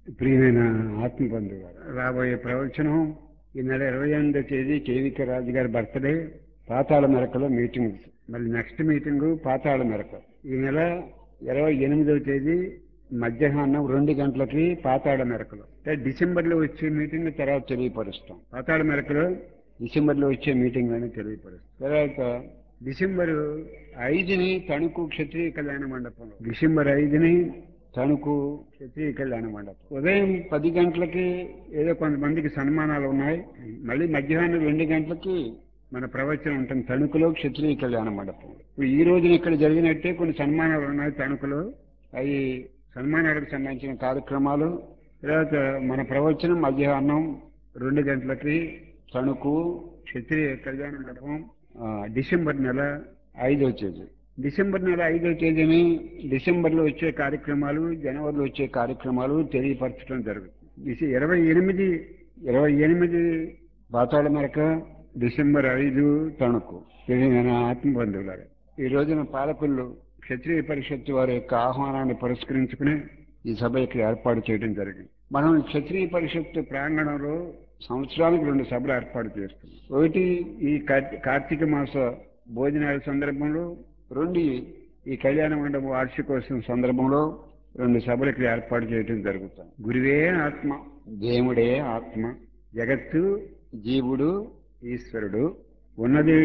ప్రియమైన ఆత్మబంధువు గారు రాబోయే ప్రవచనం ఈ నెల ఇరవై ఎనిమిదో తేదీ కేవిక రాజు గారి బర్త్డే పాతాళ మెరకలో మీటింగ్ మళ్ళీ నెక్స్ట్ మీటింగ్ పాతాళ మెరక ఈ నెల ఇరవై ఎనిమిదవ తేదీ మధ్యాహ్నం రెండు గంటలకి పాతాళ మెరకలో అంటే డిసెంబర్లో వచ్చే మీటింగ్ తర్వాత తెలియపరుస్తాం పాతాళ మెరకలో డిసెంబర్లో వచ్చే మీటింగ్ అని తెలియపరుస్తాం తర్వాత డిసెంబర్ ఐదుని తణుకు క్షత్రియ కళ్యాణ మండపంలో డిసెంబర్ ఐదుని తణుకు క్షత్రియ కళ్యాణ మండపం ఉదయం పది గంటలకి ఏదో కొంతమందికి సన్మానాలు ఉన్నాయి మళ్ళీ మధ్యాహ్నం రెండు గంటలకి మన ప్రవచనం ఉంటుంది తణుకులో క్షత్రియ కళ్యాణ మండపం ఇప్పుడు ఈ రోజున ఇక్కడ జరిగినట్టే కొన్ని సన్మానాలు ఉన్నాయి తణుకులో అవి సన్మానాలకు సంబంధించిన కార్యక్రమాలు తర్వాత మన ప్రవచనం మధ్యాహ్నం రెండు గంటలకి తణుకు క్షత్రియ కళ్యాణ మండపం ఆ, డిసెంబర్ నెల ఐదో తేదీ డిసెంబర్ నెల ఐదో తేదీని డిసెంబర్లో వచ్చే కార్యక్రమాలు జనవరిలో వచ్చే కార్యక్రమాలు తెలియపరచడం జరుగుతుంది డిసె- ఇరవై ఎనిమిది ఇరవై ఎనిమిది పాతాళ మేరకు డిసెంబర్ ఐదు తణుకు ఇది నేను ఆత్మబంధువులారు ఈ రోజున పాలకులు క్షత్రియ పరిషత్తు వారి యొక్క ఆహ్వానాన్ని పురస్కరించుకుని ఈ సభ ఇక్కడ ఏర్పాటు చేయడం జరిగింది మనం క్షత్రియ పరిషత్తు ప్రాంగణంలో సంవత్సరానికి రెండు సభలు ఏర్పాటు చేస్తున్నాం ఒకటి ఈ కార్తీ- కార్తీక మాస భోజనాల సందర్భంలో రెండు ఈ కళ్యాణ మండపం వార్షికోత్సవం సందర్భంలో రెండు సభలు ఇక్కడ ఏర్పాటు చేయడం జరుగుతుంది గురువే ఆత్మ దేవుడే ఆత్మ జగత్తు జీవుడు ఈశ్వరుడు ఉన్నది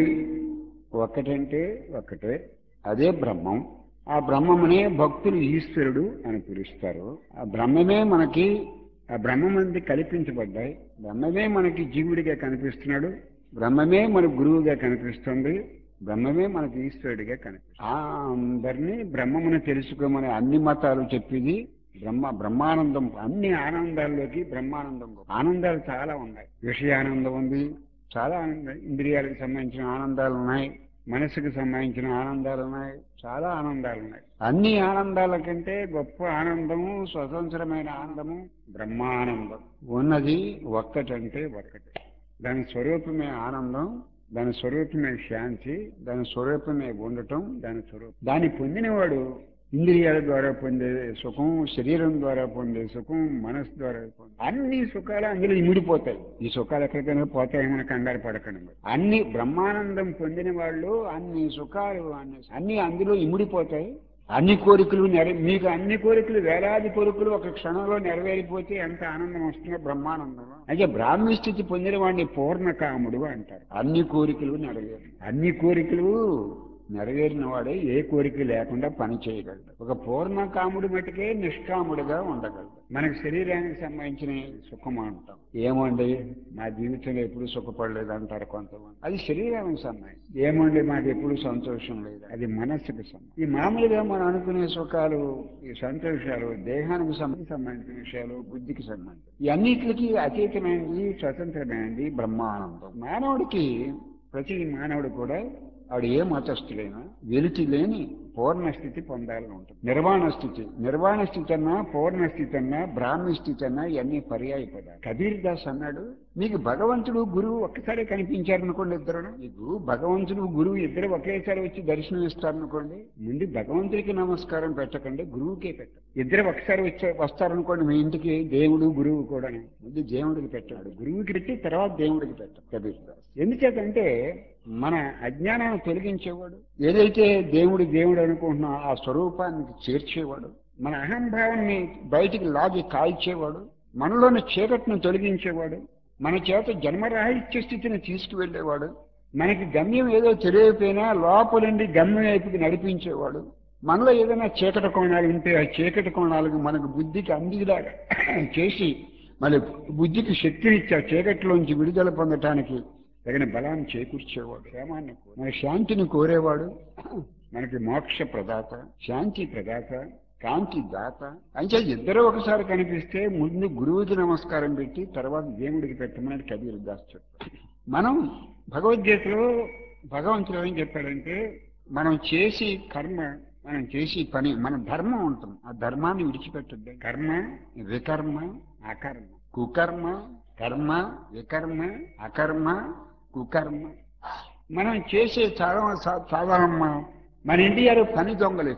ఒక్కటంటే ఒక్కటే అదే బ్రహ్మం ఆ బ్రహ్మమునే భక్తులు ఈశ్వరుడు అని పిలుస్తారు ఆ బ్రహ్మమే మనకి ఆ బ్రహ్మమంది కల్పించబడ్డాయి బ్రహ్మమే మనకి జీవుడిగా కనిపిస్తున్నాడు బ్రహ్మమే మన గురువుగా కనిపిస్తుంది బ్రహ్మమే మనకి ఈశ్వరుడిగా కనిపిస్తుంది ఆ అందరినీ బ్రహ్మమును తెలుసుకోమని అన్ని మతాలు చెప్పింది బ్రహ్మ బ్రహ్మానందం అన్ని ఆనందాల్లోకి బ్రహ్మానందం గొప్ప. ఆనందాలు చాలా ఉన్నాయి విషయానందం ఉంది చాలా ఆనంద- ఇంద్రియాలకు సంబంధించిన ఆనందాలు ఉన్నాయి మనసుకు సంబంధించిన ఆనందాలు ఉన్నాయి చాలా ఆనందాలు ఉన్నాయి అన్ని ఆనందాల కంటే గొప్ప ఆనందము స్వతంత్రమైన ఆనందము బ్రహ్మానందం ఉన్నది ఒక్కటంటే ఒక్కటే దాని స్వరూపమే ఆనందం దాని స్వరూపమే శాంతి దాని స్వరూపమే ఉండటం దాని స్వరూపం దాన్ని పొందినవాడు ఇంద్రియాల ద్వారా పొందే సుఖం శరీరం ద్వారా పొందే సుఖం మనసు ద్వారా పొందే అన్ని సుఖాలు అందులో ఇమిడిపోతాయి ఈ సుఖాలు ఎక్కడికైనా పోతాయేమని కంగారు పడకండి మీరు. అన్ని బ్రహ్మానందం పొందిన వాళ్ళు అన్ని సుఖాలు అన్ని అన్ని అందులో ఇమిడిపోతాయి అన్ని కోరికలు నెర మీకు అన్ని కోరికలు వేలాది కోరికలు ఒక క్షణంలో నెరవేరిపోతే ఎంత ఆనందం వస్తుందో బ్రహ్మానందం అయితే బ్రాహ్మీ స్థితి పొందిన వాడిని పూర్ణ కాముడు అంటారు అన్ని కోరికలు నెరవేరు అన్ని కోరికలు నెరవేరిన వాడే ఏ కోరిక లేకుండా పని చేయగలడు ఒక పూర్ణ కాముడు మటుకే నిష్కాముడుగా ఉండగలడు మనకి శరీరానికి సంబంధించిన సుఖం అంటాం ఏమండి నా జీవితంలో ఎప్పుడు సుఖపడలేదు అంటారు కొంతమంది అది శరీరానికి సంబంధించి ఏమండి మాకు ఎప్పుడు సంతోషం లేదు అది మనస్సుకు సంబంధించి ఈ మామూలుగా మనం అనుకునే సుఖాలు ఈ సంతోషాలు దేహానికి సంబంధించి సంబంధించిన విషయాలు బుద్ధికి సంబంధించి ఈ అన్నిటికీ అతీతమైనది స్వతంత్రమైనది బ్రహ్మానందం మానవుడికి ప్రతి మానవుడు కూడా ఆడు ఏ మతస్థుడైనా వెలితి లేని పూర్ణ స్థితి పొందాలని ఉంటుంది నిర్వాణ స్థితి నిర్వాణ స్థితి అన్నా పూర్ణ స్థితి అన్నా బ్రాహ్మీ స్థితి అన్నా ఇవన్నీ పర్యాయ పదాలు కబీర్ దాస్ అన్నాడు మీకు భగవంతుడు గురువు ఒక్కసారి కనిపించారనుకోండి ఇద్దరు మీకు భగవంతుడు గురువు ఇద్దరు ఒకేసారి వచ్చి దర్శనం ఇస్తారనుకోండి ముందు భగవంతుడికి నమస్కారం పెట్టకండి గురువుకే పెట్టండి ఇద్దరు ఒకసారి వచ్చే వస్తారనుకోండి మీ ఇంటికి దేవుడు గురువు కూడా ముందు దేవుడికి పెట్టాడు గురువుకి పెట్టి తర్వాత దేవుడికి పెట్టాడు కబీర్ దాస్ ఎందుచేతంటే మన అజ్ఞానాన్ని తొలగించేవాడు ఏదైతే దేవుడు దేవుడు అనుకుంటున్నా ఆ స్వరూపానికి చేర్చేవాడు మన అహంభావాన్ని బయటికి లాగి కాల్చేవాడు మనలోని చీకటిని తొలగించేవాడు మన చేత జన్మరాహిత్య స్థితిని తీసుకువెళ్ళేవాడు మనకి గమ్యం ఏదో తెలియకపోయినా లోపలుండి గమ్యం వైపుకి నడిపించేవాడు మనలో ఏదైనా చీకటి కోణాలు ఉంటే ఆ చీకటి కోణాలకు మనకు బుద్ధికి అందిలాగా చేసి మళ్ళీ బుద్ధికి శక్తినిచ్చి ఆ చీకటిలోంచి విడుదల పొందటానికి తగిన బలాన్ని చేకూర్చేవాడు క్షేమాన్ని కోరే- మన శాంతిని కోరేవాడు మనకి మోక్ష ప్రదాత శాంతి ప్రదాత కాంతి దాత అంటే ఇద్దరు ఒకసారి కనిపిస్తే ముందు గురువుకి నమస్కారం పెట్టి తర్వాత దేవుడికి పెట్టమని కబీర్ దాస్ చెప్పాడు మనం భగవద్గీతలో భగవంతుడు ఏం చెప్పాడంటే మనం చేసి కర్మ మనం చేసి పని మన ధర్మం ఉంటుంది ఆ ధర్మాన్ని విడిచిపెట్టద్దు కర్మ వికర్మ అకర్మ కుకర్మ కర్మ వికర్మ అకర్మ కుకర్మ మనం చేసే చాలా సా- సాధారణ మన ఇండియాలో పని దొంగలు ఎక్కువ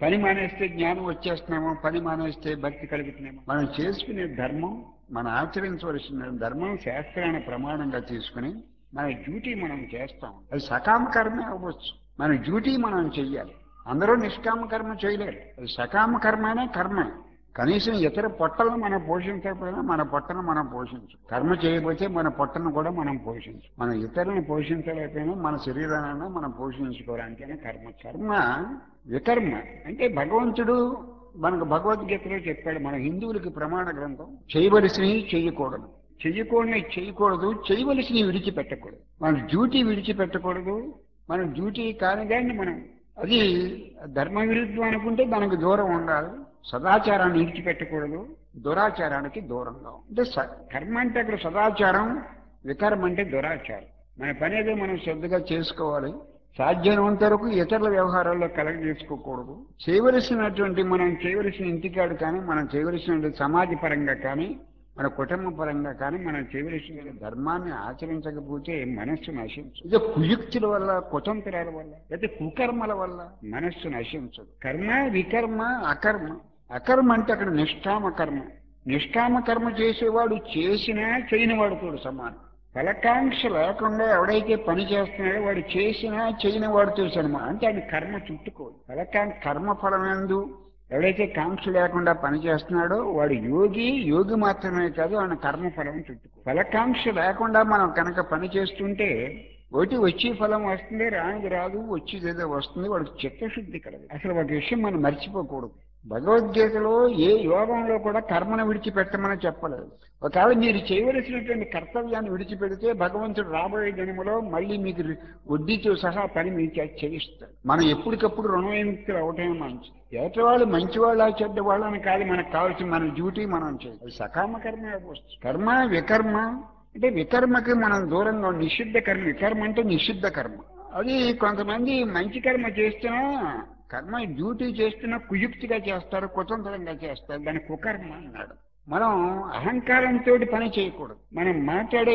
పని మానేస్తే జ్ఞానం వచ్చేస్తున్నామో పని మానేస్తే భక్తి కలుగుతున్నామో మనం చేసుకునే ధర్మం మనం ఆచరించవలసిన ధర్మం శాస్త్రాన్ని ప్రమాణంగా తీసుకుని మన డ్యూటీ మనం చేస్తాం అది సకామ కర్మే అవ్వచ్చు మన డ్యూటీ మనం చెయ్యాలి అందరూ నిష్కామ కర్మ చేయలేరు అది సకామ కర్మనే కర్మే కనీసం ఇతర పొట్టలను మనం పోషించకపోయినా మన పొట్టను మనం పోషించు కర్మ చేయకపోతే మన పొట్టను కూడా మనం పోషించు మన ఇతరులను పోషించలేకపోయినా మన శరీరాన్ని మనం పోషించుకోవడానికైనా కర్మ కర్మ వికర్మ అంటే భగవంతుడు మనకు భగవద్గీతలో చెప్పాడు మన హిందువులకి ప్రమాణ గ్రంథం చేయవలసినవి చేయకూడదు చెయ్యకూడని చేయకూడదు చేయవలసినవి విడిచిపెట్టకూడదు మన డ్యూటీ విడిచిపెట్టకూడదు మన డ్యూటీ కాని దాన్ని మనం అది ధర్మ విరుద్ధం అనుకుంటే దానికి దూరం ఉండాలి సదాచారాన్ని విడిచిపెట్టకూడదు దురాచారానికి దూరంగా ఉండాలి. అంటే స- కర్మ అంటే అక్కడ సదాచారం వికర్మ అంటే దురాచారం మన పని ఏదో మనం శ్రద్ధగా చేసుకోవాలి సాధ్యమైనంత వరకు ఇతరుల వ్యవహారాల్లో కలగ చేసుకోకూడదు చేయవలసినటువంటి మనం చేయవలసిన ఇంటికాడు కానీ మనం చేయవలసిన సమాజ పరంగా కానీ మన కుటుంబ పరంగా కానీ మనం చేయవలసిన ధర్మాన్ని ఆచరించకపోతే మనస్సు నశించదు ఇది కుయుక్తుల వల్ల కుతంత్రాల వల్ల లేదా కుకర్మల వల్ల మనస్సు నశించదు కర్మ వికర్మ అకర్మ అకర్మ అంటే అక్కడ నిష్కామ కర్మ నిష్కామ కర్మ చేసేవాడు చేసినా చేయని వాడితో సమానం ఫలకాంక్ష లేకుండా ఎవడైతే పని చేస్తున్నాడో వాడు చేసినా చేయని వాడితో సమానం అంటే అది కర్మ చుట్టుకోదు ఫలకాంక్ష కర్మ ఫలమెందు ఎవడైతే కాంక్ష లేకుండా పని చేస్తున్నాడో వాడు యోగి యోగి మాత్రమే కాదు ఆయన కర్మఫలం చుట్టుకో ఫలకాంక్ష లేకుండా మనం కనుక పని చేస్తుంటే ఒకటి వచ్చి ఫలం వస్తుంది రానిది రాదు వచ్చేది ఏదో వస్తుంది వాడికి చిత్తశుద్ధి కలదు అసలు ఒక విషయం మనం మర్చిపోకూడదు భగవద్గీతలో ఏ యోగంలో కూడా కర్మను విడిచిపెట్టమని చెప్పలేదు ఒకవేళ మీరు చేయవలసినటువంటి కర్తవ్యాన్ని విడిచిపెడితే భగవంతుడు రాబోయే జన్మలో మళ్ళీ మీకు వడ్డీతో సహా పని మీకు చేత చేయిస్తాడు మనం ఎప్పటికప్పుడు రుణవిముక్తులు అవటమే మంచిది ఎదటివాళ్ళు మంచివాళ్ళ చెడ్డవాళ్ళని కాదు మనకు కావాల్సిన మన డ్యూటీ మనం చేయాలి అది సకామ కర్మ వస్తుంది కర్మ వికర్మ అంటే వికర్మకి మనం దూరంగా ఉండి నిషిద్ధ కర్మ వికర్మ అంటే నిషిద్ధ కర్మ అది కొంతమంది మంచి కర్మ చేస్తున్నా కర్మ డ్యూటీ చేస్తున్నా కుయుక్తిగా చేస్తారు కుతంత్రంగా చేస్తారు దాని కుకర్మ అన్నాడు మనం అహంకారంతో పని చేయకూడదు మనం మాట్లాడే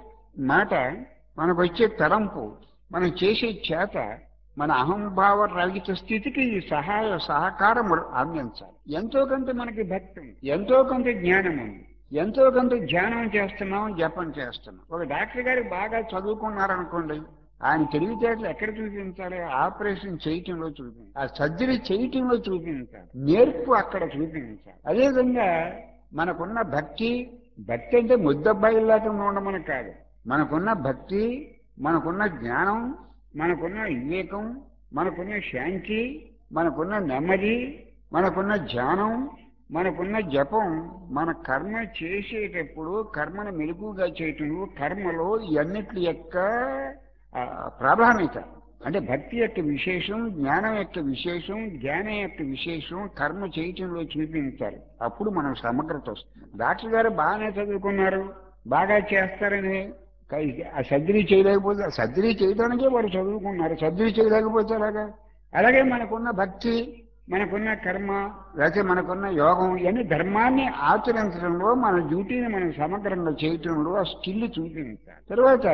మాట మనకు వచ్చే తలంపు మనం చేసే చేత మన అహంభావ రహిత స్థితికి ఈ సహాయ సహకారం అందించాలి ఎంతో కొంత మనకి భక్తి ఉంది ఎంతో కొంత జ్ఞానం ఉంది ఎంతో కొంత ధ్యానం చేస్తున్నాం జపం చేస్తున్నాం ఒక డాక్టర్ గారు బాగా చదువుకున్నారనుకోండి ఆయన తెలివితేటలు ఎక్కడ చూపించాలి ఆపరేషన్ చేయటంలో చూపించాలి ఆ సర్జరీ చేయటంలో చూపించాలి నేర్పు అక్కడ చూపించాలి అదేవిధంగా మనకున్న భక్తి భక్తి అంటే ముద్దబ్బాయిలాగా ఉండమని కాదు మనకున్న భక్తి మనకున్న జ్ఞానం మనకున్న వివేకం మనకున్న శాంతి మనకున్న నెమ్మది మనకున్న ధ్యానం మనకున్న జపం మన కర్మ చేసేటప్పుడు కర్మను మెరుగుగా చేయటంలో కర్మలో ఇవన్నిటి యొక్క ఆ, ప్రాధాన్యత అంటే భక్తి యొక్క విశేషం జ్ఞానం యొక్క విశేషం జ్ఞానం యొక్క విశేషం కర్మ చేయటంలో చూపించాలి అప్పుడు మనం సమగ్రత వస్తుంది డాక్టర్ గారు బాగానే చదువుకున్నారు బాగా చేస్తారని క- ఆ సర్జరీ చేయలేకపోతే ఆ సర్జరీ చేయడానికే వారు చదువుకున్నారు సర్జరీ చేయలేకపోతే అలాగా అలాగే మనకున్న భక్తి మనకున్న కర్మ లేకపోతే మనకున్న యోగం ఇవన్నీ ధర్మాన్ని ఆచరించడంలో మన డ్యూటీని మనం సమగ్రంగా చేయటంలో ఆ స్కిల్ చూపించాలి తర్వాత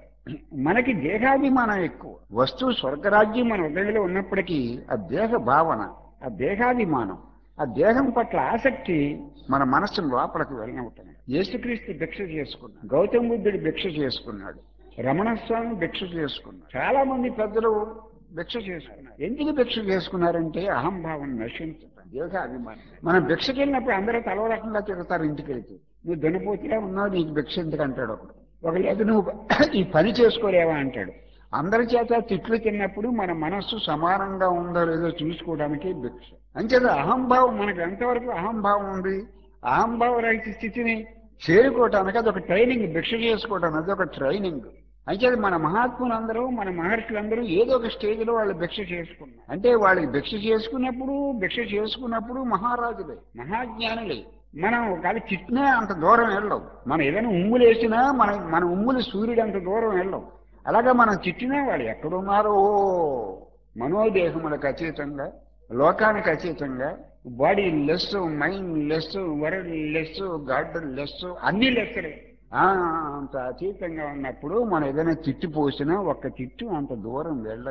మనకి దేహాభిమానం ఎక్కువ వస్తువు స్వర్గరాజ్యం మన హృదయంలో ఉన్నప్పటికీ ఆ దేహ భావన ఆ దేహాభిమానం ఆ దేహం పట్ల ఆసక్తి మన మనస్సు లోపలికి వెళ్ళినవుతుంది యేసుక్రీస్తు భిక్ష చేసుకున్నాడు గౌతమ బుద్ధుడు భిక్ష చేసుకున్నాడు రమణ స్వామి భిక్ష చేసుకున్నాడు చాలా మంది పెద్దలు భిక్ష చేసుకున్నారు ఎందుకు భిక్ష చేసుకున్నారంటే అహంభావం నశించడం దేహ అభిమానం మనం భిక్షకి వెళ్ళినప్పుడు అందరూ తలో రకంగా తిరుగుతారు ఇంటికి వెళ్తే నువ్వు దున్నపోతులా ఉన్నావు నీకు భిక్ష ఎందుకు అంటాడు ఒకడు ఒక లేదు నువ్వు ఈ పని చేసుకోలేవా అంటాడు అందరి చేత తిట్లు తిన్నప్పుడు మన మనస్సు సమానంగా ఉందో లేదో చూసుకోవడానికి భిక్ష అంచేత అహంభావం మనకు ఎంతవరకు అహంభావం ఉంది అహంభావ రహిత స్థితిని చేరుకోవటానికి అది ఒక ట్రైనింగ్ భిక్ష చేసుకోవటానికి అది ఒక ట్రైనింగ్ అంచేత మన మహాత్ములందరూ మన మహర్షులందరూ ఏదో ఒక స్టేజ్లో వాళ్ళు భిక్ష చేసుకున్నారు అంటే వాళ్ళకి భిక్ష చేసుకున్నప్పుడు భిక్ష చేసుకున్నప్పుడు మహారాజులే మహాజ్ఞానులే మనం ఒకవేళ చిట్నా అంత దూరం వెళ్ళం మనం ఏదైనా ఉమ్ములు వేసినా మన మన ఉమ్ములు సూర్యుడు అంత దూరం వెళ్ళం అలాగా మనం చిట్టినా వాళ్ళు ఎక్కడున్నారో మనోదేహములకు అతీతంగా లోకానికి అతీతంగా bodyless mindless worldless godless అన్ని లెస్సలే ఆ, అంత అతీతంగా ఉన్నప్పుడు మనం ఏదైనా తిట్టు పోసినా ఒక్క తిట్టు అంత దూరం వెళ్ళదు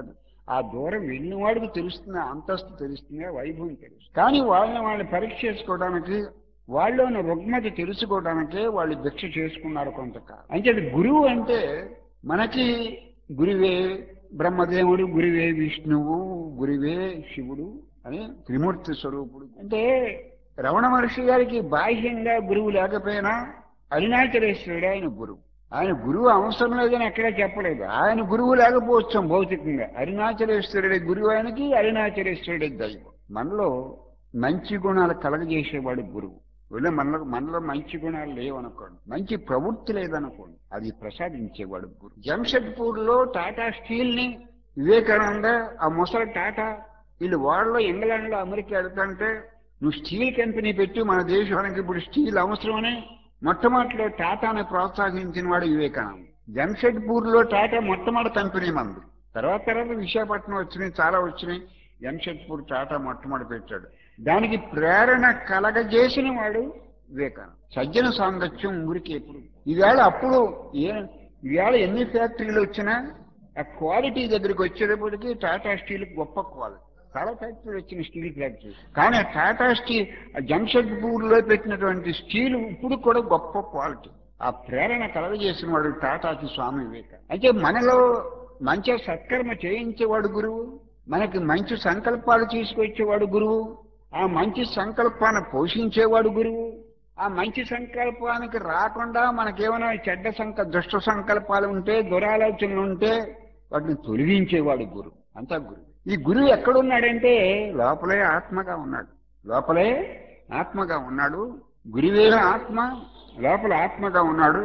ఆ దూరం వెళ్ళిన వాడికి తెలుస్తుంది ఆ అంతస్తు తెలుస్తుంది ఆ వైభవం తెలుస్తుంది కానీ వాళ్ళని వాళ్ళని పరీక్ష చేసుకోవడానికి వాళ్ళలోని రుగ్మత తెలుసుకోవడానికే వాళ్ళు భిక్ష చేసుకున్నారు కొంతకాలం అంటే గురువు అంటే మనకి గురువే బ్రహ్మదేవుడు గురువే విష్ణువు గురువే శివుడు అని త్రిమూర్తి స్వరూపుడు అంటే రమణ మహర్షి గారికి బాహ్యంగా గురువు లేకపోయినా అరుణాచలేశ్వరుడు ఆయన గురువు ఆయన గురువు అవసరం లేదని ఎక్కడా చెప్పలేదు ఆయన గురువు లేకపోవచ్చు భౌతికంగా అరుణాచలేశ్వరుడి గురువు ఆయనకి అరుణాచలేశ్వరుడి దైవం మనలో మంచి గుణాలు కలగజేసేవాడు గురువు వీళ్ళ మనలో మనలో మంచి గుణాలు లేవనుకోండి మంచి ప్రవృత్తి లేదనుకోండి అది ప్రసాదించేవాడు గురువు జంషెడ్పూర్ లో టాటా స్టీల్ ని వివేకానంద ఆ ముసలి టాటా వీళ్ళు వాళ్ళలో ఇంగ్లాండ్ లో అమెరికా వెళ్తుంటే నువ్వు స్టీల్ కంపెనీ పెట్టి మన దేశానికి ఇప్పుడు స్టీల్ అవసరమని మొట్టమొదటిలో టాటాని ప్రోత్సహించిన వాడు వివేకానంద జంషెడ్పూర్ లో టాటా మొట్టమొదటి కంపెనీ మంది తర్వాత తర్వాత విశాఖపట్నం వచ్చినాయి చాలా వచ్చినాయి జంషెడ్పూర్ టాటా మొట్టమొదటి పెట్టాడు దానికి ప్రేరణ కలగజేసిన వాడు వివేకానంద సజ్జన సాంగత్యం ఊరికి ఎప్పుడు ఈవేళ అప్పుడు ఏ ఈవేళ ఎన్ని ఫ్యాక్టరీలు వచ్చినా ఆ క్వాలిటీ దగ్గరికి వచ్చేటప్పటికి టాటా స్టీల్ గొప్ప క్వాలిటీ చాలా ఫ్యాక్టరీలు వచ్చిన స్టీల్ ఫ్యాక్టరీ కానీ ఆ టాటా స్టీల్ ఆ జంషెడ్పూర్ లో పెట్టినటువంటి స్టీల్ ఇప్పుడు కూడా గొప్ప క్వాలిటీ ఆ ప్రేరణ కలగజేసిన వాడు టాటాకి స్వామి వివేక అయితే మనలో మంచి సత్కర్మ చేయించేవాడు గురువు మనకి మంచి సంకల్పాలు తీసుకొచ్చేవాడు గురువు ఆ మంచి సంకల్పాన్ని పోషించేవాడు గురువు ఆ మంచి సంకల్పానికి రాకుండా మనకేమైనా చెడ్డ సంక దుష్ట సంకల్పాలు ఉంటే దురాలోచనలు ఉంటే వాటిని తొలగించేవాడు గురువు అంతా గురువు ఈ గురువు ఎక్కడున్నాడంటే లోపలే ఆత్మగా ఉన్నాడు లోపలే ఆత్మగా ఉన్నాడు గురువే ఆత్మ లోపల ఆత్మగా ఉన్నాడు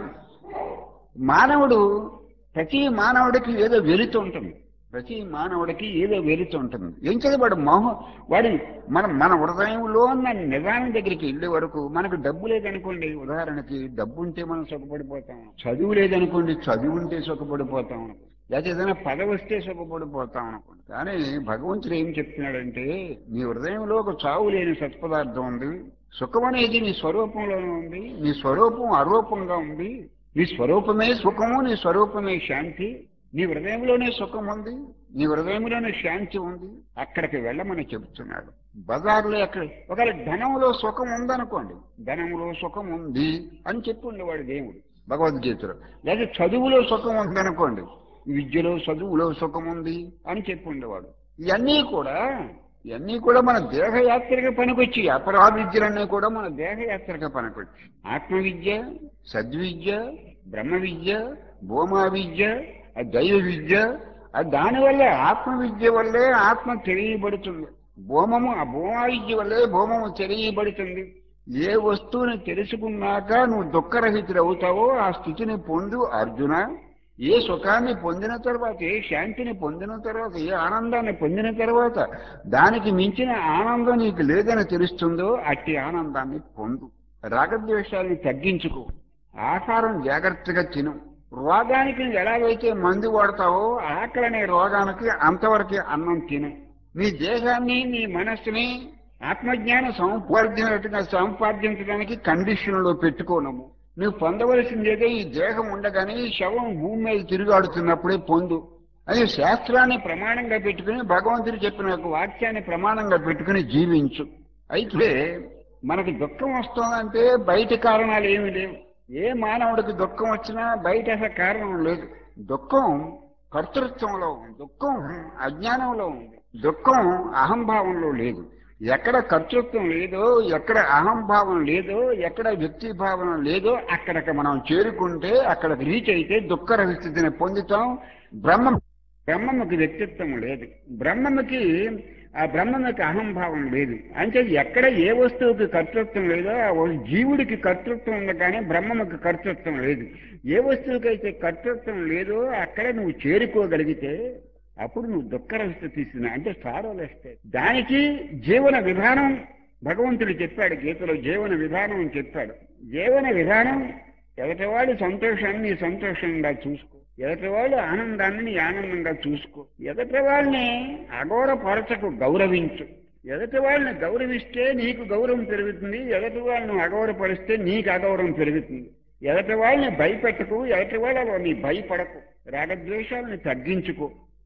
మానవుడు ప్రతి మానవుడికి ఏదో వెలుతు ఉంటుంది ప్రతి మానవుడికి ఏదో వెలుతు ఉంటుంది ఏం చేయాలి వాడు మోహం వాడి మన మన హృదయంలో ఉన్న నిజానం దగ్గరికి వెళ్ళే వరకు మనకు డబ్బు లేదనుకోండి ఉదాహరణకి డబ్బు ఉంటే మనం సుఖపడిపోతాం చదువు లేదనుకోండి చదువు ఉంటే సుఖపడిపోతాం లేకపోతే ఏదైనా పదవి వస్తే సుఖపడిపోతాం అనుకోండి కానీ భగవంతుడు ఏం చెప్తున్నాడంటే నీ హృదయంలో ఒక చావు లేని సత్పదార్థం ఉంది సుఖం అనేది నీ స్వరూపంలోనే ఉంది నీ స్వరూపం అరూపంగా ఉంది నీ స్వరూపమే సుఖము నీ స్వరూపమే శాంతి నీ హృదయంలోనే సుఖం ఉంది నీ హృదయంలోనే శాంతి ఉంది అక్కడికి వెళ్ళమని చెబుతున్నాడు బజార్లో ఎక్కడ ఒకవేళ ధనంలో సుఖం ఉందనుకోండి ధనంలో సుఖం ఉంది అని చెప్పి ఉండేవాడు దేవుడు భగవద్గీతలో లేదా చదువులో సుఖం ఉందనుకోండి విద్యలో చదువులో సుఖం ఉంది అని చెప్పి ఉండేవాడు ఇవన్నీ కూడా ఇవన్నీ కూడా మన దేహయాత్రగా పనికొచ్చి అపరా విద్యలన్నీ కూడా మన దేహయాత్రగా పనికొచ్చి ఆత్మవిద్య సద్విద్య బ్రహ్మ విద్య భూమా విద్య ఆ దైవ విద్య ఆ దానివల్లే ఆత్మ విద్య వల్లే ఆత్మ తెలియబడుతుంది భూమము ఆ భూమా విద్య వల్లే భూమము తెలియబడుతుంది ఏ వస్తువుని తెలుసుకున్నాక నువ్వు దుఃఖరహితుడు అవుతావో ఆ స్థితిని పొందు అర్జున ఏ సుఖాన్ని పొందిన తర్వాత ఏ శాంతిని పొందిన తర్వాత ఏ ఆనందాన్ని పొందిన తర్వాత దానికి మించిన ఆనందం నీకు లేదని తెలుస్తుందో అట్టి ఆనందాన్ని పొందు రాగద్వేషాలను తగ్గించుకో ఆహారం జాగ్రత్తగా తిను రోగానికి నువ్వు ఎలాగైతే మందు వాడతావో ఆకలి అనే రోగానికి అంతవరకే అన్నం తిను నీ దేహాన్ని నీ మనస్సుని ఆత్మజ్ఞానం సంపార్జనట్టుగా సంపార్జించడానికి కండిషన్లో పెట్టుకోనము నువ్వు పొందవలసిందేదో ఈ దేహం ఉండగానే ఈ శవం భూమి మీద తిరుగాడుతున్నప్పుడే పొందు అది శాస్త్రాన్ని ప్రమాణంగా పెట్టుకుని భగవంతుడు చెప్పిన ఒక వాక్యాన్ని ప్రమాణంగా పెట్టుకుని జీవించు అయితే మనకు దుఃఖం వస్తుందంటే బయట కారణాలు ఏమి లేవు ఏ మానవుడికి దుఃఖం వచ్చినా బయట అసలు కారణం లేదు దుఃఖం కర్తృత్వంలో ఉంది దుఃఖం అజ్ఞానంలో ఉంది దుఃఖం అహంభావంలో లేదు ఎక్కడ కర్తృత్వం లేదో ఎక్కడ అహంభావం లేదో ఎక్కడ వ్యక్తి భావన లేదో అక్కడికి మనం చేరుకుంటే అక్కడికి రీచ్ అయితే దుఃఖరహిత పొందుతాం బ్రహ్మ బ్రహ్మముకి వ్యక్తిత్వం లేదు బ్రహ్మముకి ఆ బ్రహ్మముకి అహంభావం లేదు అంటే ఎక్కడ ఏ వస్తువుకి కర్తృత్వం లేదో ఆ వ- జీవుడికి కర్తృత్వం ఉంది కానీ బ్రహ్మముకి కర్తృత్వం లేదు ఏ వస్తువుకైతే కర్తృత్వం లేదో అక్కడ నువ్వు చేరుకోగలిగితే అప్పుడు నువ్వు దుఃఖరహిత తీసుకున్నా అంటే సారోలేస్తే దానికి జీవన విధానం భగవంతుడు చెప్పాడు గీతలో జీవన విధానం అని చెప్పాడు జీవన విధానం ఎదటివాడి సంతోషాన్ని నీ సంతోషంగా చూసుకో ఎదటివాడు ఆనందాన్ని నీ ఆనందంగా చూసుకో ఎదటి వాళ్ళని అగౌరవపరచకు గౌరవించు ఎదటి వాళ్ళని గౌరవిస్తే నీకు గౌరవం పెరుగుతుంది ఎదటి వాళ్ళని అగౌరవపరిస్తే నీకు అగౌరవం పెరుగుతుంది ఎదటి వాళ్ళని భయపెట్టకు ఎదటి వాళ్ళ నీ భయపడకు రాగద్వేషాలని తగ్గించుకో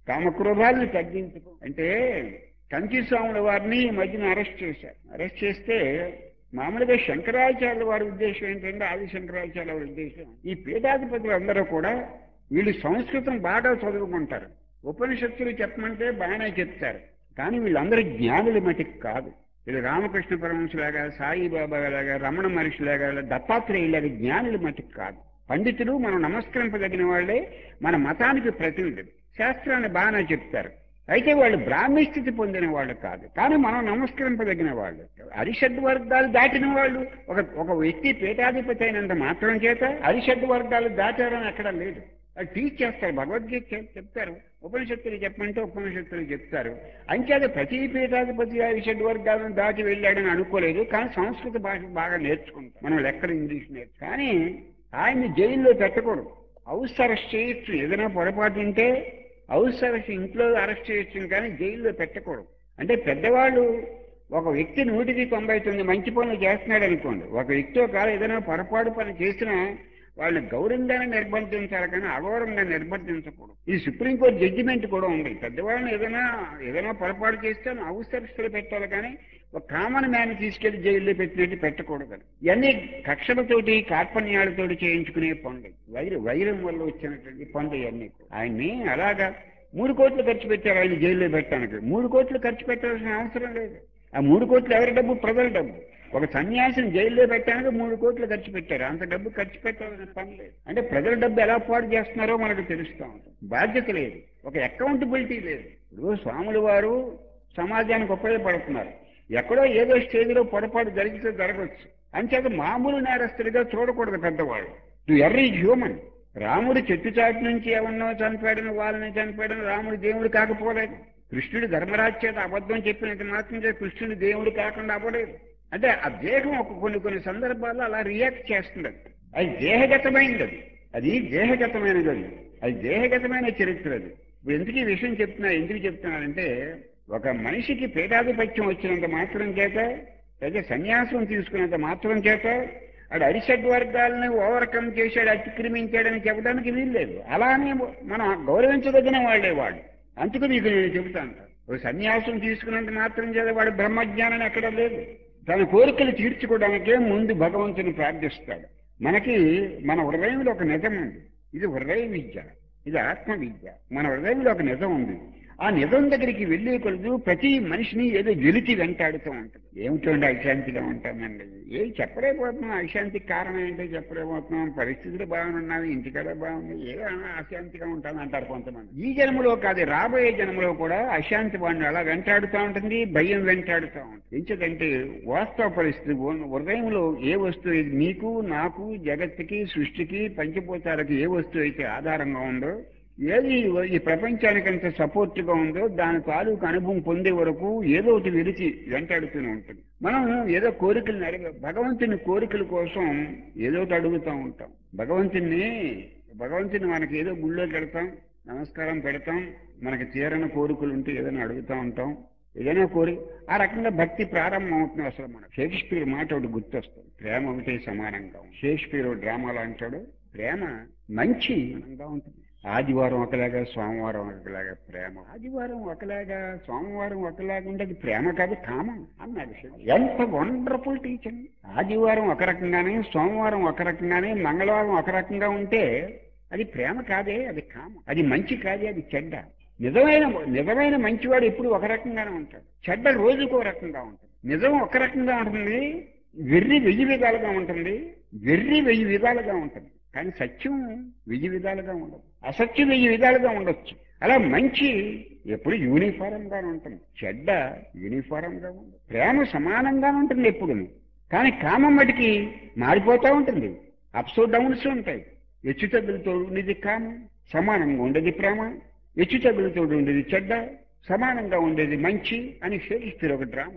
కామక్రోధాలను తగ్గించుకో అంటే కంచి స్వాముల వారిని ఈ మధ్యన అరెస్ట్ చేశారు అరెస్ట్ చేస్తే మామూలుగా శంకరాచార్యుల వారి ఉద్దేశం ఏంటంటే ఆది శంకరాచార్యుల వారి ఉద్దేశం ఈ పీఠాధిపతులు అందరూ కూడా వీళ్ళు సంస్కృతం బాగా చదువుకుంటారు ఉపనిషత్తులు చెప్పమంటే బాగానే చెప్తారు కానీ వీళ్ళందరూ జ్ఞానులు మటుకు కాదు వీళ్ళు రామకృష్ణ పరమహంసలాగా సాయిబాబా లాగా రమణ మహర్షిలాగా దత్తాత్రేయులాగా జ్ఞానులు మటుకు కాదు పండితులు మనం నమస్కరింపదగిన వాళ్ళే మన మతానికి ప్రతినిధులు శాస్త్రాన్ని బాగానే చెప్తారు అయితే వాళ్ళు బ్రాహ్మీ స్థితి పొందిన వాళ్ళు కాదు కానీ మనం నమస్కరింపదగిన వాళ్ళు అరిషడ్ వర్గాలు దాటిన వాళ్ళు ఒక ఒక వ్యక్తి పీఠాధిపతి అయినంత మాత్రం చేత అరిషడ్ వర్గాలు దాటారని ఎక్కడ లేదు అది టీచ్ చేస్తారు భగవద్గీత చెప్- చెప్తారు ఉపనిషత్తులు చెప్పమంటే ఉపనిషత్తులు చెప్తారు అంచేత ప్రతి పీఠాధిపతి అరిషడ్ వర్గాలను దాటి వెళ్ళాడని అనుకోలేదు కానీ సంస్కృత భాష బాగా నేర్చుకుంటాం మనం లెక్కలు ఇంగ్లీష్ నేర్చు కానీ ఆయన్ని జైల్లో పెట్టకూడదు హౌస్ అరెస్ట్ చేయొచ్చు ఏదైనా పొరపాటు ఉంటే హౌస్ అరెస్ట్ ఇంట్లో అరెస్ట్ చేయొచ్చు కానీ జైల్లో పెట్టకూడదు అంటే పెద్దవాళ్ళు ఒక వ్యక్తి నూటికి తొంభై తొమ్మిది మంచి పనులు చేస్తున్నాడు అనుకోండి ఒక వ్యక్తి ఒక ఏదైనా పొరపాటు పని చేసినా వాళ్ళని గౌరవంగానే నిర్బంధించాలి కానీ అగౌరవంగా నిర్బంధించకూడదు ఈ సుప్రీంకోర్టు జడ్జిమెంట్ కూడా ఉంది పెద్దవాళ్ళని ఏదైనా ఏదైనా పొరపాటు చేస్తే అవసరస్తులు పెట్టాలి కానీ ఒక కామన్ మ్యాన్ తీసుకెళ్లి జైల్లో పెట్టినట్టు పెట్టకూడదు ఇవన్నీ కక్షలతోటి కార్పణ్యాలతోటి చేయించుకునే పనులు వైర వైరం వల్ల వచ్చినటువంటి పనులు ఇవన్నీ ఆయన్ని అలాగా మూడు కోట్లు ఖర్చు పెట్టారు ఆయన జైల్లో పెట్టడానికి మూడు కోట్లు ఖర్చు పెట్టాల్సిన అవసరం లేదు ఆ మూడు కోట్లు ఎవరి డబ్బు ప్రజల డబ్బు ఒక సన్యాసిని జైల్లో పెట్టడానికి మూడు కోట్లు ఖర్చు పెట్టారు అంత డబ్బు ఖర్చు పెట్టాల్సిన పని లేదు అంటే ప్రజల డబ్బు ఎలా పాడు చేస్తున్నారో మనకు తెలుస్తా ఉంటుంది బాధ్యత లేదు ఒక అకౌంటబిలిటీ లేదు ఇప్పుడు స్వాముల వారు సమాజానికి ఉపయోగపడుతున్నారు ఎక్కడో ఏదో స్టేజ్లో పొరపాటు జరిగితే జరగవచ్చు అంచేత మామూలు నేరస్తుడిగా చూడకూడదు పెద్దవాళ్ళు టు ఎర్రీ హ్యూమన్ రాముడు చెట్టు చాటు నుంచి ఎవరినో చనిపోయాడని వాళ్ళని చనిపోయాడని రాముడు దేవుడు కాకపోలేదు కృష్ణుడు ధర్మరాజు చేత అబద్ధం చెప్పినంత మాత్రం చేత కృష్ణుడు దేవుడు కాకుండా అవ్వలేదు అంటే ఆ దేహం ఒక కొన్ని కొన్ని సందర్భాల్లో అలా రియాక్ట్ చేస్తుంది అది. అది దేహగతమైనది అది అది దేహగతమైనది అది అది దేహగతమైన చరిత్ర అది ఇప్పుడు ఎందుకు ఈ విషయం చెప్తున్నా ఎందుకు చెప్తున్నానంటే ఒక మనిషికి పీఠాధిపత్యం వచ్చినంత మాత్రం చేత లేదా సన్యాసం తీసుకున్నంత మాత్రం చేత వాడు అరిషడ్ వర్గాలను ఓవర్కమ్ చేశాడు అతిక్రమించాడని చెప్పడానికి వీల్లేదు అలానే మనం గౌరవించదగిన వాళ్ళే వాడు అందుకు మీకు నేను చెబుతాను ఒక సన్యాసం తీసుకున్నంత మాత్రం చేత వాడు బ్రహ్మజ్ఞానం ఎక్కడ లేదు తన కోరికలు తీర్చుకోవడానికే ముందు భగవంతుని ప్రార్థిస్తాడు మనకి మన హృదయంలో ఒక నిజం ఉంది ఇది హృదయ విద్య ఇది ఆత్మ విద్య మన హృదయంలో ఒక నిజం ఉంది ఆ నిజం దగ్గరికి వెళ్ళే కొలదు ప్రతి మనిషిని ఏదో వెలితి వెంటాడుతూ ఉంటుంది ఏమిటండి అశాంతిగా ఉంటామండి ఏం చెప్పలేకపోతున్నాం అశాంతికి కారణం ఏంటో చెప్పలేకపోతున్నాం పరిస్థితులు బాగున్నాయి ఇంటికాడ బాగుంది ఏదో అశాంతిగా ఉంటాను అంటారు కొంతమంది ఈ జన్మలో కాదు రాబోయే జన్మలో కూడా అశాంతి వాడిని అలా వెంటాడుతూ ఉంటుంది భయం వెంటాడుతూ ఉంటుంది ఎందుకంటే వాస్తవ పరిస్థితి ఉన్న హృదయంలో ఏ వస్తువు ఇది నీకు నాకు జగత్తుకి సృష్టికి పంచభూతాలకి ఏ వస్తువు అయితే ఆధారంగా ఉందో ఏది ఈ ప్రపంచానికి ఎంత సపోర్ట్ గా ఉందో దాని తాలూకు అనుభవం పొందే వరకు ఏదో ఒకటి విరిచి వెంటాడుతూనే ఉంటుంది మనం ఏదో కోరికలు అడగ భగవంతుని కోరికల కోసం ఏదో ఒకటి అడుగుతూ ఉంటాం భగవంతుని భగవంతుని మనకి ఏదో గుళ్ళో పెడతాం నమస్కారం పెడతాం మనకి తీరని కోరికలు ఉంటే ఏదైనా అడుగుతూ ఉంటాం ఏదైనా కోరి ఆ రకంగా భక్తి ప్రారంభం అవుతుంది అసలు మన షేక్స్పియర్ మాట ఒకటి గుర్తొస్తుంది ప్రేమ ఒకటే సమానంగా ఉంది షేక్స్పియర్ డ్రామాలో అంటాడు ప్రేమ మంచి సమానంగా ఉంటుంది ఆదివారం ఒకలాగా సోమవారం ఒకలాగా ప్రేమ ఆదివారం ఒకలాగా సోమవారం ఒకలాగా ఉండేది ప్రేమ కాదు కామం అన్నాడు ఎంత వండర్ఫుల్ టీచర్ ఆదివారం ఒక రకంగానే సోమవారం ఒక రకంగానే మంగళవారం ఒక రకంగా ఉంటే అది ప్రేమ కాదే అది కామం అది మంచి కాదే అది చెడ్డ నిజమైన నిజమైన మంచివాడు ఎప్పుడు ఒక రకంగానే ఉంటాడు చెడ్డ రోజుకు ఒక రకంగా ఉంటుంది నిజం ఒక రకంగా ఉంటుంది వెర్రి వెయ్యి విధాలుగా ఉంటుంది వెర్రి వెయ్యి విధాలుగా ఉంటుంది కానీ సత్యం వెయ్యి విధాలుగా ఉండదు అసత్యం వెయ్యి విధాలుగా ఉండొచ్చు అలా మంచి ఎప్పుడు యూనిఫారం గా ఉంటుంది చెడ్డ యూనిఫారం గా ఉండదు ప్రేమ సమానంగా ఉంటుంది ఎప్పుడు కానీ కామం మటుకి మారిపోతూ ఉంటుంది అప్స్ డౌన్స్ ఉంటాయి హెచ్చు తగ్గులతో ఉండేది కామం సమానంగా ఉండేది ప్రేమ హెచ్చు తగ్గులతో ఉండేది చెడ్డ సమానంగా ఉండేది మంచి అని షేక్స్పియర్ ఒక డ్రామా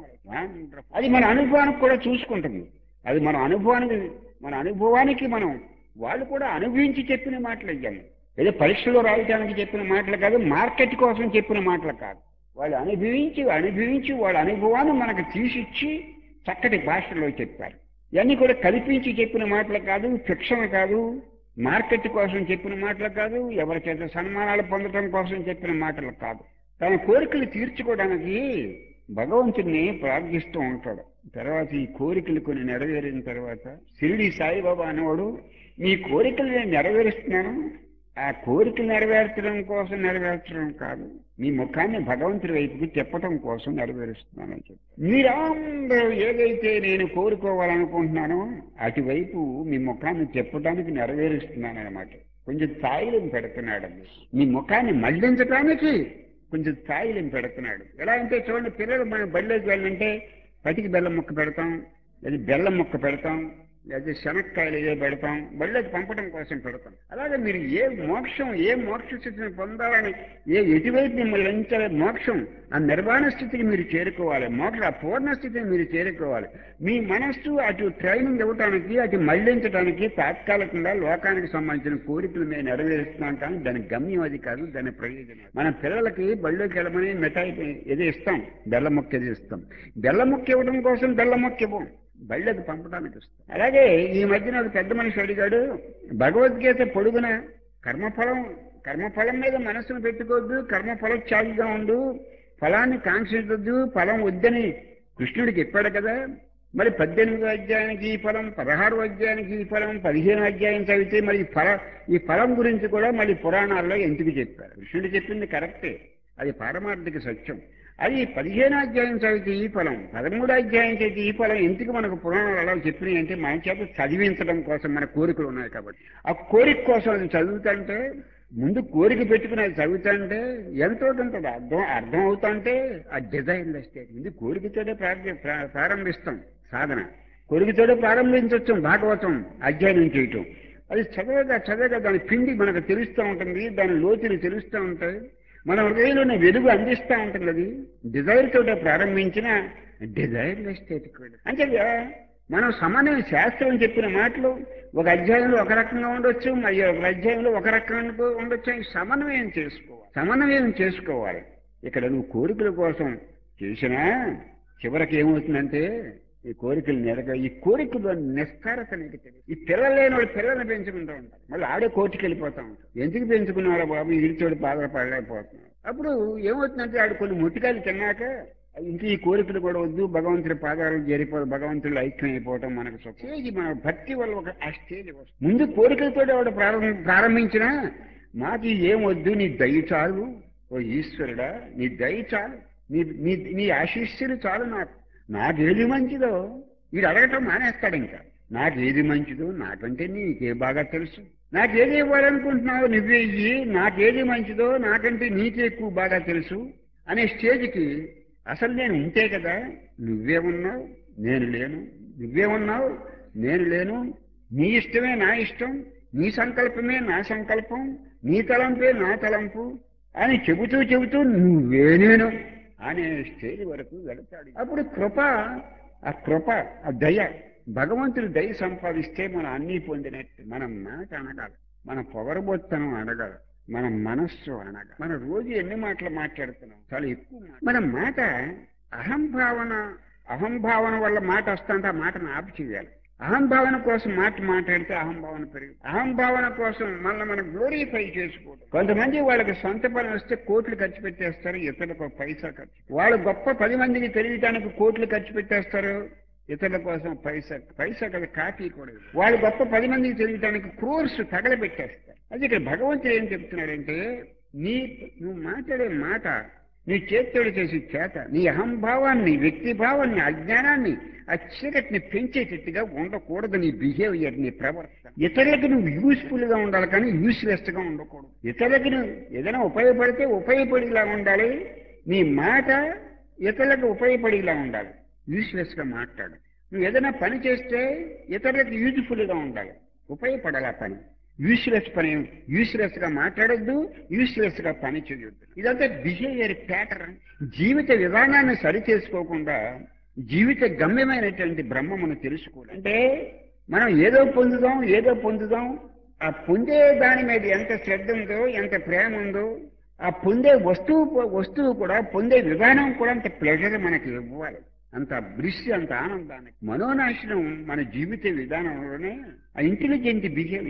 అది మన అనుభవానికి కూడా చూసుకుంటుంది అది మన అనుభవానికి మన అనుభవానికి మనం వాళ్ళు కూడా అనుభవించి చెప్పిన మాటలు అయ్యాము ఏదో పరీక్షలో రాయటానికి చెప్పిన మాటలు కాదు మార్కెట్ కోసం చెప్పిన మాటలు కాదు వాళ్ళు అనుభవించి అనుభవించి వాళ్ళ అనుభవాన్ని మనకు తీసిచ్చి చక్కటి భాషలో చెప్పారు ఇవన్నీ కూడా కల్పించి చెప్పిన మాటలు కాదు ఫిక్షన్ కాదు మార్కెట్ కోసం చెప్పిన మాటలు కాదు ఎవరి చేత సన్మానాలు పొందడం కోసం చెప్పిన మాటలు కాదు తన కోరికలు తీర్చుకోవడానికి భగవంతుడిని ప్రార్థిస్తూ ఉంటాడు తర్వాత ఈ కోరికలు కొన్ని నెరవేరిన తర్వాత షిరిడి సాయిబాబా అనేవాడు నీ కోరికలు నేను నెరవేరుస్తున్నాను ఆ కోరికలు నెరవేర్చడం కోసం నెరవేర్చడం కాదు మీ ముఖాన్ని భగవంతుడి వైపుకి తిప్పటం కోసం నెరవేరుస్తున్నానని చెప్పి మీరందరూ ఏదైతే నేను కోరుకోవాలనుకుంటున్నానో అటువైపు మీ ముఖాన్ని తిప్పడానికి నెరవేరుస్తున్నాను అనమాట కొంచెం తాయిలం పెడుతున్నాడు మీ ముఖాన్ని మళ్లించడానికి కొంచెం తాయిలం పెడుతున్నాడు ఎలా అంటే చూడండి పిల్లలు మనం బడిలోకి వెళ్ళంటే పటికి బెల్లం ముక్క పెడతాం లేదా బెల్లం ముక్క పెడతాం లేదా శనక్కాయలు ఏ పెడతాం బళ్ళకి పంపడం కోసం పెడతాం అలాగే మీరు ఏ మోక్షం ఏ మోక్ష స్థితిని పొందాలని ఏ ఎటువైపు మిమ్మల్ని ఎంచాలి మోక్షం ఆ నిర్వాణ స్థితికి మీరు చేరుకోవాలి మోక్ష ఆ పూర్ణ స్థితిని మీరు చేరుకోవాలి మీ మనస్సు అటు ట్రైనింగ్ ఇవ్వటానికి అటు మళ్లించడానికి తాత్కాలికంగా లోకానికి సంబంధించిన కోరికలు మేము నెరవేరుస్తున్నాం కానీ దాని గమ్యం అది కాదు దాని ప్రయోజనం మన పిల్లలకి బళ్ళోకి వెళ్ళమని మిఠాయి ఏదో ఇస్తాం బెల్ల మొక్క ఏదో ఇస్తాం బెల్ల మొక్క ఇవ్వడం కోసం బెల్ల మొక్క ఇవ్వం బళ్ళకి పంపడానికి వస్తాం అలాగే ఈ మధ్యన ఒక పెద్ద మనిషి అడిగాడు భగవద్గీత పొడుగున కర్మఫలం కర్మఫలం మీద మనసును పెట్టుకోవద్దు కర్మఫలం త్యాగిగా ఉండు ఫలాన్ని కాంక్షించొద్దు ఫలం వద్దని కృష్ణుడికి చెప్పాడు కదా మరి పద్దెనిమిదో అధ్యాయానికి ఈ ఫలం పదహారు అధ్యాయానికి ఈ ఫలం పదిహేను అధ్యాయం చదివితే మరి ఈ ఫల ఈ ఫలం గురించి కూడా మళ్ళీ పురాణాల్లో ఎందుకు చెప్పారు కృష్ణుడు చెప్పింది కరెక్టే అది పారమార్థిక సత్యం అది పదిహేను అధ్యాయం చదివితే ఈ ఫలం పదమూడు అధ్యాయం చదివితే ఈ ఫలం ఎందుకు మనకు పురాణాలు అలా చెప్పినాయి అంటే మన చేత చదివించడం కోసం మన కోరికలు ఉన్నాయి కాబట్టి ఆ కోరిక కోసం అది చదువుతుంటే ముందు కోరిక పెట్టుకుని అది చదువుతుంటే ఎంతో ఉంటుంది అర్థం అర్థం అవుతుంటే ఆ డిజైన్ స్టేట్ ముందు కోరికతోనే ప్రారంభ ప్రా- ప్రారంభిస్తాం సాధన కోరికతోనే ప్రారంభించవచ్చు భాగవతం అధ్యయనం చేయటం అది చదవగా చదవగా దాని పిండి మనకు తెలుస్తూ ఉంటుంది దాని లోతులు తెలుస్తూ ఉంటాయి మన హృదయంలోని వెలుగు అందిస్తూ ఉంటుంది అది డిజైర్ తోటే ప్రారంభించిన డిజైర్ స్టేట్ అంటే మనం సమన్వయం శాస్త్రం చెప్పిన మాటలు ఒక అధ్యాయంలో ఒక రకంగా ఉండొచ్చు మరి ఒక అధ్యాయంలో ఒక రకంగా ఉండొచ్చు అని సమన్వయం చేసుకోవాలి సమన్వయం చేసుకోవాలి ఇక్కడ నువ్వు కోరికల కోసం చేసినా చివరికి ఏమవుతుందంటే ఈ కోరికలు నెరగ ఈ కోరికలు నిస్కారత నీకు తెలియదు ఈ పిల్లలు లేని వాడు పిల్లల్ని పెంచుకుంటూ ఉంటారు మళ్ళీ ఆడే కోర్టుకి వెళ్ళిపోతా ఉంటారు ఎందుకు పెంచుకున్నారా బాబు ఇరిచోడు బాధపడలేకపోతున్నాడు అప్పుడు ఏమవుతుందంటే ఆడు కొన్ని ముట్టికాయలు తిన్నాక ఇంక ఈ కోరికలు కూడా వద్దు భగవంతుడి పాదాలు చేరిపో భగవంతుడు ఐక్యం అయిపోవటం మనకు సుఖం. స్టేజ్ మన భక్తి వల్ల ఒక ఆ స్టేజ్ వస్తుంది ముందు కోరికలతో ఆవిడ ప్రారంభ ప్రారంభించినా నాకు ఏం వద్దు నీ దయ చాలు ఓ ఈశ్వరుడా నీ దయ చాలు నీ నీ నీ ఆశీస్సులు చాలు నాకు నాకేది మంచిదో వీడు అడగటం మానేస్తాడు ఇంకా నాకేది మంచిదో నాకంటే నీకే బాగా తెలుసు నాకేది ఇవ్వాలనుకుంటున్నావు నువ్వే ఇయ్యి నాకేది మంచిదో నాకంటే నీకే ఎక్కువ బాగా తెలుసు అనే స్టేజ్కి అసలు నేను ఉంటే కదా నువ్వే ఉన్నావు నేను లేను నువ్వే ఉన్నావు నేను లేను నీ ఇష్టమే నా ఇష్టం నీ సంకల్పమే నా సంకల్పం నీ తలంపే నా తలంపు అని చెబుతూ చెబుతూ నువ్వే నేను అనే స్టేజ్ వరకు వెళతాడు అప్పుడు కృప ఆ కృప ఆ దయ భగవంతుడు దయ సంపాదిస్తే మనం అన్నీ పొందినట్టు మనం మాట అనగాలి మన పొగరబోత్తనం అనగాలి మన మనస్సు అనగా మన రోజు ఎన్ని మాటలు మాట్లాడుతున్నాం చాలా ఎక్కువ మాట. మన మాట అహంభావన అహంభావన వల్ల మాట వస్తుంటే ఆ మాటను ఆపు చేయాలి అహంభావన కోసం మాట మాట్లాడితే అహంభావన పెరిగి అహంభావన కోసం మళ్ళీ మనం గ్లోరిఫై చేసుకోవడం కొంతమంది వాళ్ళకి సొంత పని వస్తే కోట్లు ఖర్చు పెట్టేస్తారు ఇతరులకు ఒక పైసా ఖర్చు వాళ్ళు గొప్ప పది మందికి తెలియటానికి కోట్లు ఖర్చు పెట్టేస్తారు ఇతరుల కోసం పైసా పైసా కదా కాపీ కూడా ఇవ్వరు. వాళ్ళు గొప్ప పది మందికి తెలియటానికి క్రోర్స్ తగలబెట్టేస్తారు అది ఇక్కడ భగవంతుడు ఏం చెప్తున్నాడంటే నీ నువ్వు మాట్లాడే మాట నీ చేత్తోడు చేసే చేత నీ అహంభావాన్ని వ్యక్తి భావాన్ని అజ్ఞానాన్ని ఆ చీకటిని పెంచేటట్టుగా ఉండకూడదు నీ బిహేవియర్ నీ ప్రవర్తన ఇతరులకు నువ్వు యూస్ఫుల్ గా ఉండాలి కానీ యూస్లెస్ గా ఉండకూడదు ఇతరులకు నువ్వు ఏదైనా ఉపయోగపడితే ఉపయోగపడేలా ఉండాలి నీ మాట ఇతరులకు ఉపయోగపడేలా ఉండాలి యూస్లెస్ గా మాట్లాడు నువ్వు ఏదైనా పని చేస్తే ఇతరులకు యూజ్ఫుల్ గా ఉండాలి ఉపయోగపడాలి ఆ పని యూస్లెస్ పని యూస్లెస్ గా మాట్లాడొద్దు యూస్లెస్ గా పని చేయొద్దు ఇదంతా బిహేవియర్ ప్యాటర్న్ జీవిత విధానాన్ని సరి చేసుకోకుండా జీవిత గమ్యమైనటువంటి బ్రహ్మమును తెలుసుకోవాలి అంటే మనం ఏదో పొందుదాం ఏదో పొందుదాం ఆ పొందే దాని మీద ఎంత శ్రద్ధ ఉందో ఎంత ప్రేమ ఉందో ఆ పొందే వస్తువు వస్తువు కూడా పొందే విధానం కూడా అంత ప్లెజర్ మనకి ఇవ్వాలి అంత బ్రిష్ అంత ఆనందానికి మనోనాశనం మన జీవిత విధానంలోనే ఆ ఇంటెలిజెంట్ బిహేవియర్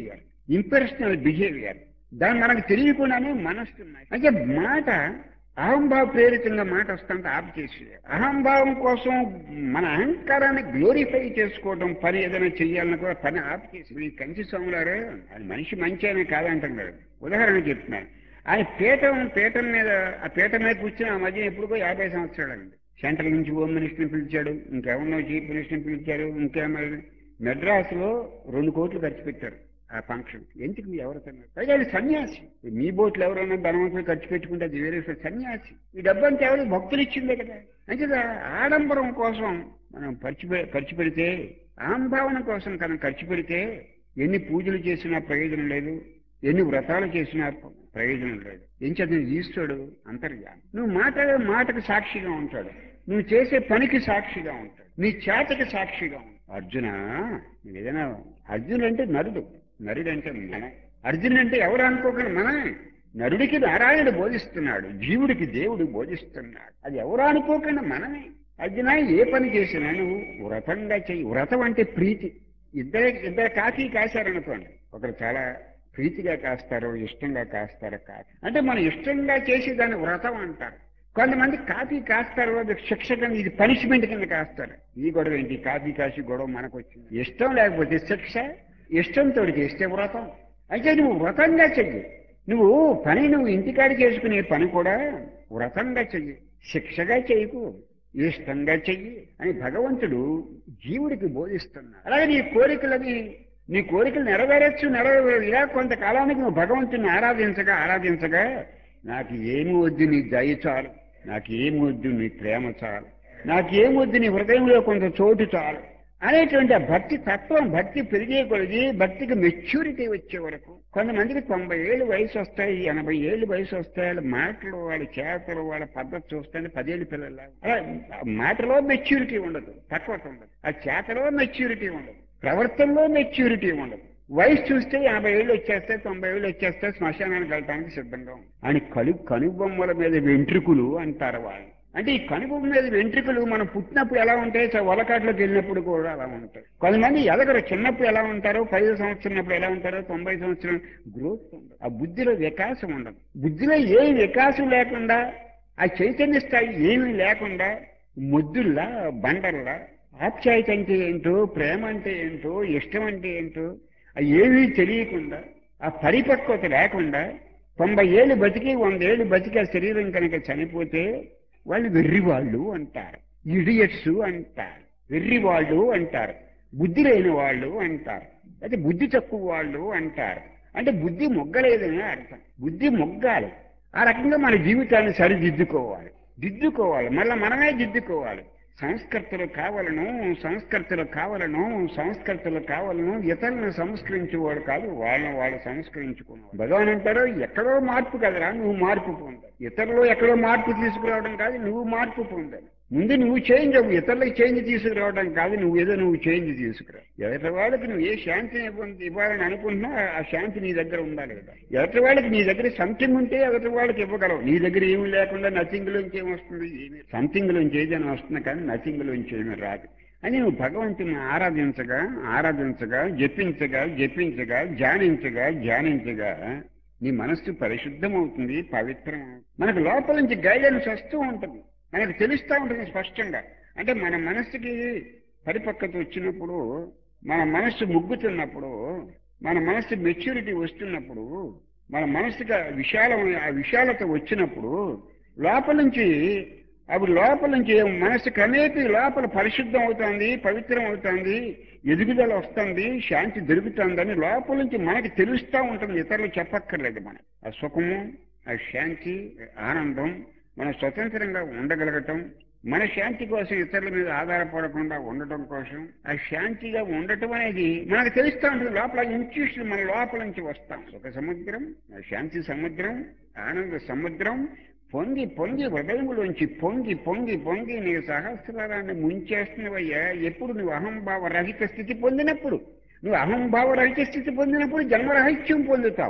ఇంపర్సనల్ బిహేవియర్ దాన్ని మనకు తెలియకుండానే మనస్సు అంటే మాట అహంభావ ప్రేరితంగా మాట వస్తుంటే ఆపు చేసి అహంభావం కోసం మన అహంకారాన్ని గ్లోరిఫై చేసుకోవడం పని ఏదైనా చెయ్యాలని కూడా పని ఆపు చేసి ఈ కంచి స్వాములారు అది మనిషి మంచి అని కాదంటున్నారు ఉదాహరణ చెప్తున్నాను ఆయన పీఠం పీఠం మీద ఆ పీఠం మీద కూర్చుని ఆ మధ్య ఎప్పుడుకో యాభై సంవత్సరాలండి సెంట్రల్ నుంచి హోమ్ మినిస్టర్ని పిలిచాడు ఇంకెవరినో చీఫ్ మినిస్టర్ని పిలిచారు ఇంకేమో మెడ్రాస్లో రెండు కోట్లు ఖర్చు పెట్టారు ఆ ఫంక్షన్ ఎందుకు ఎవరు తిన్నారు పైగా అది సన్యాసి మీ బోట్లు ఎవరైనా ధనవంతులు ఖర్చు పెట్టుకుంటే అది వేరే విషయం. సన్యాసి ఈ డబ్బంతా ఎవరు భక్తులు ఇచ్చిందే కదా అంచేదా ఆడంబరం కోసం మనం ఖర్చు పె- ఖర్చు పెడితే అహంభావన కోసం కనుక ఖర్చు పెడితే ఎన్ని పూజలు చేసినా ప్రయోజనం లేదు ఎన్ని వ్రతాలు చేసినా ప్రయోజనం లేదు ఏం చదివి ఈశ్వరుడు అంతర్యామి నువ్వు మాట్లాడే మాటకు సాక్షిగా ఉంటాడు నువ్వు చేసే పనికి సాక్షిగా ఉంటాడు నీ చేతకి సాక్షిగా ఉంటాడు అర్జున నువ్వు ఏదైనా అర్జునుడు అంటే నరుడు నరుడు అంటే మనం అర్జునుడు అంటే ఎవరు అనుకోకుండా మనమే నరుడికి నారాయణుడు బోధిస్తున్నాడు జీవుడికి దేవుడు బోధిస్తున్నాడు అది ఎవరు అనుకోకుండా మనమే అర్జున ఏ పని చేసినా నువ్వు వ్రతంగా చెయ్యి వ్రతం అంటే ప్రీతి ఇద్దరే ఇద్దరు కాకి కాశారనుకోండి ఒకరు చాలా ప్రీతిగా కాస్తారు ఇష్టంగా కాస్తారు కాకి అంటే మనం ఇష్టంగా చేసి దాన్ని వ్రతం అంటారు కొంతమంది కాఫీ కాస్తారు అది శిక్ష కింద ఇది పనిష్మెంట్ కింద కాస్తారు ఈ గొడవ ఏంటి కాఫీ కాసి గొడవ మనకు వచ్చింది ఇష్టం లేకపోతే శిక్ష ఇష్టంతో చేస్తే వ్రతం అయితే నువ్వు వ్రతంగా చెయ్యి నువ్వు పని నువ్వు ఇంటికాడ చేసుకునే పని కూడా వ్రతంగా చెయ్యి శిక్షగా చేయకు ఇష్టంగా చెయ్యి అని భగవంతుడు జీవుడికి బోధిస్తున్నాడు అలాగే నీ కోరికలని నీ కోరికలు నెరవేరచ్చు నెరవేరు ఇలా కొంతకాలానికి నువ్వు భగవంతుని ఆరాధించగా ఆరాధించగా నాకు ఏమి వద్దు నీ దయ చాలు నాకు ఏమి వద్దు నీ ప్రేమ చాలు నాకు ఏమి వద్దు నీ హృదయంలో కొంత చోటు చాలు అనేటువంటి ఆ భక్తి తత్వం భక్తి పెరిగే కొలిది భక్తికి మెచ్యూరిటీ వచ్చే వరకు కొంతమందికి తొంభై ఏళ్ళు వయసు వస్తాయి ఎనభై ఏళ్ళు వయసు వస్తాయి వాళ్ళ మాటలు వాళ్ళ చేతలు వాళ్ళ పద్ధతి చూస్తే పదేళ్ళు పిల్లల అలా మాటలో మెచ్యూరిటీ ఉండదు తక్కువ ఉండదు ఆ చేతలో మెచ్యూరిటీ ఉండదు ప్రవర్తనలో మెచ్యూరిటీ ఉండదు వయసు చూస్తే యాభై ఏళ్ళు వచ్చేస్తే తొంభై ఏళ్ళు వచ్చేస్తే శ్మశానానికి వెళ్ళడానికి సిద్ధంగా ఉంది అని కలు కనుబొమ్మల మీద వెంట్రుకలు అంటారు వాళ్ళు అంటే ఈ కనుబొమ్మ మీద వెంట్రుకలు మనం పుట్టినప్పుడు ఎలా ఉంటాయి చ- వలకాట్లోకి వెళ్ళినప్పుడు కూడా అలా ఉంటాయి కొంతమంది ఎదగరు చిన్నప్పుడు ఎలా ఉంటారో పది సంవత్సరం ఎలా ఉంటారో తొంభై సంవత్సరం గ్రోత్ ఉండదు ఆ బుద్ధిలో వికాసం ఉండదు బుద్ధిలో ఏ వికాసం లేకుండా ఆ చైతన్య స్థాయి ఏమీ లేకుండా ముద్దుల్లా బండల్లా ఆప్యాయత అంటే ఏంటో ప్రేమ అంటే ఏంటో ఇష్టం అంటే ఏంటో అవి ఏమీ తెలియకుండా ఆ పరిపక్వత లేకుండా తొంభై ఏళ్ళు బతికి వంద ఏళ్ళు బతికి ఆ శరీరం కనుక చనిపోతే వాళ్ళు వెర్రివాళ్ళు అంటారు ఇడియట్స్ అంటారు వెర్రివాళ్ళు అంటారు బుద్ధి లేని వాళ్ళు అంటారు అయితే బుద్ధి తక్కువ వాళ్ళు అంటారు అంటే బుద్ధి మొగ్గలేదని అర్థం బుద్ధి మొగ్గాలి ఆ రకంగా మన జీవితాన్ని సరిదిద్దుకోవాలి దిద్దుకోవాలి మళ్ళీ మనమే దిద్దుకోవాలి సంస్కర్తలు కావాలను సంస్కర్తలు కావాలను సంస్కర్తలు కావాలను ఇతరులను సంస్కరించేవాడు కాదు వాళ్ళని వాళ్ళు సంస్కరించుకున్నాడు భగవాన్ అంటారు ఎక్కడో మార్పు కదరా నువ్వు మార్పు పొందాలి ఇతరులు ఎక్కడో మార్పు తీసుకురావడం కాదు నువ్వు మార్పు పొందాలి ముందు నువ్వు చేంజ్ అవ్వు ఇతరులకు చేంజ్ తీసుకురావడం కాదు నువ్వు ఏదో నువ్వు చేంజ్ తీసుకురా ఎదుటి వాళ్ళకి నువ్వు ఏ శాంతిని ఇవ్వ- ఇవ్వాలని అనుకుంటున్నా ఆ శాంతి నీ దగ్గర ఉండాలి కదా ఎదుటి వాళ్ళకి నీ దగ్గర సంథింగ్ ఉంటే ఎదుటి వాళ్ళకి ఇవ్వగలవు నీ దగ్గర ఏమీ లేకుండా నథింగ్ లోంచి ఏమొస్తుంది ఏమీ సంథింగ్ లోంచి ఏదైనా వస్తుంది కానీ నథింగ్ లోంచి ఏమీ రాదు అని నువ్వు భగవంతుని ఆరాధించగా ఆరాధించగా జపించగా జపించగా ధ్యానించగా ధ్యానించగా నీ మనస్సు పరిశుద్ధమవుతుంది పవిత్రం మనకు లోపల నుంచి గైడెన్స్ వస్తూ ఉంటుంది మనకు తెలుస్తూ ఉంటుంది స్పష్టంగా అంటే మన మనస్సుకి పరిపక్వత వచ్చినప్పుడు మన మనస్సు ముగ్గుతున్నప్పుడు మన మనస్సు మెచ్యూరిటీ వస్తున్నప్పుడు మన మనస్సుకి ఆ విశాలం ఆ విశాలత వచ్చినప్పుడు లోపల నుంచి అప్పుడు లోపల నుంచి మనస్సు క్రమేపీ లోపల పరిశుద్ధం అవుతుంది పవిత్రం అవుతుంది ఎదుగుదల వస్తుంది శాంతి దొరుకుతుందని లోపల నుంచి మనకి తెలుస్తూ ఉంటుంది ఇతరులు చెప్పక్కర్లేదు మనం ఆ సుఖము ఆ శాంతి ఆనందం మన స్వతంత్రంగా ఉండగలగటం మన శాంతి కోసం ఇతరుల మీద ఆధారపడకుండా ఉండటం కోసం ఆ శాంతిగా ఉండటం అనేది మనకు తెలుస్తూ ఉంటుంది లోపల ఇన్స్టిట్యూషన్ మన లోపల నుంచి వస్తాం ఒక సముద్రం ఆ శాంతి సముద్రం ఆనంద సముద్రం పొంగి పొంగి హృదయములోంచి పొంగి పొంగి పొంగి నీ సహస్రాన్ని ముంచేస్తున్నవయ్యా ఎప్పుడు నువ్వు అహంభావ రహిత స్థితి పొందినప్పుడు నువ్వు అహంభావ రహిత స్థితి పొందినప్పుడు జన్మరహిత్యం పొందుతావు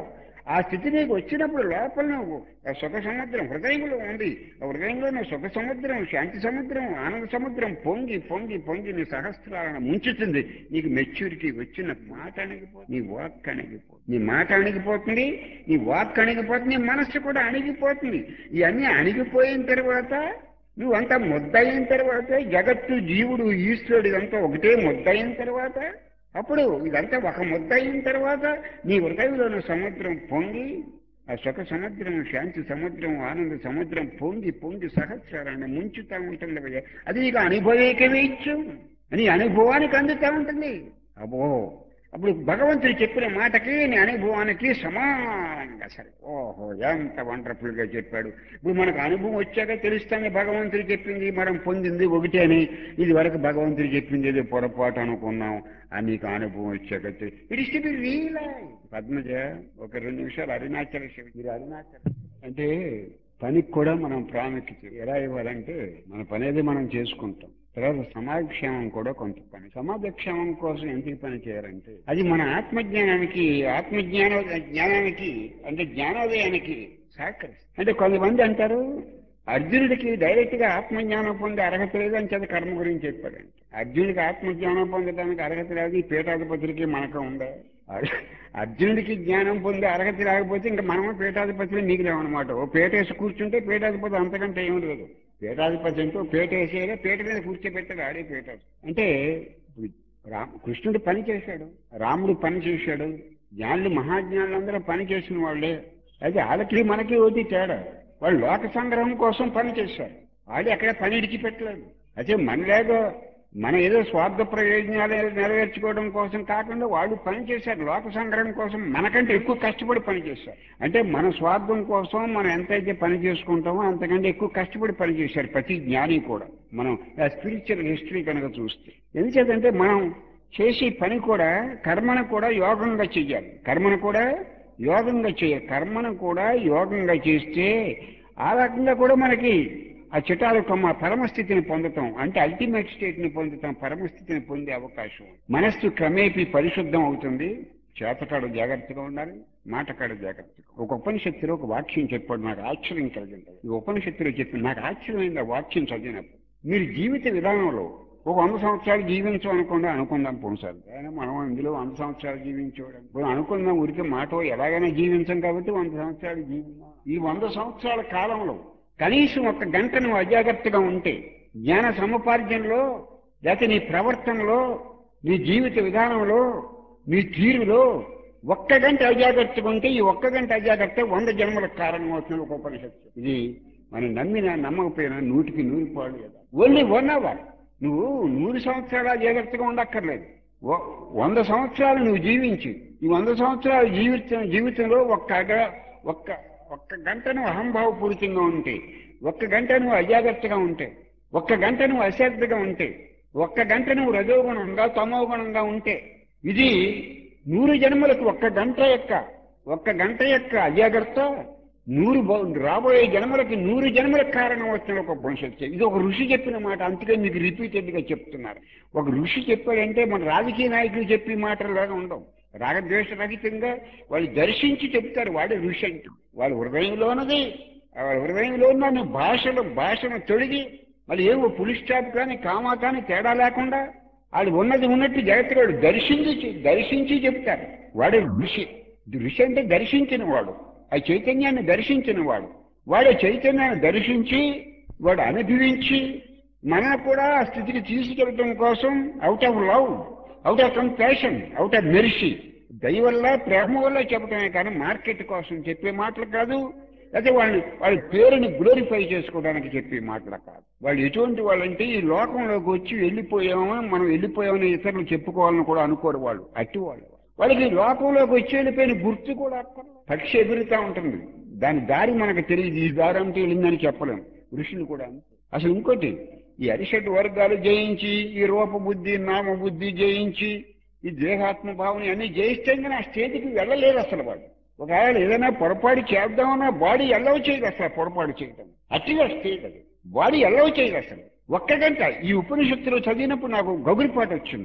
ఆ స్థితి నీకు వచ్చినప్పుడు లోపల నువ్వు ఆ సుఖ సముద్రం హృదయంలో ఉంది ఆ హృదయంలో నువ్వు సుఖ సముద్రం శాంతి సముద్రం ఆనంద సముద్రం పొంగి పొంగి పొంగి నీ సహస్రాలను ముంచుతుంది నీకు మెచ్యూరిటీ వచ్చిన మాట అణిగిపోతుంది నీ వాక్ అణిగిపోతుంది నీ మాట అణిగిపోతుంది నీ వాక్ అణిగిపోతుంది నీ మనస్సు కూడా అణిగిపోతుంది ఇవన్నీ అణిగిపోయిన తర్వాత నువ్వంతా ముద్దయిన తర్వాత జగత్తు జీవుడు ఈశ్వరుడు ఇదంతా ఒకటే ముద్దయిన తర్వాత అప్పుడు ఇదంతా ఒక ముద్ద అయిన తర్వాత నీ హృదయంలోని సముద్రం పొంగి ఆ సుఖ సముద్రం శాంతి సముద్రం ఆనంద సముద్రం పొంగి పొంగి సహస్రాన్ని ముంచుతా ఉంటుంది భయ్యా. అది నీకు అనుభవేకమే ఇచ్చు నీ అనుభవానికి అందుతా ఉంటుంది అబ్బో అప్పుడు భగవంతుడు చెప్పిన మాటకి నీ అనుభవానికి సమానంగా సరే ఓహో ఎంత వండర్ఫుల్ గా చెప్పాడు ఇప్పుడు మనకు అనుభవం వచ్చాక తెలుస్తానే భగవంతుడు చెప్పింది మనం పొందింది ఒకటే అని ఇది వరకు భగవంతుడు చెప్పింది ఏదో పొరపాటు అనుకున్నాం అని నీకు అనుభవం వచ్చాక it is to be real Padmaja ఒక రెండు నిమిషాలు అరుణాచల శివ మీరు అరుణాచల అంటే పనికి కూడా మనం ప్రాముఖ్యత ఎలా ఇవ్వాలంటే మన పని ఏది మనం చేసుకుంటాం తర్వాత సమాజక్షేమం కూడా కొంత పని సమాజక్షేమం కోసం ఎందుకు పని చేయాలంటే అది మన ఆత్మజ్ఞానానికి ఆత్మజ్ఞాన జ్ఞానానికి అంటే జ్ఞానోదయానికి సహకరిస్తుంది అంటే కొంతమంది అంటారు అర్జునుడికి డైరెక్ట్ గా ఆత్మజ్ఞానం పొందే అర్హత లేదు అని చేత కర్మ గురించి చెప్పాడంట అర్జునుడికి ఆత్మజ్ఞానం పొందడానికి అర్హత లేదు ఈ పీఠాధిపతులకి మనకు ఉందా అర్జునుడికి జ్ఞానం పొందే అర్హత లేకపోతే ఇంకా మనము పీఠాధిపతులు మిగిలేమన్నమాట ఓ పీట వేసి కూర్చుంటే పీఠాధిపతి అంతకంటే ఏం లేదు పీఠాధిపతి అంటే ఓ పీట వేసేయాలి పీట మీద కూర్చోబెట్టాడు ఆడే పీఠ అంటే ఇప్పుడు రామ కృష్ణుడు పని చేశాడు రాముడు పని చేశాడు జ్ఞానులు మహాజ్ఞానులు అందరూ పని చేసిన వాళ్ళే అయితే వాళ్ళకి మనకి ఒకటి తేడా వాళ్ళు లోక సంగ్రహం కోసం పని చేశారు వాళ్ళు ఎక్కడ పని ఇడిచిపెట్టలేదు అయితే మనలాగా మన ఏదో స్వార్థ ప్రయోజనాలు నెరవేర్చుకోవడం కోసం కాకుండా వాళ్ళు పని చేశారు లోక సంగ్రహం కోసం మనకంటే ఎక్కువ కష్టపడి పని చేశారు అంటే మన స్వార్థం కోసం మనం ఎంతైతే పని చేసుకుంటామో అంతకంటే ఎక్కువ కష్టపడి పని చేశారు ప్రతి జ్ఞాని కూడా మనం స్పిరిచువల్ హిస్టరీ కనుక చూస్తే ఎందుచేతంటే మనం చేసే పని కూడా కర్మను కూడా యోగంగా చెయ్యాలి కర్మను కూడా యోగంగా చేయాలి కర్మను కూడా యోగంగా చేస్తే ఆ రకంగా కూడా మనకి ఆ చిటాలు కమ్మ పరమస్థితిని పొందుతాం అంటే అల్టిమేట్ స్టేట్ ని పొందుతాం పరమస్థితిని పొందే అవకాశం ఉంది. మనస్సు క్రమేపీ పరిశుద్ధం అవుతుంది చేతకాడు జాగ్రత్తగా ఉండాలి మాటకాడు జాగ్రత్తగా ఒక ఉపనిషత్తులో ఒక వాక్యం చెప్పాడు నాకు ఆశ్చర్యం కలిగింది ఈ ఉపనిషత్తులో చెప్పి నాకు ఆశ్చర్యమైంది ఆ వాక్యం చదివినప్పుడు మీరు జీవిత విధానంలో ఒక వంద సంవత్సరాలు జీవించాలనుకుండా అనుకుందాం పోసారు అయినా మనం ఇందులో వంద సంవత్సరాలు జీవించడం ఇప్పుడు అనుకుందాం ఊరికే మాట ఎలాగైనా జీవించాం కాబట్టి వంద సంవత్సరాలు జీవించాం ఈ వంద సంవత్సరాల కాలంలో కనీసం ఒక గంట నువ్వు అజాగ్రత్తగా ఉంటే జ్ఞాన సముపార్జనలో లేకపోతే నీ ప్రవర్తనలో నీ జీవిత విధానంలో నీ తీరులో ఒక్క గంట అజాగ్రత్తగా ఉంటే ఈ ఒక్క గంట అజాగ్రత్త వంద జన్మలకు కారణం అవుతుంది ఒక ఉపనిషత్తు ఇది మనం నమ్మినా నమ్మకపోయినా నూటికి నూరు పాడు ఓన్లీ వన్ అవర్ నువ్వు నూరు సంవత్సరాలు జాగ్రత్తగా ఉండక్కర్లేదు ఓ- వంద సంవత్సరాలు నువ్వు జీవించి ఈ వంద సంవత్సరాలు జీవిత జీవితంలో ఒక్క అగ- ఒక్క ఒక్క గంట నువ్వు అహంభావపూరితంగా ఉంటే ఒక్క గంట నువ్వు అజాగ్రత్తగా ఉంటే ఒక్క గంట నువ్వు అశ్రద్ధగా ఉంటే ఒక్క గంట నువ్వు రజోగుణంగా తమోగుణంగా ఉంటే ఇది నూరు జన్మలకు ఒక్క గంట యొక్క ఒక్క గంట యొక్క అజాగ్రత్త నూరు బ- రాబోయే జన్మలకి నూరు జన్మలకు కారణం వచ్చిన ఒక భవిష్యత్తు ఇది ఒక ఋషి చెప్పిన మాట అందుకే మీకు రిపీటెడ్ గా చెప్తున్నారు ఒక ఋషి చెప్పాడంటే మన రాజకీయ నాయకులు చెప్పే మాటలాగా ఉండవు రాగద్వేష రహితంగా వాళ్ళు దర్శించి చెప్తారు వాడే ఋషి అంటూ వాళ్ళ హృదయంలోనది వాళ్ళ హృదయంలో ఉన్న భాషలు భాషను తొడిగి మళ్ళీ ఏవో పులి స్టాప్ కానీ కామా కానీ తేడా లేకుండా వాళ్ళు ఉన్నది ఉన్నట్టు జాగ్రత్తగా వాడు దర్శించి దర్శించి చెప్తారు వాడే ఋషి ఇది ఋషి అంటే దర్శించిన వాడు ఆ చైతన్యాన్ని దర్శించిన వాడు వాడే చైతన్యాన్ని దర్శించి వాడు అనుభవించి మన కూడా ఆ స్థితికి తీసుకెళ్ళడం కోసం out of love out of compassion out of mercy దయ వల్ల ప్రేమ వల్ల చెప్పడమే కానీ మార్కెట్ కోసం చెప్పే మాటలు కాదు అయితే వాళ్ళు వాళ్ళ పేరుని గ్లోరిఫై చేసుకోవడానికి చెప్పే మాటలు కాదు వాళ్ళు ఎటువంటి వాళ్ళంటే ఈ లోకంలోకి వచ్చి వెళ్ళిపోయామో మనం వెళ్ళిపోయామని ఇతరులు చెప్పుకోవాలని కూడా అనుకోరు వాళ్ళు అట్టి వాళ్ళు వాళ్ళకి ఈ లోకంలోకి వచ్చి వెళ్ళిపోయిన గుర్తు కూడా అక్కర్లేదు. పక్షి ఎగురుతా ఉంటుంది దాని దారి మనకు తెలియదు ఈ దారి అంటే వెళ్ళిందని చెప్పలేం ఋషులు కూడా అంతే. అసలు ఇంకోటి ఈ అరిషట్ వర్గాలు జయించి ఈ రూప బుద్ధి నామ బుద్ధి జయించి ఈ దేహాత్మ భావన అన్ని జయిస్తే కానీ ఆ స్టేజ్కి వెళ్ళలేరు అసలు వాళ్ళు ఒకవేళ ఏదైనా పొరపాటు చేద్దామన్నా బాడీ ఎల్లవ చేయదు అసలు పొరపాటు చేయడం అట్టిగా స్టేజ్ అది బాడీ ఎల్లవ చేయదు అసలు ఒక్క గంట ఈ ఉపనిషత్తులో చదివినప్పుడు నాకు గగురిపాటు వచ్చింది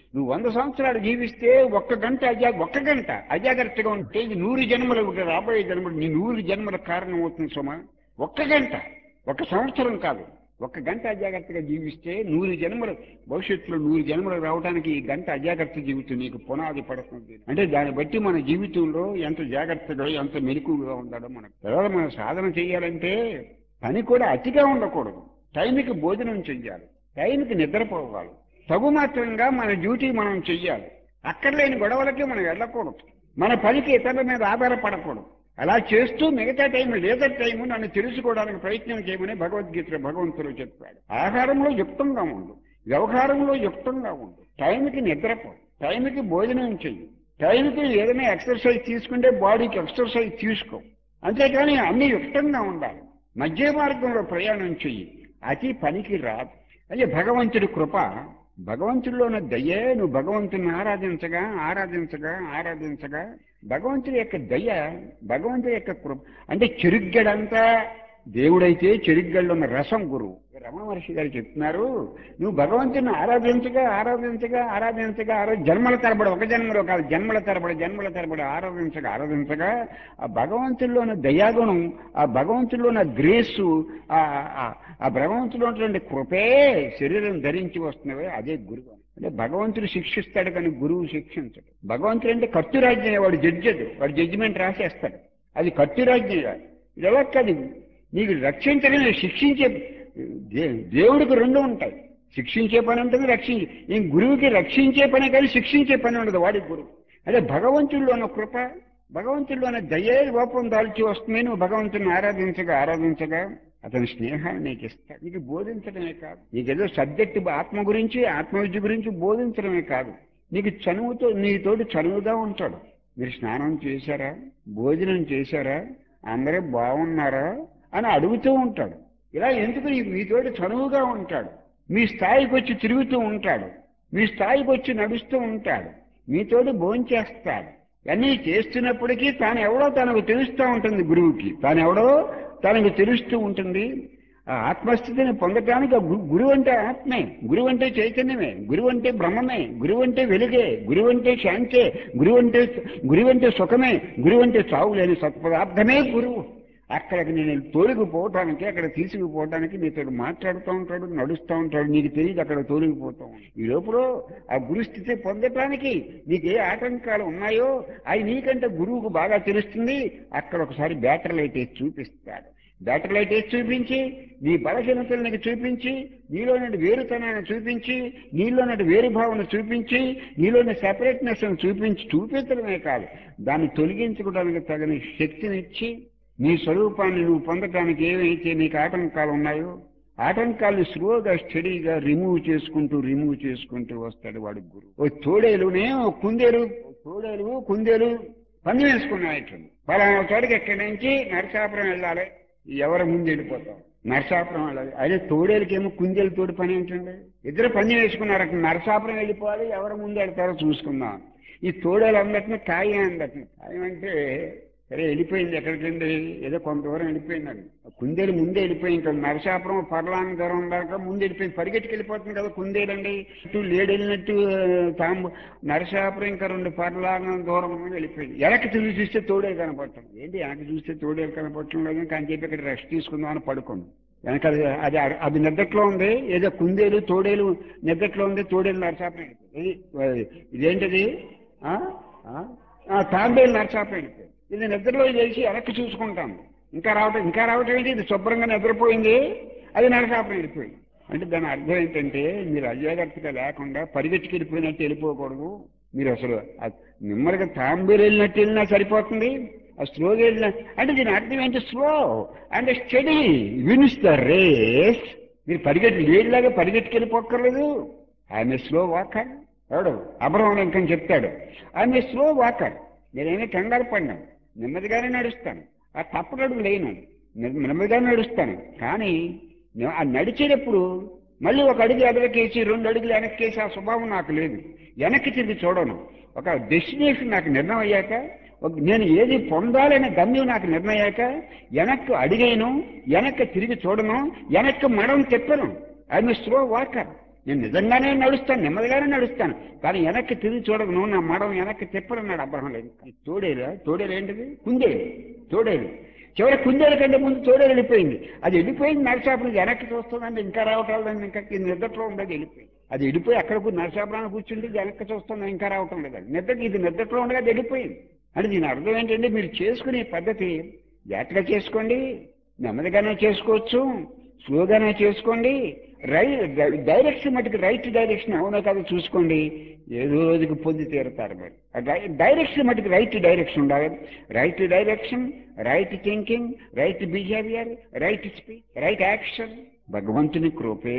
నువ్వు వంద సంవత్సరాలు జీవిస్తే ఒక్క గంట అజా ఒక్క గంట అజాగ్రత్తగా ఉంటే ఇది నూరు జన్మలు రాబోయే జన్మలు నీ నూరు జన్మల కారణం అవుతుంది సుమా ఒక్క గంట ఒక సంవత్సరం కాదు ఒక్క గంట అజాగ్రత్తగా జీవిస్తే నూరు జన్మలు భవిష్యత్తులో నూరు జన్మలు రావడానికి ఈ గంట అజాగ్రత్త జీవితం నీకు పునాది పడుతుంది అంటే దాన్ని బట్టి మన జీవితంలో ఎంత జాగ్రత్తగా ఎంత మెలకుగా ఉండాలో మనకు తర్వాత మనం సాధన చేయాలంటే పని కూడా అతిగా ఉండకూడదు టైంకి భోజనం చెయ్యాలి టైంకి నిద్రపోవాలి తగు మాత్రంగా మన డ్యూటీ మనం చెయ్యాలి అక్కర్లేని గొడవలకి మనం వెళ్ళకూడదు మన పనికి ఇతరుల మీద ఆధారపడకూడదు అలా చేస్తూ మిగతా టైం లేదర్ టైం నన్ను తెలుసుకోవడానికి ప్రయత్నం చేయమని భగవద్గీతలో భగవంతుడు చెప్పాడు ఆహారంలో యుక్తంగా ఉండు వ్యవహారంలో యుక్తంగా ఉండు టైంకి నిద్రపో టైంకి భోజనం చెయ్యి టైంకి ఏదైనా ఎక్సర్సైజ్ తీసుకుంటే బాడీకి ఎక్సర్సైజ్ తీసుకో అంతేకాని అన్ని యుక్తంగా ఉండాలి మధ్య మార్గంలో ప్రయాణం చెయ్యి అతి పనికి రాదు అదే భగవంతుడి కృప భగవంతుడిలోన దయ్యే నువ్వు భగవంతుని ఆరాధించగా ఆరాధించగా ఆరాధించగా భగవంతుడి యొక్క దయ భగవంతుడి యొక్క కృప అంటే చెరుగ్గడంతా దేవుడైతే చెరుగ్గల్లో ఉన్న రసం గురువు రమణ మహర్షి గారు చెప్తున్నారు నువ్వు భగవంతుని ఆరాధించగా ఆరాధించగా ఆరాధించగా ఆరో జన్మల తరబడి ఒక జన్మలో కాదు జన్మల తరబడి జన్మల తరబడి ఆరాధించగా ఆరాధించగా ఆ భగవంతుల్లో ఉన్న దయాగుణం ఆ భగవంతుల్లో ఉన్న గ్రేసు ఆ ఆ- ఆ భగవంతులో ఉన్నటువంటి కృపే శరీరం ధరించి వస్తున్నవే అదే గురువు అంటే భగవంతుడు శిక్షిస్తాడు కానీ గురువు శిక్షించడు భగవంతుడు అంటే కత్తురాజ్యం వాడు జడ్జడు వాడు జడ్జిమెంట్ రాసేస్తాడు అది కత్తురాజ్యం కాదు. ఇది ఎలా కాదు నీకు రక్షించడమే శిక్షించే దే- దేవుడికి రెండు ఉంటాయి శిక్షించే పని ఉంటుంది రక్షించే ఈ గురువుకి రక్షించే పని కానీ శిక్షించే పని ఉండదు వాడి గురువు అదే భగవంతుల్లో ఉన్న కృప భగవంతుల్లో ఉన్న దయే రూపం దాల్చి వస్తుంది నువ్వు భగవంతుని ఆరాధించగా ఆరాధించగా అతని స్నేహాన్ని నీకు ఇస్తాడు నీకు బోధించడమే కాదు నీకేదో సబ్జెక్టు ఆత్మ గురించి ఆత్మవిద్య గురించి బోధించడమే కాదు నీకు చనువుతో నీతోటి చనువుగా ఉంటాడు మీరు స్నానం చేశారా భోజనం చేశారా అందరూ బాగున్నారా అని అడుగుతూ ఉంటాడు ఇలా ఎందుకు నీ- మీతోటి చనువుగా ఉంటాడు మీ స్థాయికి వచ్చి తిరుగుతూ ఉంటాడు మీ స్థాయికి వచ్చి నడుస్తూ ఉంటాడు మీతోటి భోంచేస్తాడు అన్నీ చేస్తున్నప్పటికీ తాను ఎవడో తనకు తెలుస్తూ ఉంటుంది గురువుకి తాను ఎవడో తనకు తెలుస్తూ ఉంటుంది ఆ ఆత్మస్థితిని పొందటానికి ఆ గు- గురువు అంటే ఆత్మే గురువు అంటే చైతన్యమే గురువు అంటే బ్రహ్మమే గురువు అంటే వెలుగే గురువు అంటే శాంతే గురువు అంటే గురువు అంటే సుఖమే గురువు అంటే చావు లేని సత్పదార్థమే గురువు అక్కడికి నేను తోలుకుపోవటానికి అక్కడ తీసుకుపోవటానికి నీతో మాట్లాడుతూ ఉంటాడు నడుస్తూ ఉంటాడు నీకు తెలియదు అక్కడ తోలుకుపోతాం ఈ లోపల ఆ గురుస్థితి పొందటానికి నీకు ఏ ఆటంకాలు ఉన్నాయో అవి నీకంటే గురువుకు బాగా తెలుస్తుంది అక్కడ ఒకసారి బ్యాటరీ లైట్ వేసి చూపిస్తాడు బ్యాటరీ లైట్ వేసి చూపించి నీ బలహీనతలు నీకు చూపించి నీలోని వేరుతనాన్ని చూపించి నీలోని వేరు భావన చూపించి నీలోని సెపరేట్నెస్ చూపించి చూపించడమే కాదు దాన్ని తొలగించుకోవడానికి తగిన శక్తినిచ్చి నీ స్వరూపాన్ని నువ్వు పొందటానికి ఏవైతే నీకు ఆటంకాలు ఉన్నాయో ఆటంకాలను స్లోగా స్టడీగా రిమూవ్ చేసుకుంటూ రిమూవ్ చేసుకుంటూ వస్తాడు వాడు గురువు ఓ తోడేలునే ఓ కుందేలు ఓ తోడేలు కుందేలు పని వేసుకున్నాయటండి పలానా చోటికి ఎక్కడి నుంచి నరసాపురం వెళ్ళాలి ఎవరి ముందు వెళ్ళిపోతాం నరసాపురం వెళ్ళాలి అదే తోడేలకేమో కుందేలు తోడు పని ఏంటండి ఇద్దరు పని వేసుకున్నారు అక్కడ నరసాపురం వెళ్ళిపోవాలి ఎవరి ముందు వెళ్తారో చూసుకుందాం ఈ తోడేలు అందటిని కాయ అందటిని కాయం అంటే సరే వెళ్ళిపోయింది ఎక్కడికండి ఏదో కొంత దూరం వెళ్ళిపోయిందండి కుందేలు ముందే వెళ్ళిపోయింది కదా నరసాపురం పర్లాంగ దూరం దాకా ముందు వెళ్ళిపోయింది పరిగెట్టుకు వెళ్ళిపోతుంది కదా కుందేలండి ఇటు లేడు వెళ్ళినట్టు తాము నరసాపురం ఇంకా రెండు పర్లాంగం దూరం ముందు వెళ్ళిపోయింది వెనక్కి తిరిగి చూస్తే తోడే కనపడటం ఏంటి వెనక్కి చూస్తే తోడే కనపడటం లేదు కానీ చెప్పి ఇక్కడ రెస్ట్ తీసుకుందాం అని పడుకోండి వెనక అది అది అది నిద్రట్లో ఉంది ఏదో కుందేలు తోడేలు నిద్రట్లో ఉంది తోడేలు నరసాపురం వెళ్ళిపోయింది. ఇది ఇదేంటిది ఆ? ఆ? ఆ, తాంబేలు నరసాపురం వెళ్ళిపోయింది ఇది నిద్రలో చేసి వెనక్కి చూసుకుంటాం ఇంకా రావటం ఇంకా రావటం ఏంటి ఇది శుభ్రంగా నిద్రపోయింది అది నరసాపురం వెళ్ళిపోయింది అంటే దాని అర్థం ఏంటంటే మీరు అజాగ్రత్తగా లేకుండా పరిగెత్తుకు వెళ్ళిపోయినట్టు వెళ్ళిపోకూడదు మీరు అసలు ఆ నెమ్మదిగా తాంబేలు వెళ్ళినట్టు వెళ్ళినా సరిపోతుంది ఆ స్లోగా వెళ్ళిన అంటే దీని అర్థం ఏంటి slow and steady wins the race మీరు పరిగెత్తి లేడిలాగా పరిగెత్తుకు వెళ్ళిపోక్కర్లేదు ఆయన స్లో వాకర్ ఎవడు అబ్రహం ఇంకా చెప్తాడు ఆయన స్లో వాకర్ నేనేమీ కంగారు పడినాను నెమ్మదిగానే నడుస్తాను ఆ తప్పటడుగు లేను నెమ్మ- నెమ్మదిగానే నడుస్తాను కానీ నే- ఆ నడిచేటప్పుడు మళ్ళీ ఒక అడుగు ఎదరకేసి రెండు అడుగులు వెనక్కేసి ఆ స్వభావం నాకు లేదు వెనక్కి తిరిగి చూడను ఒక డెస్టినేషన్ నాకు నిర్ణయం అయ్యాక ఒక- నేను ఏది పొందాలనే గమ్యం నాకు నిర్ణయాక వెనక్కు అడిగేను వెనక్కి తిరిగి చూడను వెనక్కి మడం తిప్పను ఐఎమ్ స్లో వాకర్ నేను నిజంగానే నడుస్తాను నెమ్మదిగానే నడుస్తాను కానీ వెనక్కి తిరిగి చూడకు నువ్వు నా మడం వెనక్కి తిప్పడన్నాడు అబ్రహం లేదు తోడేలు తోడేలు ఏంటిది కుందేలు తోడేలు చివరి కుందేలు కంటే ముందు తోడేలు వెళ్ళిపోయింది అది వెళ్ళిపోయింది నరసాపురం వెనక్కి చూస్తుందంటే ఇంకా రావటం లేదు ఇంకా ఈ నిద్రలో ఉండదు వెళ్ళిపోయింది అది వెళ్ళిపోయి అక్కడ నరసాపురాన్ని కూర్చుంటే వెనక్కి చూస్తుంది ఇంకా రావటం లేదు నిద్రకి ఇది నిద్రలో ఉండగా అది వెళ్ళిపోయింది అంటే దీని అర్థం ఏంటంటే మీరు చేసుకునే పద్ధతి జాగ్రత్తగా చేసుకోండి నెమ్మదిగానే చేసుకోవచ్చు స్లోగానే చేసుకోండి రై డైరెక్షన్ మటుకు రైట్ డైరెక్షన్ అవునా కాదు చూసుకోండి ఏదో రోజుకి పొంది తీరుతారు మీరు ఆ డై- డైరెక్షన్ మటుకు రైట్ డైరెక్షన్ ఉండాలి right direction right thinking right behaviour right speech right action భగవంతుని కృపే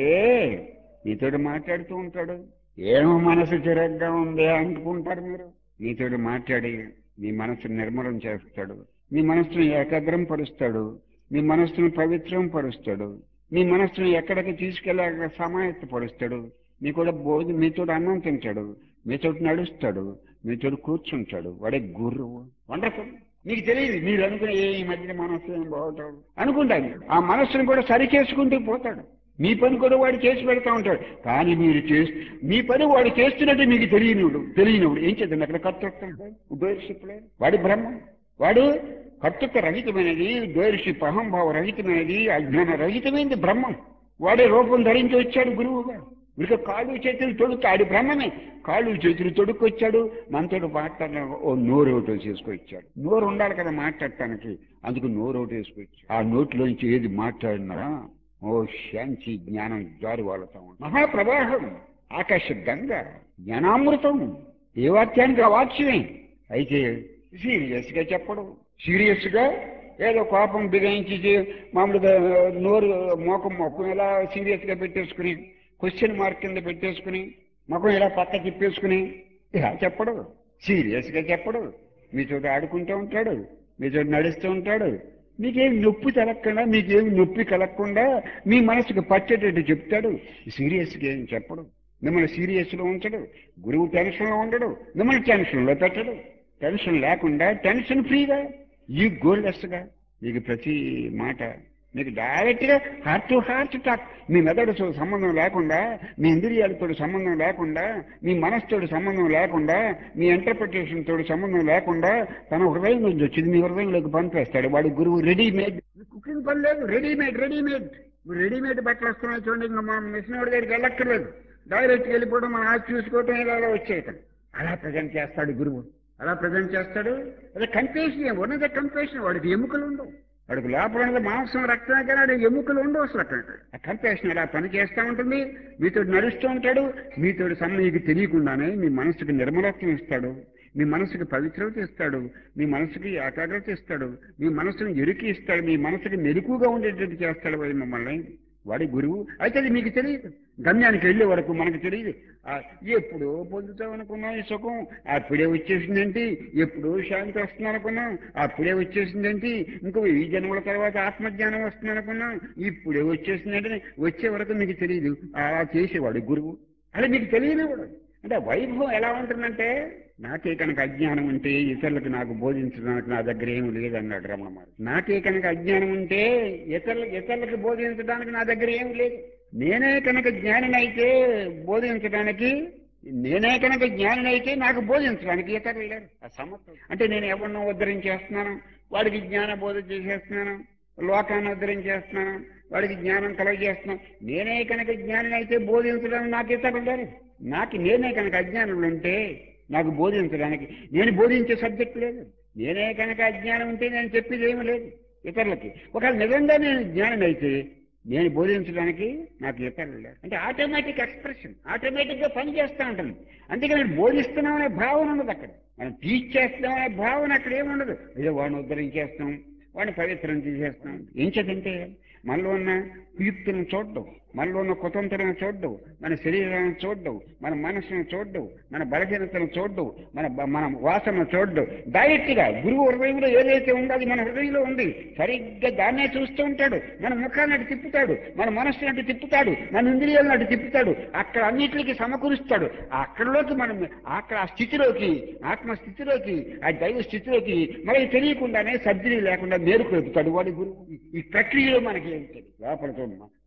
నీతోటి మాట్లాడుతూ ఉంటాడు ఏమో మనసు చిరగ్గా ఉంది అనుకుంటారు మీరు నీతోటి మాట్లాడి నీ మనసును నిర్మలం చేస్తాడు నీ మనస్సును ఏకాగ్రం పరుస్తాడు నీ మనస్సును పవిత్రం పరుస్తాడు నీ మనస్సును ఎక్కడికి తీసుకెళ్ళి అక్కడ సమాయత్త పరుస్తాడు నీ కూడా భోజనం మీతో అన్నం తింటాడు మీతో నడుస్తాడు మీతో కూర్చుంటాడు వాడే గురువు వండర్ఫుల్ మీకు తెలియదు మీరు అనుకునే ఏ ఈ మధ్య మనస్సు ఏం బాగుంటాడు అనుకుంటాను ఆ మనస్సును కూడా సరి చేసుకుంటూ పోతాడు మీ పని కూడా వాడు చేసి పెడతా ఉంటాడు కానీ మీరు చేసి మీ పని వాడు చేస్తున్నట్టు మీకు తెలియనివాడు తెలియనివాడు ఏం చేద్దాం అక్కడ కర్తృత్వం ఉద్వేషిప్ లేదు వాడి బ్రహ్మ వాడు కర్తృత్వ రహితమైనది ద్వేషిప్ అహంభావ రహితమైనది అజ్ఞాన రహితమైనది బ్రహ్మం వాడే రూపం ధరించి వచ్చాడు గురువుగా ఇక కాళ్ళు చేతులు తొడుకు ఆడి బ్రహ్మమే కాళ్ళు చేతులు తొడుక్కొచ్చాడు మనతో మాట్లాడిన ఓ నోరు ఒకటి చేసుకొచ్చాడు నోరు ఉండాలి కదా మాట్లాడటానికి అందుకు నోరు ఒకటి వేసుకొచ్చాడు ఆ నోట్లోంచి ఏది మాట్లాడినా ఓ శాంతి జ్ఞానం జారు వాళ్తాం మహాప్రవాహం ఆకాశ గంగ జ్ఞానామృతం ఏ వాక్యానికి ఆ వాక్యమే అయితే సీరియస్ గా చెప్పడం సీరియస్ గా ఏదో కోపం బిగించి చే- మామూలుగా నోరు మోకం మొక్కం ఇలా సీరియస్ గా పెట్టేసుకుని క్వశ్చన్ మార్క్ కింద పెట్టేసుకుని ముఖం ఇలా పక్క తిప్పేసుకుని ఇలా చెప్పడు సీరియస్ గా చెప్పడు మీతో ఆడుకుంటూ ఉంటాడు మీతో నడుస్తూ ఉంటాడు మీకేం నొప్పి తలగకుండా మీకేం నొప్పి కలగకుండా మీ మనసుకు పట్టేటట్టు చెప్తాడు సీరియస్గా ఏం చెప్పడు మిమ్మల్ని సీరియస్ లో ఉంచడు గురువు టెన్షన్ లో ఉండడు మిమ్మల్ని టెన్షన్ లో పెట్టడు టెన్షన్ లేకుండా టెన్షన్ ఫ్రీగా ఈ గోల్లెస్ గా మీకు ప్రతి మాట మీకు డైరెక్ట్ గా హార్ట్ టు హార్ట్ టాక్ మీ మెదడుతో సంబంధం లేకుండా మీ ఇంద్రియాలతో సంబంధం లేకుండా మీ మనసుతో సంబంధం లేకుండా మీ ఇంటర్ప్రిటేషన్ తోటి సంబంధం లేకుండా తన హృదయం నుంచి వచ్చింది మీ హృదయంలోకి పంపేస్తాడు వాడి గురువు రెడీమేడ్ కుకింగ్ పని లేదు రెడీమేడ్ రెడీమేడ్ రెడీమేడ్ బట్టలు వస్తున్నాయి చూడండి ఇంకా మా మిషన్ వాడి దగ్గరికి వెళ్ళక్కర్లేదు డైరెక్ట్ వెళ్ళిపోవడం మనం ఆచి చూసుకోవటం ఇలా అలా వచ్చేయటం అలా ప్రజెంట్ చేస్తాడు గురువు అలా ప్రజెంట్ చేస్తాడు అదే కన్ఫ్యూషన్ ఉన్నదే కన్ఫ్యూషన్ వాడికి ఎముకలు ఉండవు వాడికి లోపల ఉన్నది మాంసం రక్తమే కానీ వాడికి ఎముకలు ఉండవు అసలు అక్కడ ఆ కన్ఫ్యూషన్ అలా పని చేస్తూ ఉంటుంది మీతో నడుస్తూ ఉంటాడు మీతో సమ మీకు తెలియకుండానే మీ మనసుకి నిర్మలత్వం ఇస్తాడు మీ మనసుకి పవిత్రత ఇస్తాడు మీ మనసుకి ఏకాగ్రత ఇస్తాడు మీ మనసుని ఎరుకి ఇస్తాడు మీ మనసుకి మెరుకుగా ఉండేటట్టు చేస్తాడు వాడు మిమ్మల్ని వాడి గురువు అయితే అది మీకు తెలియదు గమ్యానికి వెళ్ళే వరకు మనకు తెలియదు ఆ, ఎప్పుడో పొందుతాం అనుకున్నాం ఈ సుఖం అప్పుడే వచ్చేసిందేంటి ఎప్పుడో శాంతి వస్తుంది అనుకున్నాం అప్పుడే వచ్చేసిందేంటి ఇంకో ఈ జన్మల తర్వాత ఆత్మజ్ఞానం వస్తుంది అనుకున్నాం ఇప్పుడే వచ్చేసిందంటే వచ్చే వరకు మీకు తెలియదు అలా చేసేవాడు గురువు అది మీకు తెలియనివాడు అంటే వైభవం ఎలా ఉంటుందంటే నాకే కనుక అజ్ఞానం ఉంటే ఇతరులకు నాకు బోధించడానికి నా దగ్గర ఏమి లేదన్నాడు రమణ మహర్షి. నాకే కనుక అజ్ఞానం ఉంటే ఇతరులకు ఇతరులకు బోధించడానికి నా దగ్గర ఏమి లేదు నేనే కనుక జ్ఞానినైతే బోధించడానికి నేనే కనుక జ్ఞానినైతే నాకు బోధించడానికి ఇతరులు లేరు ఆ సమర్థం అంటే నేను ఎవరినో ఉద్ధరించేస్తున్నాను వాడికి జ్ఞాన బోధ చేసేస్తున్నాను లోకాన్ని ఉద్ధరించేస్తున్నాను వాడికి జ్ఞానం కలగజేస్తున్నాను నేనే కనుక జ్ఞానినైతే బోధించడానికి నాకు ఇతరులు లేరు నాకు నేనే కనుక అజ్ఞానులు ఉంటే నాకు బోధించడానికి నేను బోధించే సబ్జెక్ట్ లేదు నేనే కనుక అజ్ఞానం ఉంటే నేను చెప్పేది ఏమీ లేదు ఇతరులకి ఒకవేళ నిజంగా నేను జ్ఞానం అయితే నేను బోధించడానికి నాకు ఇతరులు లేరు అంటే ఆటోమేటిక్ ఎక్స్ప్రెషన్ ఆటోమేటిక్ గా పని చేస్తూ ఉంటుంది అందుకే నేను బోధిస్తున్నాం అనే భావన ఉండదు అక్కడ మనం టీచ్ చేస్తున్నాం అనే భావన అక్కడ ఏముండదు ఏదో వాడిని ఉద్ధరించేస్తాం వాడిని పవిత్రం చేసేస్తాం ఏం చదివితే మనలో ఉన్న కుయుక్తులను చూడడం మనలో ఉన్న కుతంత్రాలను చూడడం మన శరీరాన్ని చూడడం మన మనసును చూడడం మన బలహీనతను చూడడం మన బ- మన వాసనను చూడడం డైరెక్ట్ గా గురువు హృదయంలో ఏదైతే ఉందో అది మన హృదయంలో ఉంది సరిగ్గా దాన్నే చూస్తూ ఉంటాడు మన ముఖాన్ని అటు తిప్పుతాడు మన మనస్సును అటు తిప్పుతాడు మన ఇంద్రియాలను అటు తిప్పుతాడు అక్కడ అన్నిటికీ సమకూరుస్తాడు అక్కడలోకి మనం అక్కడ ఆ స్థితిలోకి ఆత్మ స్థితిలోకి ఆ దైవ స్థితిలోకి మనకి తెలియకుండానే సర్జరీ లేకుండా మేరుకొలుపుతాడు వాడి గురువు ఈ- ఈ ప్రక్రియలో మనకి ఏం తెలియదు లోపలతో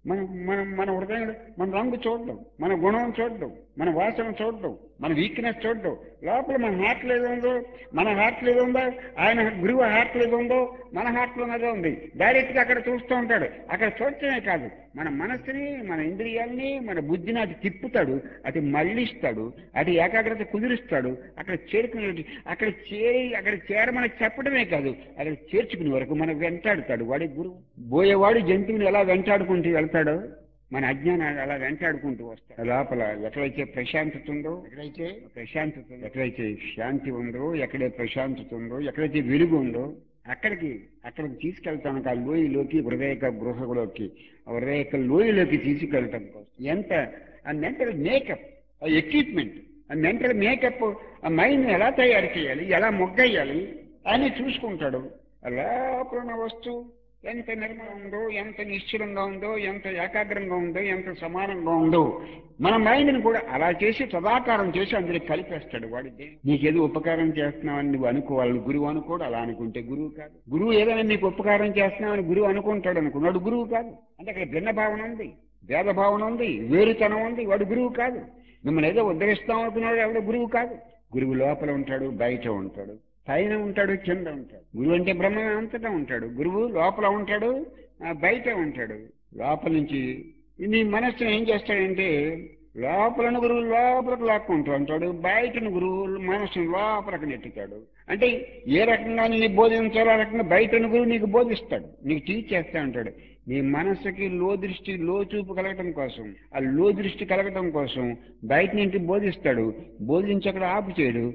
మన మన మన హృదయం మన రంగు చూడడం మన గుణం చూడడం మన వాసన చూడడం మన వీక్నెస్ చూడడం లోపల మన హార్ట్ ఏదో ఉందో మన హార్ట్ ఏదో ఉందో ఆయన గురువు హార్ట్ ఏదో ఉందో మన హార్ట్లో అదే ఉంది డైరెక్ట్గా అక్కడ చూస్తూ ఉంటాడు అక్కడ చూడటమే కాదు మన మనసుని మన ఇంద్రియాల్ని మన బుద్ధిని అటు తిప్పుతాడు అటు మళ్ళిస్తాడు అటు ఏకాగ్రత కుదిరిస్తాడు అక్కడ చేరుకునే అక్కడ చేరి అక్కడ చేరమని చెప్పడమే కాదు అక్కడ చేర్చుకునే వరకు మనం వెంటాడుతాడు వాడి గురువు బోయేవాడు జంతువుని ఎలా వెంటాడుకుంటూ వెళ్తాడో మన అజ్ఞానాన్ని అలా వెంటాడుకుంటూ వస్తాడు లోపల ఎక్కడైతే ప్రశాంతత ఉందో ఎక్కడైతే ప్రశాంతత ఉందో, ఎక్కడైతే శాంతి ఉందో ఎక్కడైతే ప్రశాంతత ఉందో ఎక్కడైతే వెలుగు ఉందో అక్కడికి అక్కడికి తీసుకెళ్తాను ఆ లోయలోకి హృదయక గృహలోకి ఆ హృదయక లోయలోకి తీసుకెళ్ళటం కోసం ఎంత ఆ మెంటల్ మేకప్ ఆ ఎక్విప్మెంట్ ఆ మెంటల్ మేకప్ ఆ మైండ్ ఎలా తయారు చేయాలి ఎలా మొగ్గయ్యాలి అని చూసుకుంటాడు ఆ లోపల ఉన్న వస్తువు ఎంత నిర్మలం ఉందో ఎంత నిశ్చలంగా ఉందో ఎంత ఏకాగ్రంగా ఉందో ఎంత సమానంగా ఉందో మన మైండ్ని కూడా అలా చేసి సదాకారం చేసి అందులో కలిపేస్తాడు వాడికి నీకేదో ఉపకారం చేస్తున్నావని నువ్వు అనుకోవాలి గురువు అనుకోడు అలా అనుకుంటే గురువు కాదు గురువు ఏదైనా నీకు ఉపకారం చేస్తున్నావని గురువు అనుకుంటాడు అనుకున్నాడు గురువు కాదు అంటే అక్కడ భిన్న భావన ఉంది భేద భావన ఉంది వేరుతనం ఉంది వాడు గురువు కాదు మిమ్మల్ని ఏదో ఉద్ధరిస్తాం అనుకున్నాడు ఎవడో గురువు కాదు గురువు లోపల ఉంటాడు బయట ఉంటాడు పైన ఉంటాడు కింద ఉంటాడు గురువు అంటే బ్రహ్మ అంతటా ఉంటాడు గురువు లోపల ఉంటాడు ఆ, బయట ఉంటాడు లోపల నుంచి నీ మనస్సును ఏం చేస్తాడంటే లోపలను గురువు లోపలికి లాక్కుంటూ ఉంటాడు బయటను గురువు మనస్సును లోపలికి నెట్టుతాడు అంటే ఏ రకంగా నీ బోధించాలో ఆ రకంగా బయటను గురువు నీకు బోధిస్తాడు నీకు టీచ్ చేస్తా ఉంటాడు నీ మనస్సుకి లో దృష్టి లో చూపు కలగటం కోసం ఆ లో దృష్టి కలగటం కోసం బయట నుంచి బోధిస్తాడు బోధించి అక్కడ ఆపు చేయడు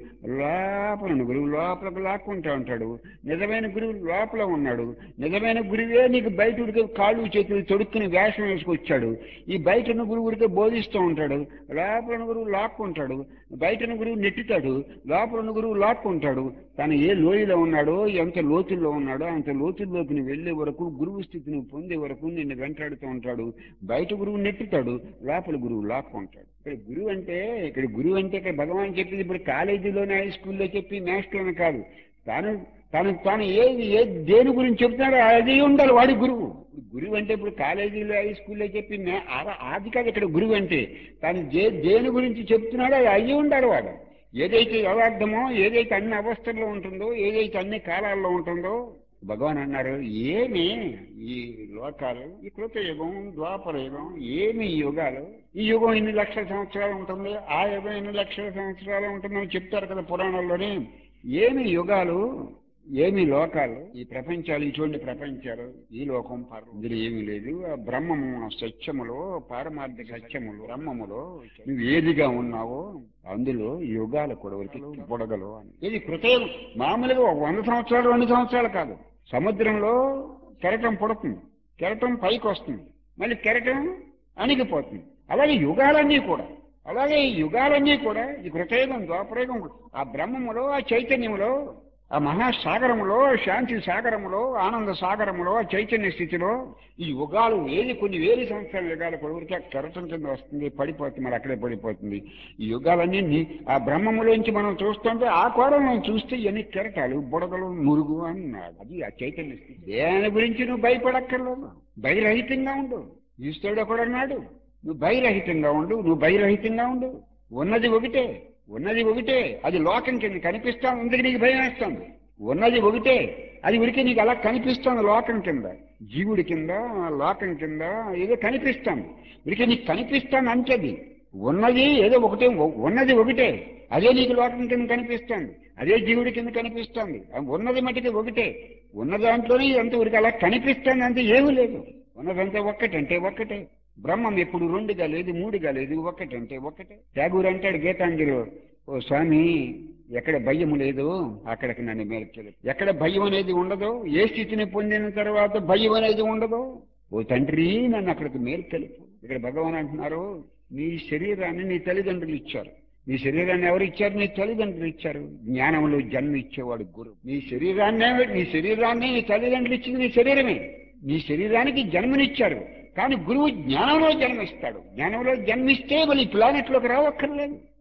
లోపల ఉన్న గురువు లోపలికి లాక్కుంటూ ఉంటాడు నిజమైన గురువు లోపల ఉన్నాడు నిజమైన గురువే నీకు బయట ఉడికే కాళ్ళు చేతులు తొడుక్కుని వేషం వేసుకొచ్చాడు ఈ బయట ఉన్న గురువు ఉడికే బోధిస్తూ ఉంటాడు లోపల ఉన్న గురువు లాక్కుంటాడు బయట ఉన్న గురువు నెట్టుతాడు లోపల ఉన్న గురువు లాక్కుంటాడు తను ఏ లోయలో ఉన్నాడో ఎంత లోతుల్లో ఉన్నాడో అంత లోతుల్లోకి నువ్వు వెళ్ళే వరకు గురువు స్థితిని పొందే వరకు నిన్ను వెంటాడుతూ ఉంటాడు బయట గురువు నెట్టుతాడు లోపల గురువు లాక్కుంటాడు ఇక్కడ గురువు అంటే ఇక్కడ గురువు అంటే ఇక్కడ భగవాన్ చెప్పింది ఇప్పుడు కాలేజీలోనే హై స్కూల్లో చెప్పి నేషనల్ కాదు తాను తను తాను ఏది ఏ దేని గురించి చెప్తున్నాడో అది ఉండాలి వాడి గురువు గురువు అంటే ఇప్పుడు కాలేజీలో హై స్కూల్లో చెప్పి నే- ఆ- అది కాదు ఇక్కడ గురువు అంటే తను దే దేని గురించి చెప్తున్నాడో అది అయ్యి ఉండాలి వాడు ఏదైతే యథార్థమో ఏదైతే అన్ని అవస్థల్లో ఉంటుందో ఏదైతే అన్ని కాలాల్లో ఉంటుందో భగవాన్ అన్నారు ఏమి ఈ లోకాలు ఈ కృతయుగం ద్వాపర యుగం ఏమి ఈ యుగాలు ఈ యుగం ఇన్ని లక్షల సంవత్సరాలు ఉంటుంది ఆ యుగం ఇన్ని లక్షల సంవత్సరాలు ఉంటుందని చెప్తారు కదా పురాణాల్లోనే ఏమి యుగాలు ఏమి లోకాలు ఈ ప్రపంచాలు ఇటువంటి ప్రపంచాలు ఈ లోకం పరం ఇందులో ఏమీ లేదు ఆ బ్రహ్మము ఆ సత్యములో పారమార్థిక సత్యములో బ్రహ్మములో నువ్వు ఏదిగా ఉన్నావో అందులో యుగాలు కూడా వరకు పొడగలు అని ఇది కృతయుగం మామూలుగా ఒక వంద సంవత్సరాలు రెండు సంవత్సరాలు కాదు సముద్రంలో కెరటం పుడుతుంది కెరటం పైకి వస్తుంది మళ్ళీ కెరటం అణిగిపోతుంది అలాగే యుగాలన్నీ కూడా అలాగే ఈ యుగాలన్నీ కూడా ఈ కృతయుగం ద్వాపరయుగం ఆ బ్రహ్మములో ఆ చైతన్యములో ఆ మహాసాగరములో శాంతి సాగరములో ఆనంద సాగరములో ఆ చైతన్య స్థితిలో ఈ యుగాలు ఏది కొన్ని వేల సంవత్సరాల యుగాల కొడుకురికి ఆ కెరటం కింద వస్తుంది పడిపోతుంది మరి అక్కడే పడిపోతుంది ఈ యుగాలన్నీ నీ- ఆ బ్రహ్మములోంచి మనం చూస్తుంటే ఆ కోణంలో చూస్తే ఇవన్నీ కెరటాలు బుడగలు మురుగు అన్నాడు అది ఆ చైతన్య స్థితి దేని గురించి నువ్వు భయపడక్కర్లేదు భయరహితంగా ఉండు ఈశ్వరుడు ఒకడన్నాడు నువ్వు భయరహితంగా ఉండు నువ్వు భయరహితంగా ఉండు ఉన్నది ఒకటే ఉన్నది ఒకటే అది లోకం కింద కనిపిస్తాను అందుకు నీకు భయం వేస్తుంది ఉన్నది ఒకటే అది ఉడికి నీకు అలా కనిపిస్తుంది లోకం కింద జీవుడి కింద లోకం కింద ఏదో కనిపిస్తాను ఉడికి నీకు కనిపిస్తాను అంటది ఉన్నది ఏదో ఒకటే ఉన్నది ఒకటే అదే నీకు లోకం కింద కనిపిస్తుంది అదే జీవుడి కింద కనిపిస్తుంది ఆ ఉన్నది మటుకి ఒకటే ఉన్న దాంట్లోనే అంత ఉడికి అలా కనిపిస్తుంది అంతే ఏమీ లేదు ఉన్నదంతా ఒక్కటంటే ఒక్కటే బ్రహ్మం ఎప్పుడు రెండుగా లేదు మూడుగా లేదు ఒక్కటంటే ఒక్కటే ట్యాగూర్ అంటాడు గీతాంజలిలో ఓ స్వామి ఎక్కడ భయము లేదు అక్కడికి నన్ను మేల్చలేదు ఎక్కడ భయం అనేది ఉండదో ఏ స్థితిని పొందిన తర్వాత భయం అనేది ఉండదో ఓ తండ్రి నన్ను అక్కడికి మేల్కెలుపు ఇక్కడ భగవాన్ అంటున్నారు నీ శరీరాన్ని నీ తల్లిదండ్రులు ఇచ్చారు నీ శరీరాన్ని ఎవరు ఇచ్చారు నీ తల్లిదండ్రులు ఇచ్చారు జ్ఞానంలో జన్మ ఇచ్చేవాడు గురు నీ శరీరాన్నే నీ శరీరాన్ని నీ తల్లిదండ్రులు ఇచ్చింది నీ శరీరమే నీ శరీరానికి జన్మనిచ్చారు కానీ గురువు జ్ఞానంలో జన్మిస్తాడు జ్ఞానంలో జన్మిస్తే మళ్ళీ ప్లానెట్లోకి రావక్కర్లేదు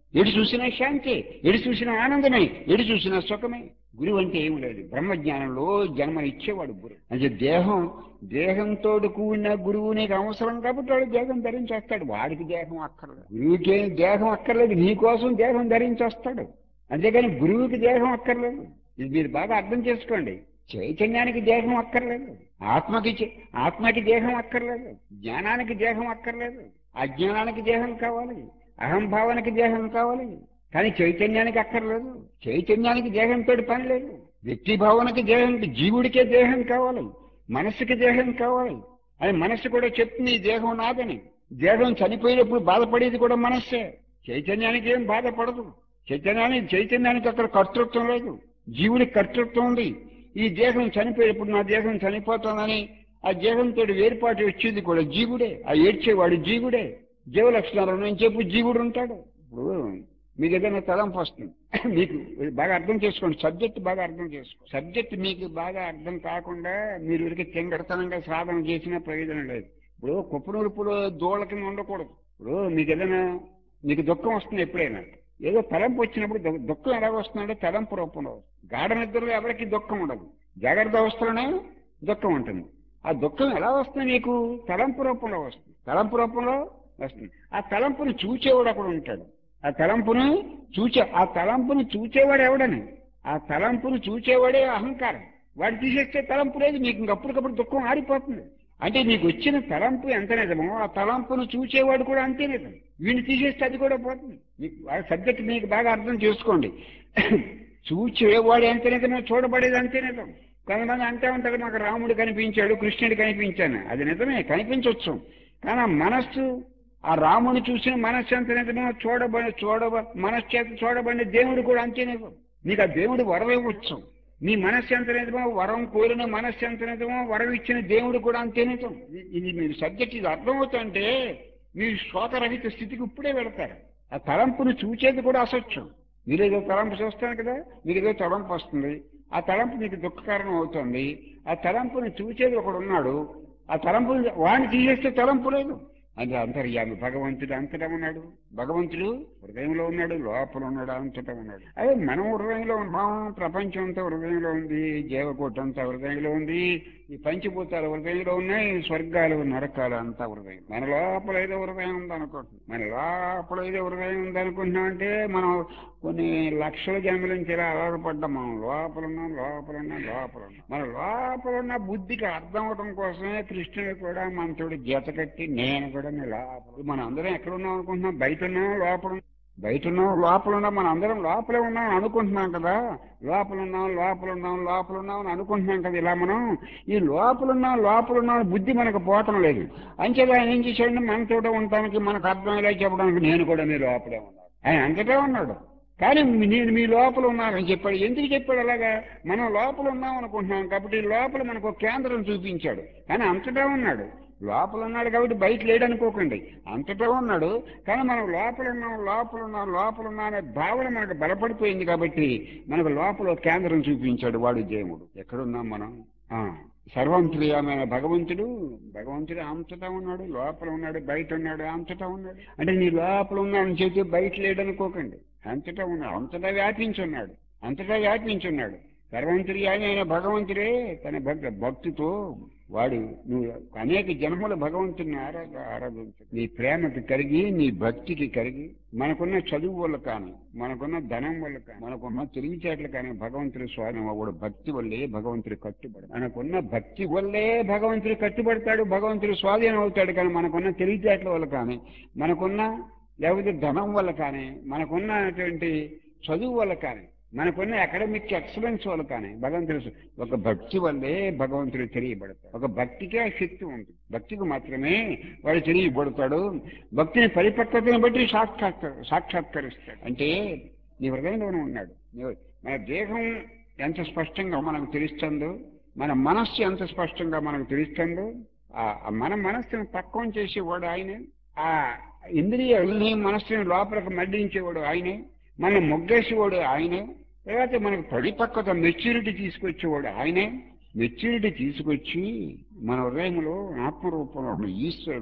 ఎటు చూసినా శాంతి ఎటు చూసినా ఆనందమే ఎటు చూసినా సుఖమే గురువు అంటే ఏమి లేదు బ్రహ్మజ్ఞానంలో జన్మ ఇచ్చేవాడు గురువు అంటే దేహం దేహంతో కూడిన గురువు నీకు అవసరం కాబట్టి వాడు దేహం ధరించేస్తాడు వాడికి దేహం అక్కర్లేదు గురువుకి ఏం దేహం అక్కర్లేదు నీ కోసం దేహం ధరించేస్తాడు అంతేగాని గురువుకి దేహం అక్కర్లేదు ఇది మీరు బాగా అర్థం చేసుకోండి చైతన్యానికి దేహం అక్కర్లేదు ఆత్మకి చే- ఆత్మకి దేహం అక్కర్లేదు జ్ఞానానికి దేహం అక్కర్లేదు అజ్ఞానానికి దేహం కావాలి అహంభావానికి దేహం కావాలి కానీ చైతన్యానికి అక్కర్లేదు చైతన్యానికి దేహంతో పని లేదు వ్యక్తి భావనకి దేహం జీవుడికే దేహం కావాలి మనస్సుకి దేహం కావాలి అది మనస్సు కూడా చెప్తుంది ఈ దేహం నాదని దేహం చనిపోయినప్పుడు బాధపడేది కూడా మనస్సే చైతన్యానికి ఏం బాధపడదు చైతన్యానికి చైతన్యానికి అక్కడ కర్తృత్వం లేదు జీవుడికి కర్తృత్వం ఉంది ఈ దేహం చనిపోయేప్పుడు నా దేహం చనిపోతుందని ఆ దేహంతో వేరుపాటు వచ్చేది కూడా జీవుడే ఆ ఏడ్చేవాడు జీవుడే జీవలక్షణాలు నేను చెప్పు జీవుడు ఉంటాడు ఇప్పుడు మీకు ఏదైనా తలంపు వస్తుంది మీకు ఇది బాగా అర్థం చేసుకోండి సబ్జెక్ట్ బాగా అర్థం చేసుకోండి సబ్జెక్ట్ మీకు బాగా అర్థం కాకుండా మీరు ఇక్కడికి చెంగడతనంగా సాధన చేసినా ప్రయోజనం లేదు ఇప్పుడు కుప్పనూరుపులో దోళ్ళ కింద ఉండకూడదు ఇప్పుడు మీకు ఏదైనా మీకు దుఃఖం వస్తుంది ఎప్పుడైనా ఏదో తలంపు వచ్చినప్పుడు దు- దుఃఖం ఎలా వస్తుందంటే తలంపు రూపంలో వస్తుంది. గాఢ నిద్రలో ఎవరికి దుఃఖం ఉండదు జాగ్రత్త అవస్థలోనే దుఃఖం ఉంటుంది ఆ దుఃఖం ఎలా వస్తుంది నీకు తలంపు రూపంలో వస్తుంది తలంపు రూపంలో వస్తుంది ఆ తలంపుని చూచేవాడు అక్కడ ఉంటాడు ఆ తలంపుని చూచే ఆ తలంపుని చూచేవాడు ఎవడని ఆ తలంపుని చూచేవాడే అహంకారం వాడు తీసేస్తే తలంపు లేదు మీకు ఇంకప్పటికప్పుడు దుఃఖం ఆరిపోతుంది అంటే మీకు వచ్చిన తలంపు ఎంత నిజమో ఆ తలంపును చూచేవాడు కూడా అంతే నిజం వీడిని తీసేస్తే అది కూడా పోతుంది మీకు ఆ సబ్జెక్ట్ మీకు బాగా అర్థం చేసుకోండి చూచేవాడు ఎంత నిజమో చూడబడేది అంతే నిజం కొంతమంది అంతే ఉంటారు మాకు రాముడు కనిపించాడు కృష్ణుడు కనిపించాను అది నిజమే కనిపించవచ్చు కానీ ఆ మనస్సు ఆ రాముని చూసిన మనస్సు ఎంత నిజమో చూడబడి చూడబ మనస్సు చేత చూడబడిన దేవుడు కూడా అంతే నిజం నీకు ఆ దేవుడు వరం ఇవ్వచ్చు నీ మనస్సు ఎంత నిజమో వరం కోరిన మనస్సు ఎంత నిజమో వరం ఇచ్చిన దేవుడు కూడా అంతే నిజం ఇది- ఇది మీరు సబ్జెక్ట్ ఇది అర్థమవుతుంటే మీరు శోకరహిత స్థితికి ఇప్పుడే వెళతారు ఆ తలంపును చూచేది కూడా అసత్యం మీరు ఏదో తలంపు చూస్తాను కదా మీకు ఏదో తలంపు వస్తుంది ఆ తలంపు మీకు దుఃఖకారణం అవుతుంది ఆ తలంపుని చూచేది ఒకడు ఉన్నాడు ఆ తలంపు వాడిని తీసేస్తే తలంపు లేదు అంటే అంతర్యామి భగవంతుడు అంతటా ఉన్నాడు భగవంతుడు హృదయంలో ఉన్నాడు లోపల ఉన్నాడు అంతటా ఉన్నాడు అదే మనం హృదయంలో ఉన్నాం ప్రపంచం అంతా హృదయంలో ఉంది జీవకోటి అంతా హృదయంలో ఉంది ఈ పంచభూతాలు హృదయంలో ఉన్నాయి స్వర్గాలు నరకాలు అంతా హృదయం మన లోపల ఏదో హృదయం ఉంది అనుకుంటున్నాం మన లోపల ఏదో హృదయం ఉంది అనుకుంటున్నాం అంటే మనం కొన్ని లక్షల జన్మల నుంచి ఇలా అలవాటుపడ్డాం మనం లోపల ఉన్నాం లోపల ఉన్నాం లోపల ఉన్నాం మన లోపల ఉన్న బుద్ధికి అర్థం అవడం కోసమే కృష్ణుడు కూడా మనతోటి జత కట్టి నేను కూడా నీ లోపల మనం అందరం ఎక్కడ ఉన్నాం అనుకుంటున్నాం బయట ఉన్నాం లోపల ఉన్నాం. బయట ఉన్నాం లోపల ఉన్నాం మనం అందరం లోపలే ఉన్నాం అని అనుకుంటున్నాం కదా లోపల ఉన్నాం లోపల ఉన్నాం లోపల ఉన్నాం అని అనుకుంటున్నాం కదా ఇలా మనం ఈ లోపల ఉన్నాం లోపల ఉన్నాం అని బుద్ధి మనకు పోవటం లేదు అంచేది ఆయన ఏం చేశాడు మనతోటే ఉండటానికి మనకు అర్థమయ్యేలా చెప్పడానికి నేను కూడా నీ లోపలే ఉన్నాను ఆయన అంతటా ఉన్నాడు కానీ మీ- నేను మీ లోపల ఉన్నానని చెప్పాడు ఎందుకు చెప్పాడు అలాగా మనం లోపల ఉన్నాం అనుకుంటున్నాం కాబట్టి ఈ లోపల మనకు ఒక కేంద్రం చూపించాడు కానీ అంతటా ఉన్నాడు లోపల ఉన్నాడు కాబట్టి బయట లేడనుకోకండి అంతటా ఉన్నాడు కానీ మనం లోపల ఉన్నాం లోపల ఉన్నాం లోపల ఉన్నాం అనే భావన మనకు బలపడిపోయింది కాబట్టి మనకు లోపల ఒక కేంద్రం చూపించాడు వాడు దేవుడు ఎక్కడున్నాం మనం ఆ సర్వంత్రియమైన భగవంతుడు భగవంతుడు అంతటా ఉన్నాడు లోపల ఉన్నాడు బయట ఉన్నాడు అంతటా ఉన్నాడు అంటే నీ లోపల ఉన్నాడని చెబితే బయట లేడనుకోకండి అంతటా ఉన్నాడు అంతటా వ్యాపించున్నాడు అంతటా వ్యాపించున్నాడు సర్వంతర్యామైన భగవంతుడే తన భక్త భక్తితో వాడు నువ్వు అనేక జన్మల భగవంతుని ఆరాధ ఆరాధించు నీ ప్రేమకి కరిగి నీ భక్తికి కరిగి మనకున్న చదువు వల్ల కానీ మనకున్న ధనం వల్ల కానీ మనకున్న తెలివితేటలు కానీ భగవంతుడి స్వామి వాడు భక్తి వల్లే భగవంతుడి కట్టుబడి మనకున్న భక్తి వల్లే భగవంతుడి కట్టుబడతాడు భగవంతుడి స్వాధీనం అవుతాడు కానీ మనకున్న తెలివితేటల వల్ల కానీ మనకున్న లేకపోతే ధనం వల్ల కానీ మనకున్నటువంటి చదువు వల్ల కానీ మనకున్న అకాడమిక్ ఎక్సలెన్స్ వల్ల కానీ భగవంతుడు ఒక భక్తి వల్లే భగవంతుడు తెలియబడతాడు ఒక భక్తికే ఆ శక్తి ఉంటుంది భక్తికి మాత్రమే వాడు తెలియబడతాడు భక్తిని పరిపక్వతను బట్టి సాక్షాత్ సాక్షాత్కరిస్తాడు అంటే నీ హృదయంలోనే ఉన్నాడు నీ- మన దేహం ఎంత స్పష్టంగా మనకు తెలుస్తుందో మన మనస్సు ఎంత స్పష్టంగా మనకు తెలుస్తుందో ఆ ఆ మన మనస్సును పక్వం చేసేవాడు ఆయనే ఆ ఇంద్రియాలని మనస్సుని లోపలికి మళ్లించేవాడు ఆయనే మన మొగ్గేసేవాడు ఆయనే తర్వాత మనకు పరిపక్వత మెచ్యూరిటీ తీసుకొచ్చేవాడు ఆయనే మెచ్యూరిటీ తీసుకొచ్చి మన హృదయంలో ఆత్మరూపంలో ఉన్న ఈశ్వరుడు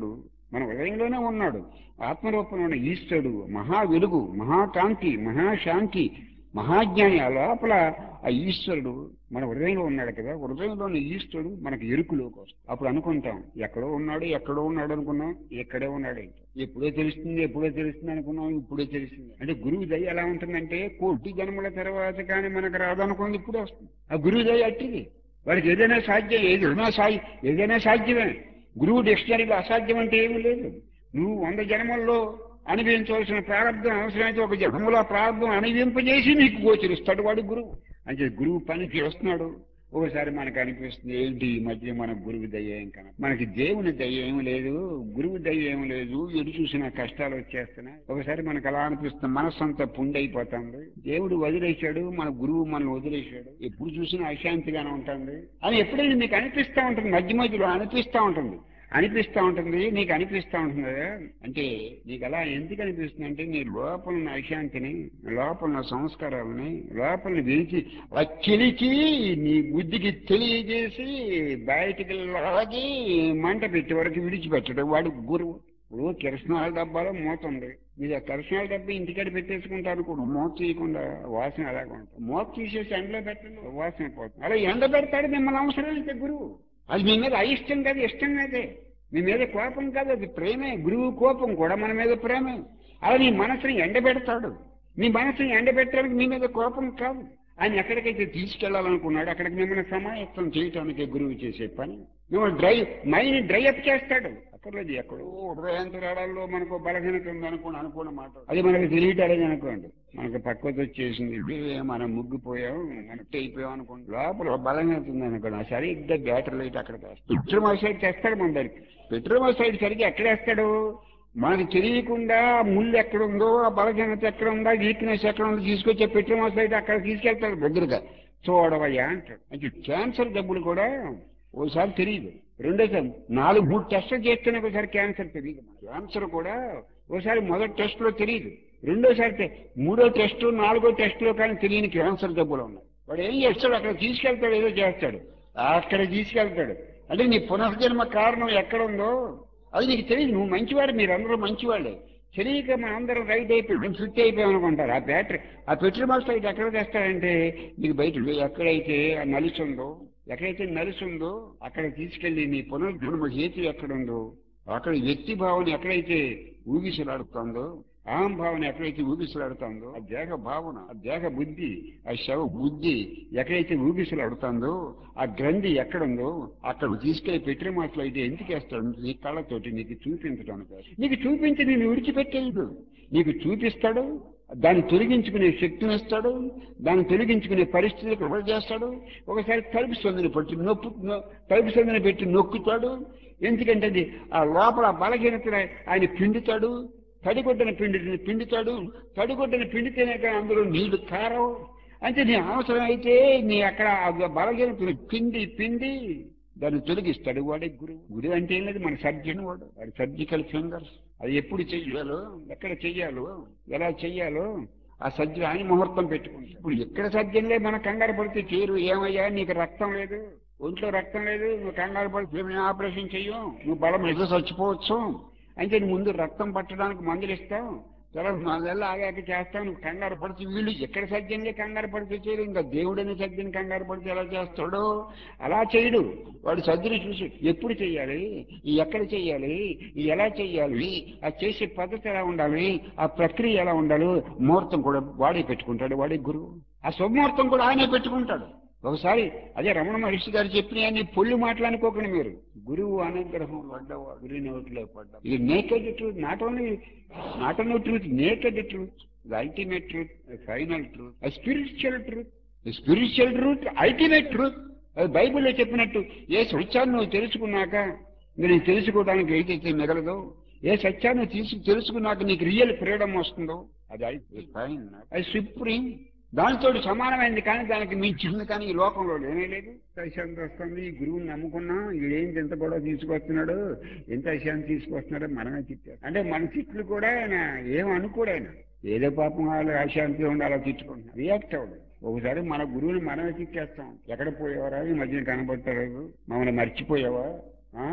మన హృదయంలోనే ఉన్నాడు ఆత్మరూపంలో ఉన్న ఈశ్వరుడు మహా వెలుగు మహాకాంతి మహాశాంతి మహాజ్ఞాని ఆ లోపల ఆ ఈశ్వరుడు మన హృదయంలో ఉన్నాడు కదా హృదయంలో ఉన్న ఈశ్వరుడు మనకు ఎరుకులోకి వస్తుంది అప్పుడు అనుకుంటాం ఎక్కడో ఉన్నాడు ఎక్కడో ఉన్నాడు అనుకున్నాం ఎక్కడే ఉన్నాడు ఇంకా. ఎప్పుడో తెలుస్తుంది ఎప్పుడో తెలుస్తుంది అనుకున్నాం ఇప్పుడే తెలిసింది అంటే గురువు దయ ఎలా ఉంటుందంటే కోటి జన్మల తర్వాత కానీ మనకు రాదనుకుంది ఇప్పుడే వస్తుంది ఆ గురువు దయ అట్టిది వాడికి ఏదైనా సాధ్యం ఏదైనా సాధ్యం ఏదైనా సాధ్యమే గురువు డిక్షనరీలో అసాధ్యం అంటే ఏమీ లేదు నువ్వు వంద జన్మల్లో అనుభవించవలసిన ప్రారంభం అవసరమైతే ఒక జన్మలో ఆ ప్రారంభం అనుభవింపజేసి నీకు గోచరిస్తాడు వాడు గురువు అంటే గురువు పని చేస్తున్నాడు ఒకసారి మనకు అనిపిస్తుంది ఏంటి ఈ మధ్య మన గురువు దయ ఏం కన మనకి దేవుని దయ ఏం లేదు గురువు దయ ఏం లేదు ఎటు చూసిన కష్టాలు వచ్చేస్తున్నాయి ఒకసారి మనకు అలా అనిపిస్తుంది మనస్సు అంతా పుండైపోతుంది దేవుడు వదిలేశాడు మన గురువు మనం వదిలేశాడు ఎప్పుడు చూసినా అశాంతిగానే ఉంటుంది అని ఎప్పుడైనా మీకు అనిపిస్తా ఉంటుంది మధ్య మధ్యలో అనిపిస్తా ఉంటుంది అనిపిస్తా ఉంటుంది నీకు అనిపిస్తా ఉంటుంది కదా అంటే నీకు అలా ఎందుకు అనిపిస్తుంది అంటే నీ లోపల ఉన్న అశాంతిని లోపల ఉన్న సంస్కారాలని లోపలని విరిచి అలా చిలికి నీ బుద్ధికి తెలియజేసి బయటికి లాగి మంట పెట్టే వరకు విడిచిపెట్టడం వాడు గురువు ఇప్పుడు కిరసనాల డబ్బాలో మూత ఉంది మీరు ఆ కిరసనాల డబ్బా ఇంటికాడ పెట్టేసుకుంటారు కూడా మూత తీయకుండా వాసన అలాగే ఉంటుంది మూత తీసేసి ఎండలో పెట్టండి వాసన పోతుంది అలా ఎండ పెడతాడు మిమ్మల్ని అవసరం అయితే గురువు అది మీ మీద అయిష్టం కాదు ఇష్టం కాదే మీ మీద కోపం కాదు అది ప్రేమే గురువు కోపం కూడా మన మీద ప్రేమే అలా నీ మనసుని ఎండబెడతాడు మీ మనసుని ఎండబెట్టడానికి మీ మీద కోపం కాదు ఆయన ఎక్కడికైతే తీసుకెళ్లాలనుకున్నాడు అక్కడికి మిమ్మల్ని సమాయత్తం చేయటానికి గురువు చేసే పని మిమ్మల్ని డ్రై మైండ్ డ్రై అప్ చేస్తాడు అక్కర్లేదు ఎక్కడో హృదయాంతరాడాల్లో మనకు బలహీనత ఉందనుకోండి అనుకున్న మాట అది మనకు తెలియటాలేదు అనుకోండి మనకు పక్కకు వచ్చేసింది ఇదే మనం ముగ్గిపోయాం కనెక్ట్ అయిపోయాం అనుకోండి లోపల బలహీనత ఉంది అనుకోండి ఆ సరిగ్గా బ్యాటరీ లైట్ అక్కడ పెట్రోల్ సైడ్ తెస్తాడు మన దగ్గరికి పెట్రోల్ సైడ్ సరిగ్గా ఎక్కడ వేస్తాడు మనకు తెలియకుండా ముళ్ళు ఎక్కడ ఉందో ఆ బలహీనత ఎక్కడ ఉందో వీక్నెస్ ఎక్కడ ఉందో తీసుకొచ్చే పెట్రోల్ సైడ్ అక్కడ తీసుకెళ్తాడు దగ్గరగా చూడవయ్యా అంటాడు అంటే క్యాన్సర్ జబ్బులు కూడా ఓసారి తెలియదు రెండోసారి నాలుగు మూడు టెస్టులు చేస్తేనే ఒకసారి క్యాన్సర్ తెలియదు క్యాన్సర్ కూడా ఒకసారి మొదటి టెస్ట్ లో తెలియదు రెండోసారి తె- మూడో టెస్ట్ నాలుగో టెస్ట్ లో కానీ తెలియని క్యాన్సర్ జబ్బులు ఉన్నాయి వాడు ఏం చేస్తాడు అక్కడ తీసుకెళ్తాడు ఏదో చేస్తాడు అక్కడ తీసుకెళ్తాడు అంటే నీ పునర్జన్మ కారణం ఎక్కడ ఉందో అది నీకు తెలియదు నువ్వు మంచివాడు మీరందరూ మంచివాళ్ళే తెలియక మనందరం రైట్ అయిపోయి ఫిట్ అయిపోయాం అనుకుంటారు ఆ బ్యాటరీ ఆ పెట్రోల్ బాక్స్ అయితే ఎక్కడ తెస్తాడంటే నీకు బయట ఎక్కడైతే ఆ నలుసు ఉందో ఎక్కడైతే నలుసు ఉందో అక్కడ తీసుకెళ్లి నీ పునర్జన్మ హేతు ఎక్కడుందో అక్కడ వ్యక్తి భావన ఎక్కడైతే ఊగిసలాడుతుందో అహం భావన ఎక్కడైతే ఊగిసలాడుతుందో ఆ దేహ భావన ఆ దేహ బుద్ధి ఆ శవ బుద్ధి ఎక్కడైతే ఊగిసలాడుతుందో ఆ గ్రంథి ఎక్కడుందో అక్కడ తీసుకెళ్లి పెట్టిన మాటలు అయితే ఎందుకు వేస్తాడు నీ కళ్ళతోటి నీకు చూపించడానికి నీకు చూపించి నేను విడిచిపెట్టేది నీకు చూపిస్తాడు దాన్ని తొలగించుకునే శక్తిని ఇస్తాడు దాన్ని తొలగించుకునే పరిస్థితులకు ఎవరు చేస్తాడు ఒకసారి తలుపు సందుని పెట్టి నొప్పు నొ- తలుపు సందుని పెట్టి నొక్కుతాడు ఎందుకంటే అది ఆ లోపల బలహీనత ఆయన పిండుతాడు తడిగొడ్డని పిండి పిండుతాడు తడిగొడ్డని పిండితేనే కానీ అందులో నీళ్లు కారవు అంటే నీ అవసరం అయితే నీ అక్కడ ఆ బలహీనతను పిండి పిండి దాన్ని తొలగిస్తాడు వాడే గురువు గురువు అంటే ఏం లేదు మన సర్జన్ వాడు వాడి సర్జికల్ ఫింగర్స్ అది ఎప్పుడు చెయ్యాలో ఎక్కడ చెయ్యాలో ఎలా చెయ్యాలో ఆ సర్జన్ ఆయన ముహూర్తం పెట్టుకుంటాడు ఇప్పుడు ఎక్కడ సర్జన్లే మన కంగారు పడితే చేయరు ఏమయ్యా నీకు రక్తం లేదు ఒంట్లో రక్తం లేదు నువ్వు కంగారు పడితే మేము ఆపరేషన్ చెయ్యం నువ్వు బలం ఏదో చచ్చిపోవచ్చు అంటే నువ్వు ముందు రక్తం పట్టడానికి మందులు ఇస్తాం తర్వాత నాలుగేళ్ళు ఆగాక చేస్తాం నువ్వు కంగారు పడితే వీళ్ళు ఎక్కడ సజ్జన్లే కంగారు పడితే చేయరు ఇంకా దేవుడని సజ్జని కంగారు పడితే ఎలా చేస్తాడో అలా చేయడు వాడు సజ్జని చూసి ఎప్పుడు చెయ్యాలి ఈ ఎక్కడ చెయ్యాలి ఈ ఎలా చెయ్యాలి ఆ చేసే పద్ధతి ఎలా ఉండాలి ఆ ప్రక్రియ ఎలా ఉండాలి ముహూర్తం కూడా వాడే పెట్టుకుంటాడు వాడే గురువు ఆ శుభముహూర్తం కూడా ఆయనే పెట్టుకుంటాడు ఒకసారి అదే రమణ మహర్షి గారు చెప్పిన అన్ని పొల్లు మాట్లాడుకోకండి మీరు గురువు అనుగ్రహం పడ్డవా గురి నోటిలో పడ్డా ఇది naked truth not only not only truth naked truth the ultimate truth final truth spiritual truth spiritual truth ultimate truth అది బైబిల్లో చెప్పినట్టు ఏ సత్యాన్ని నువ్వు తెలుసుకున్నాక మీరు తెలుసుకోవడానికి ఏదైతే మిగలదో ఏ సత్యాన్ని తీసు తెలుసుకున్నాక నీకు రియల్ ఫ్రీడమ్ వస్తుందో అది ఫైన్ అది సుప్రీం దానితో సమానమైంది కానీ దానికి మించింది కానీ ఈ లోకంలో లేనే లేదు అశాంతి వస్తుంది ఈ గురువుని నమ్ముకున్నాం ఈడేం ఎంత గొడవ తీసుకొస్తున్నాడు ఎంత అశాంతి తీసుకొస్తున్నాడో మనమే తిట్టారు అంటే మన తిట్లు కూడా ఆయన ఏం అనుకోడు ఆయన ఏదో పాపం వాళ్ళు అశాంతి ఉండి అలా తిట్టుకుంటున్నాం రియాక్ట్ అవ్వడు ఒకసారి మన గురువుని మనమే తిట్టేస్తాం ఎక్కడ పోయేవారా ఈ మధ్యన కనబడతారు మమ్మల్ని మర్చిపోయావా ఆ?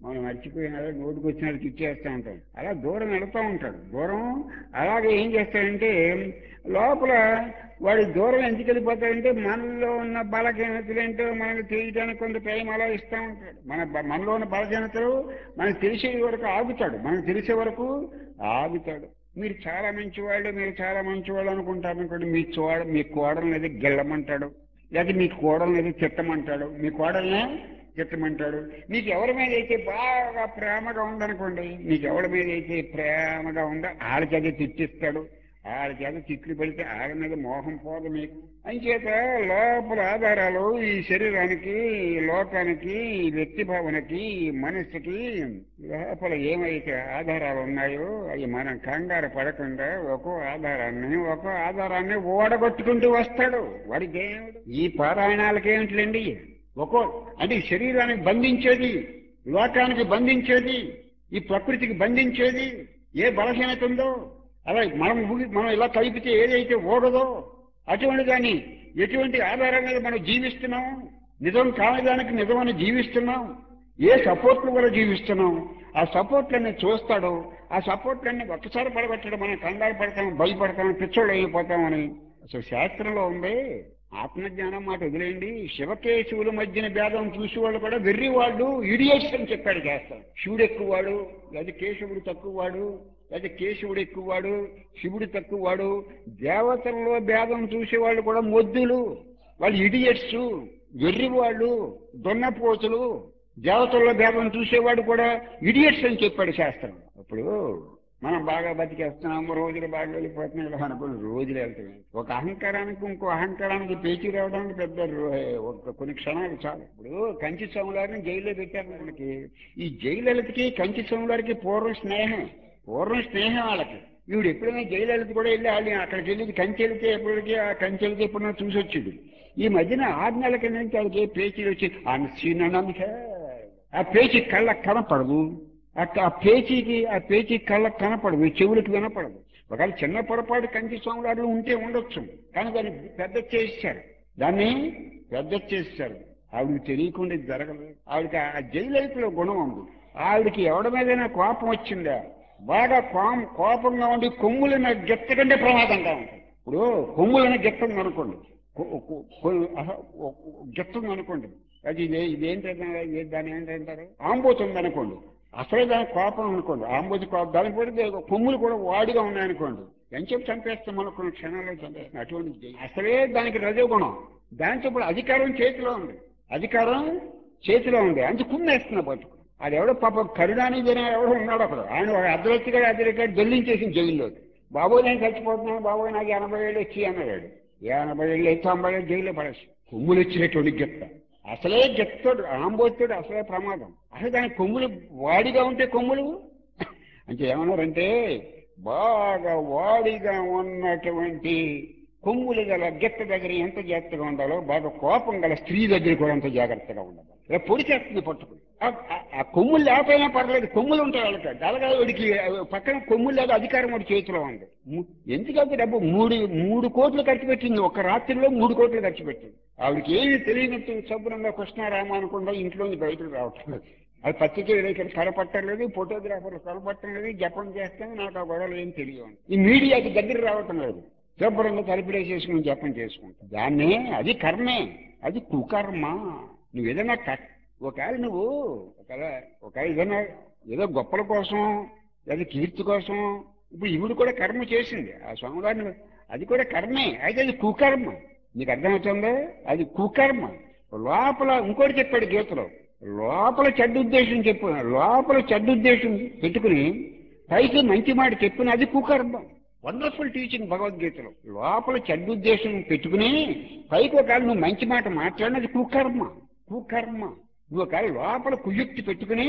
మనం మర్చిపోయిన నోటికి వచ్చినట్టు తిట్టేస్తూ ఉంటాం అలా దూరం వెళుతూ ఉంటాడు దూరం అలాగే ఏం చేస్తాడంటే లోపల వాడు దూరం ఎందుకు వెళ్ళిపోతాడంటే మనలో ఉన్న బలహీనతలు ఏంటో మనకు తెలియడానికి కొంత ప్రేమ అలా ఇస్తూ ఉంటాడు మన బ- మనలో ఉన్న బలహీనతలు మనకు తెలిసే వరకు ఆగుతాడు మనకు తెలిసే వరకు ఆగుతాడు మీరు చాలా మంచివాళ్ళు మీరు చాలా మంచివాళ్ళు అనుకుంటారు అనుకోండి మీ చోడ మీ కోడల్ని ఏదో గెల్లమంటాడు లేదా మీ కోడల్ని ఏదో తిట్టమంటాడు మీ కోడల్నే తిట్టమంటాడు మీకు ఎవరి మీద అయితే బాగా ప్రేమగా ఉందనుకోండి మీకు ఎవరి మీద అయితే ప్రేమగా ఉందో వాళ్ళ చేత తిట్టిస్తాడు వాళ్ళ చేత తిట్లు పెడితే వాళ్ళ మీద మోహం పోదు మీకు అంచేత లోపల ఆధారాలు ఈ శరీరానికి ఈ లోకానికి ఈ వ్యక్తి భావనకి ఈ మనస్సుకి లోపల ఏమైతే ఆధారాలు ఉన్నాయో అవి మనం కంగారు పడకుండా ఒక్కో ఆధారాన్ని ఒక్కో ఆధారాన్ని ఓడగొట్టుకుంటూ వస్తాడు వాడి దేవుడు ఈ పారాయణాలకి ఏమిటిలేండి ఒక్కో అంటే ఈ శరీరానికి బంధించేది లోకానికి బంధించేది ఈ ప్రకృతికి బంధించేది ఏ బలహీనత ఉందో అలా మనం ఊగి మనం ఇలా కలిపితే ఏదైతే ఓడదో అటువంటి దాన్ని ఎటువంటి ఆధారం మీద మనం జీవిస్తున్నాం నిజం కానిదానికి నిజమని జీవిస్తున్నాం ఏ సపోర్ట్ల వల్ల జీవిస్తున్నాం ఆ సపోర్ట్లన్నీ చూస్తాడు ఆ సపోర్ట్లన్నీ ఒక్కసారి పడగొట్టడం మనం కంగారు పడతాం భయపడతాం పిచ్చోళ్ళు అయిపోతామని అసలు శాస్త్రంలో ఉంది ఆత్మజ్ఞానం మాట వదిలేయండి శివకేశవుల మధ్యన భేదం చూసేవాళ్ళు కూడా వెర్రి వాళ్ళు ఇడియట్స్ అని చెప్పాడు శాస్త్రం శివుడు ఎక్కువవాడు లేదా కేశవుడు తక్కువవాడు లేదా కేశవుడు ఎక్కువవాడు శివుడు తక్కువవాడు దేవతల్లో భేదం చూసేవాళ్ళు కూడా మొద్దులు వాళ్ళు ఇడియట్స్ వెర్రి వాళ్ళు దొన్నపోతులు దేవతల్లో భేదం చూసేవాడు కూడా ఇడియట్స్ అని చెప్పాడు శాస్త్రం అప్పుడు మనం బాగా బతికేస్తున్నాము రోజులు బాగా వెళ్ళిపోతున్నాయి ఇలా అనుకోండి రోజులు వెళ్తున్నాయి ఒక అహంకారానికి ఇంకో అహంకారానికి పేచి రావడానికి పెద్ద రో- ఒక కొన్ని క్షణాలు చాలు ఇప్పుడు కంచి సోములారిని జైల్లో పెట్టారు మనకి ఈ జైలలకి కంచి సోములారికి పూర్వం స్నేహం పూర్వం స్నేహం వాళ్ళకి ఈవిడ ఎప్పుడైనా జైలలకి కూడా వెళ్ళి వాళ్ళు అక్కడికి వెళ్ళి కంచి వెళ్తే ఎప్పటికీ ఆ కంచి వెళ్తే ఎప్పుడైనా చూసి వచ్చింది ఈ మధ్యన ఆరు నెలల కింద నుంచి వాళ్ళకి పేచీలు వచ్చి అన్సీనందుకే ఆ పేచి కళ్ళకు కనపడదు ఆ ఆ పేచీకి ఆ పేచీ కళ్ళకు కనపడదు చెవులకు వినపడదు ఒకవేళ చిన్న పొరపాటు కంచి సోమవారులు ఉంటే ఉండొచ్చు కానీ దాన్ని పెద్ద చేశారు దాన్ని పెద్ద చేశారు ఆవిడకి తెలియకుండా ఇది జరగదు ఆవిడకి ఆ జైలైపులో గుణం ఉంది ఆవిడకి ఎవడి మీదైనా కోపం వచ్చిందా బాగా కోపం కోపంగా ఉండి కొమ్ములన గెత్త కంటే ప్రమాదంగా ఉంటుంది ఇప్పుడు కొమ్ములన గెత్తం అనుకోండి కొ- కొ- కొ- అహ, ఒ- ఒ- గెత్తుంది అనుకోండి అది ఇదే ఇదేంటి దాని ఏంటంటారు ఆంబోతుంది అనుకోండి అసలే దాని కోపం అనుకోండి ఆంబోతి కోపం దానికి కూడా దే- కొమ్ములు కూడా వాడిగా ఉన్నాయనుకోండి ఎంచేపు చంపేస్తాం మనం కొన్ని క్షణాల్లో చంపేస్తాం అటువంటి జై- అసలే దానికి రజోగుణం దాంతో ఇప్పుడు అధికారం చేతిలో ఉంది అధికారం చేతిలో ఉంది అంతే కుమ్మేస్తున్న బతుకు అది ఎవడో పాప కరుణానిధి అనే ఎవడో ఉన్నాడు అక్కడ ఆయన ఒక అర్ధరత్తిగా అర్ధరత్తిగా దొల్లించేసి జైల్లో బాబోయ్ నేను చచ్చిపోతున్నాను బాబోయ్ నాకు ఎనభై ఏళ్ళు వచ్చి అన్నాడు ఎనభై ఏళ్ళు అయితే తొంభై ఏళ్ళు జైల్లో పడేసి కొమ్ములు వచ్చినటువంటి గెత్త అసలే గెత్తోడు ఆంబోతుడు అసలే ప్రమాదం అసలు దాని కొమ్ములు వాడిగా ఉంటే కొమ్ములు అంటే ఏమన్నారంటే బాగా వాడిగా ఉన్నటువంటి కొమ్ములు గల గెత్త దగ్గర ఎంత జాగ్రత్తగా ఉండాలో బాగా కోపం గల స్త్రీ దగ్గర కూడా అంత జాగ్రత్తగా ఉండాలి ఇలా పొడి చేస్తుంది పట్టుకుని ఆ- ఆ- ఆ కొమ్ములు లేకపోయినా పర్లేదు కొమ్ములు ఉంటాయి వాళ్ళకి అలాగా వాడికి పక్కన కొమ్ములు లేదా అధికారం వాడి చేతిలో ఉంది ము- ఎందుకంటే డబ్బు మూడు మూడు కోట్లు ఖర్చు పెట్టింది ఒక రాత్రిలో మూడు కోట్లు ఖర్చు పెట్టింది ఆవిడకి ఏమి తెలియనట్టు శుభ్రంగా కృష్ణారామ అనుకుండా ఇంట్లోంచి బయటకు రావట్లేదు అది పత్రిక విలేకరు కనపట్టలేదు ఫోటోగ్రాఫర్లు కనపట్టం లేదు జపం చేస్తాను నాకు ఆ గొడవలు ఏం తెలియవు ఈ మీడియాకి దగ్గర రావటం లేదు శుభ్రంగా తలుపుడేసేసుకుని జపం చేసుకుంటాం దాన్నే అది కర్మే అది కుకర్మ నువ్వు ఏదైనా క- ఒకవేళ నువ్వు ఒకవేళ ఒకవేళ ఏదైనా ఏదో గొప్పల కోసం లేదా కీర్తి కోసం ఇప్పుడు ఇవిడు కూడా కర్మ చేసింది ఆ స్వామివారిని అది కూడా కర్మే అయితే అది కుకర్మ నీకు అర్థమవుతుందా అది కుకర్మ లోపల ఇంకోటి చెప్పాడు గీతలో లోపల చెడ్డ ఉద్దేశం చెప్పు లోపల చెడ్డ ఉద్దేశం పెట్టుకుని పైకి మంచి మాట చెప్పిన అది కుకర్మ వండర్ఫుల్ టీచింగ్ భగవద్గీతలో లోపల చెడ్డ ఉద్దేశం పెట్టుకుని పైకి ఒకవేళ నువ్వు మంచి మాట మాట్లాడినది కుకర్మ కుకర్మ నువ్వు ఒకవేళ లోపల కుయుక్తి పెట్టుకుని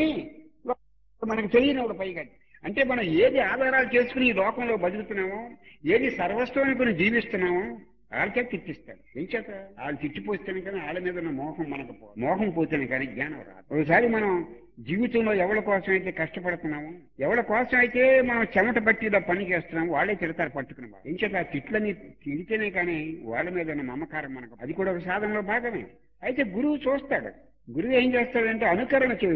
మనకు తెలియనివాడు పైగా అంటే మనం ఏది ఆధారాలు చేసుకుని ఈ లోకంలో బతుకుతున్నామో ఏది సర్వస్వం అనుకుని జీవిస్తున్నామో వాళ్ళకే తిట్టిస్తాడు ఏం చేత వాళ్ళు తిట్టిపోస్తేనే కానీ వాళ్ళ మీద ఉన్న మోహం మనకు పో మోహం పోతేనే కానీ జ్ఞానం రాదు ఒకసారి మనం జీవితంలో ఎవరి కోసం అయితే కష్టపడుతున్నామో ఎవరి కోసం అయితే మనం చెమట పట్టి ఇలా పని చేస్తున్నామో వాళ్ళే తిడతారు పట్టుకుని వాళ్ళు. ఏం చేత ఆ తిట్లని తిడితేనే కానీ వాళ్ళ మీద ఉన్న మమకారం మనకు అది కూడా ఒక సాధనలో భాగమే అయితే గురువు చూస్తాడు గురువు ఏం చేస్తాడంటే అనుకరణ చేయడు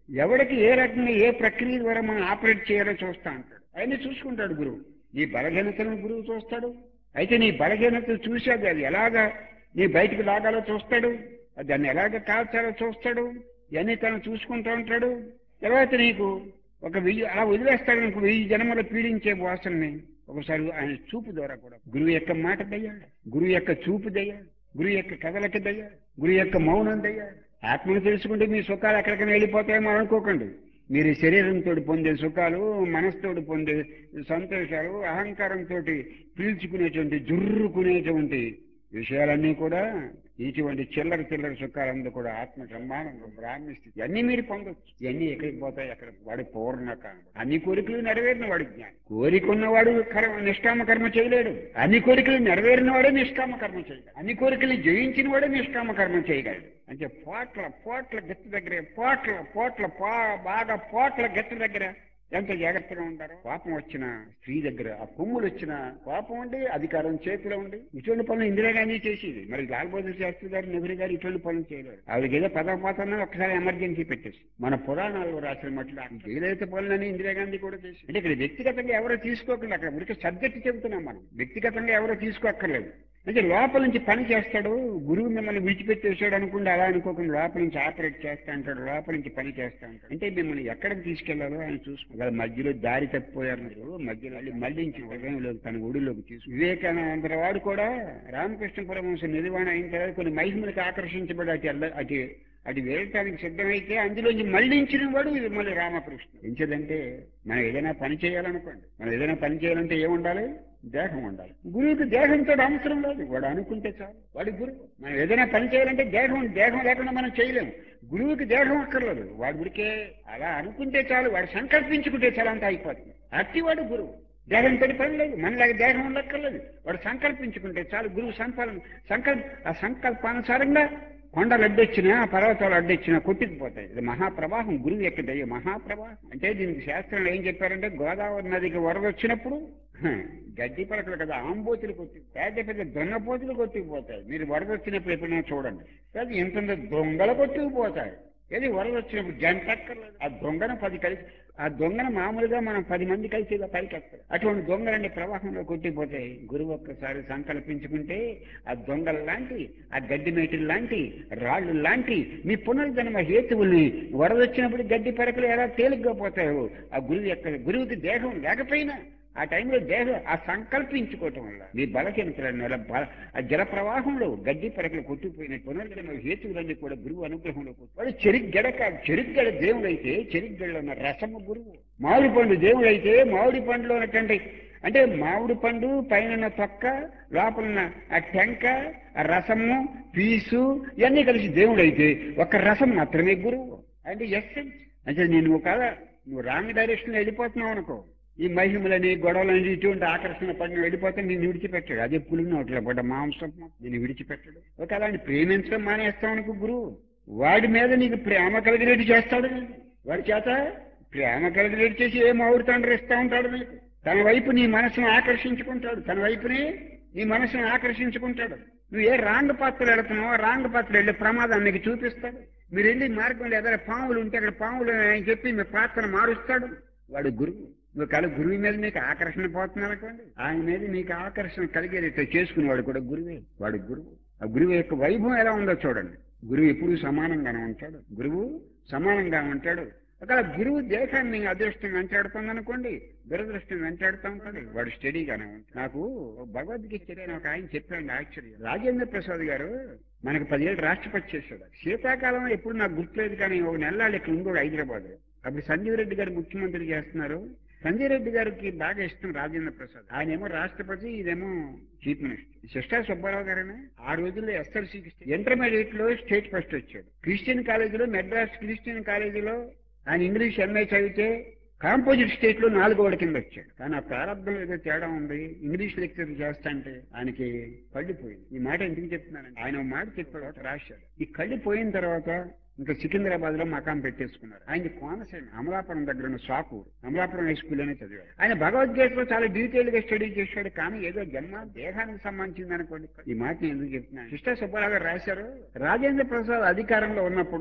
ఎవరికి ఏ రకంగా ఏ ప్రక్రియ ద్వారా మనం ఆపరేట్ చేయాలో చూస్తా అంటాడు అవన్నీ చూసుకుంటాడు గురువు నీ బలహీనతను గురువు చూస్తాడు అయితే నీ బలహీనత చూసి అది అది ఎలాగా నీ బయటికి లాగాలో చూస్తాడు అది దాన్ని ఎలాగ కాల్చాలో చూస్తాడు ఇవన్నీ తను చూసుకుంటూ ఉంటాడు తర్వాత నీకు ఒక వెయ్యి అలా వదిలేస్తాడు నీకు వెయ్యి జన్మల పీడించే వాసనని ఒకసారి ఆయన చూపు ద్వారా కూడా గురువు యొక్క మాట దయ్యా గురువు యొక్క చూపు దయ్యా గురువు యొక్క కథలకి దయ్యా గురువు యొక్క మౌనం దయ్యా ఆత్మను తెలుసుకుంటే మీ సుఖాలు ఎక్కడికైనా వెళ్ళిపోతాయేమో అనుకోకండి మీరు శరీరంతో పొందే సుఖాలు మనసుతో పొందే సంతోషాలు అహంకారంతో పీల్చుకునేటువంటి జుర్రుకునేటువంటి విషయాలన్నీ కూడా ఇటువంటి చిల్లర చిల్లర సుఖాలందు కూడా ఆత్మ సమ్మానంగా బ్రాహ్మి స్థితి అన్ని మీరు పొందొచ్చు ఇవన్నీ ఎక్కడికి పోతాయి అక్కడ వాడి పూర్ణక అన్ని కోరికలు నెరవేరిన వాడి జ్ఞానం కోరిక ఉన్నవాడు కర్మ నిష్కామ కర్మ చేయలేడు అన్ని కోరికలు నెరవేరిన వాడే నిష్కామ కర్మ చేయగలడు అన్ని కోరికలు జయించిన వాడే నిష్కామ కర్మ చేయగలడు అంటే పోట్ల పోట్ల గెత్త దగ్గర పోట్ల పోట్ల పా బాగా పోట్ల గెత్త దగ్గర ఎంత జాగ్రత్తగా ఉంటారో కోపం వచ్చిన స్త్రీ దగ్గర ఆ కొమ్ములు వచ్చిన కోపం ఉండి అధికారం చేతిలో ఉండి ఇటువంటి పనులు ఇందిరాగాంధీ చేసేది మరి లాల్ బహదూర్ శాస్త్రి గారు నెహ్రూ గారు ఇటువంటి పనులు చేయలేరు ఆవిడకి ఏదో పదపోతున్నా ఒకసారి ఎమర్జెన్సీ పెట్టేసి మన పురాణాల్లో రాసిన మట్లు ఆ జయలలిత పనులని ఇందిరాగాంధీ కూడా చేసి అంటే ఇక్కడ వ్యక్తిగతంగా ఎవరో తీసుకోకుండా అక్కడ ఉడికి సబ్జెక్ట్ చెబుతున్నాం మనం వ్యక్తిగతంగా ఎవరో తీసుకోక్కర్లేదు అంటే లోపల నుంచి పని చేస్తాడు గురువు మిమ్మల్ని విడిచిపెట్టేసాడు అనుకుంటే అలా అనుకోకుండా లోపల నుంచి ఆపరేట్ చేస్తా అంటాడు లోపల నుంచి పని చేస్తా అంటాడు అంటే మిమ్మల్ని ఎక్కడికి తీసుకెళ్లాలో ఆయన చూసుకుంటారు మధ్యలో దారి తప్పిపోయారు మీరు మధ్యలో మళ్ళీ మళ్ళించి హృదయంలోకి తన ఒడిలోకి తీసుకు వివేకానంద వాడు కూడా రామకృష్ణ పరమహంస నిర్వహణ అయిన తర్వాత కొన్ని మహిమలకు ఆకర్షించబడి అటు ఎల్ల అటు అటు వెళ్ళటానికి సిద్ధమైతే అందులోంచి మళ్ళించిన వాడు ఇది మళ్ళీ రామకృష్ణ ఎంచదంటే మనం ఏదైనా పని చేయాలనుకోండి మనం ఏదైనా పని చేయాలంటే ఏముండాలి దేహం ఉండాలి గురువుకి దేహంతో అవసరం లేదు వాడు అనుకుంటే చాలు వాడి గురువు మనం ఏదైనా పని చేయాలంటే దేహం దేహం లేకుండా మనం చేయలేము గురువుకి దేహం అక్కర్లేదు వాడి గురికే అలా అనుకుంటే చాలు వాడు సంకల్పించుకుంటే చాలు అంత అయిపోతుంది అట్టివాడు గురువు దేహంతో పని లేదు మనలాగా దేహం ఉండక్కర్లేదు వాడు సంకల్పించుకుంటే చాలు గురువు సంకల్ప సంకల్ప ఆ సంకల్పానుసారంగా కొండలు అడ్డొచ్చినా పర్వతాలు అడ్డొచ్చినా కొట్టుకుపోతాయి ఇది మహాప్రవాహం గురువు యొక్క దయ మహాప్రవాహం అంటే దీనికి శాస్త్రంలో ఏం చెప్పారంటే గోదావరి నదికి వరద వచ్చినప్పుడు హ, గడ్డి పలకలు కదా ఆంబోతులు కొట్టి పెద్ద పెద్ద దొంగపోతులు కొట్టుకుపోతాయి మీరు వరద వచ్చినప్పుడు ఎప్పుడైనా చూడండి పెద్ద ఇంత దొంగలు కొట్టుకుపోతాయి ఏది వరద వచ్చినప్పుడు జంట అక్కర్లేదు ఆ దొంగను పది కలిసి ఆ దొంగను మామూలుగా మనం పది మంది కలిసి ఇలా పైకి ఎత్తారు అటువంటి దొంగలన్నీ ప్రవాహంలో కొట్టిపోతాయి గురువు ఒక్కసారి సంకల్పించుకుంటే ఆ దొంగల లాంటి ఆ గడ్డి మేటిల్ లాంటి రాళ్ళు లాంటి మీ పునర్జన్మ హేతువుల్ని వరద వచ్చినప్పుడు గడ్డి పరకలు ఎలా తేలిగ్గా పోతాయో ఆ గురువు యొక్క గురువుకి దేహం లేకపోయినా ఆ టైంలో దేహం ఆ సంకల్పించుకోవటం వల్ల మీ బలహీనతలను అలా బల ఆ జల ప్రవాహంలో గడ్డి పరకలు కొట్టుకుపోయిన పునర్జన్మ హేతువులన్నీ కూడా గురువు అనుగ్రహంలో కొట్టు వాడు చెరిగ్గడ కాదు చెరిగ్గడ దేవుడైతే చెరిగ్గడలో ఉన్న రసము గురువు మామిడి పండు దేవుడైతే మామిడి పండులో ఉన్నటువంటి అంటే మామిడి పండు పైన ఉన్న తొక్క లోపల ఉన్న ఆ టెంక ఆ రసము పీసు ఇవన్నీ కలిసి దేవుడైతే ఒక రసం మాత్రమే గురువు అంటే ఎస్సెన్స్ అంటే నేను ఒక నువ్వు రాంగ్ డైరెక్షన్ వెళ్ళిపోతున్నావు అనుకో ఈ మహిమలని గొడవలని ఇటువంటి ఆకర్షణ పడిన వెళ్ళిపోతే నేను విడిచిపెట్టాడు అదే పులి నోట్లో పడ్డ మాంసం నేను విడిచిపెట్టాడు ఒక అలాంటి ప్రేమించడం మానేస్తాం అనుకో గురువు వాడి మీద నీకు ప్రేమ కలిగినట్టు చేస్తాడు వాడి చేత ప్రేమ కలిగినట్టు చేసి ఏ మామిడి తండ్రి ఇస్తా ఉంటాడు నీకు తన వైపు నీ మనసును ఆకర్షించుకుంటాడు తన వైపుని నీ మనసును ఆకర్షించుకుంటాడు నువ్వు ఏ రాంగ్ పాత్రలు వెళుతున్నావో ఆ రాంగ్ పాత్ర వెళ్ళే ప్రమాదం నీకు చూపిస్తాడు మీరు వెళ్ళి మార్గంలో ఏదైనా పాములు ఉంటే అక్కడ పాములు అని చెప్పి మీ పాత్రను మారుస్తాడు వాడు గురువు నువ్వు కల గురువు మీద మీకు ఆకర్షణ పోతున్నావు అనుకోండి ఆయన మీద మీకు ఆకర్షణ కలిగేటట్టు చేసుకునేవాడు కూడా గురువే వాడు గురువు ఆ గురువు యొక్క వైభవం ఎలా ఉందో చూడండి గురువు ఎప్పుడు సమానంగానే ఉంటాడు గురువు సమానంగా ఉంటాడు ఒకవేళ గురువు దేశాన్ని అదృష్టం వెంటాడుతుంది అనుకోండి దురదృష్టం వెంటాడుతూ ఉంటుంది వాడు స్టడీగానే ఉంటాడు నాకు భగవద్గీత చదివిన ఒక ఆయన చెప్పాడు ఆశ్చర్యం రాజేంద్ర ప్రసాద్ గారు మనకు పదిహేడు రాష్ట్రపతి చేశాడు శీతాకాలం ఎప్పుడు నాకు గుర్తులేదు కానీ ఒక నెలలు ఇక్కడ ఉందో హైదరాబాద్ అప్పుడు సంజీవ్ రెడ్డి గారు ముఖ్యమంత్రి చేస్తున్నారు సంజయ్ రెడ్డి గారికి బాగా ఇష్టం రాజేంద్ర ప్రసాద్ ఆయనేమో రాష్ట్రపతి ఇదేమో చీఫ్ మినిస్టర్ శిష్టా సుబ్బారావు గారనే ఆ రోజుల్లో ఎస్ఎల్సీ ఇంటర్మీడియట్ లో స్టేట్ ఫస్ట్ వచ్చాడు క్రిస్టియన్ కాలేజీలో మెడ్రాస్ క్రిస్టియన్ కాలేజీలో ఆయన ఇంగ్లీష్ ఎంఏ చదివితే కాంపోజిట్ స్టేట్ లో నాలుగో వాడి కింద వచ్చాడు కానీ ఆ ప్రారంభంలో ఏదో తేడా ఉంది ఇంగ్లీష్ లెక్చర్ చేస్తా అంటే ఆయనకి కళ్ళిపోయింది ఈ మాట ఎందుకు చెప్తున్నానండి ఆయన ఒక మాట చెప్పాడు ఒకటి రాశాడు ఈ కళ్ళు పోయిన తర్వాత ఇంకా సికింద్రాబాద్ లో మకాం పెట్టేసుకున్నారు ఆయన కోనసీమ అమలాపురం దగ్గర ఉన్న సాకూరు అమలాపురం హై స్కూల్లోనే చదివాడు ఆయన భగవద్గీతలో చాలా డీటెయిల్ గా స్టడీ చేశాడు కానీ ఏదో జన్మ దేహానికి సంబంధించింది అనుకోండి ఈ మాట నేను ఎందుకు చెప్తున్నాను కృష్ణ సుబ్బారావు గారు రాశారు రాజేంద్ర ప్రసాద్ అధికారంలో ఉన్నప్పుడు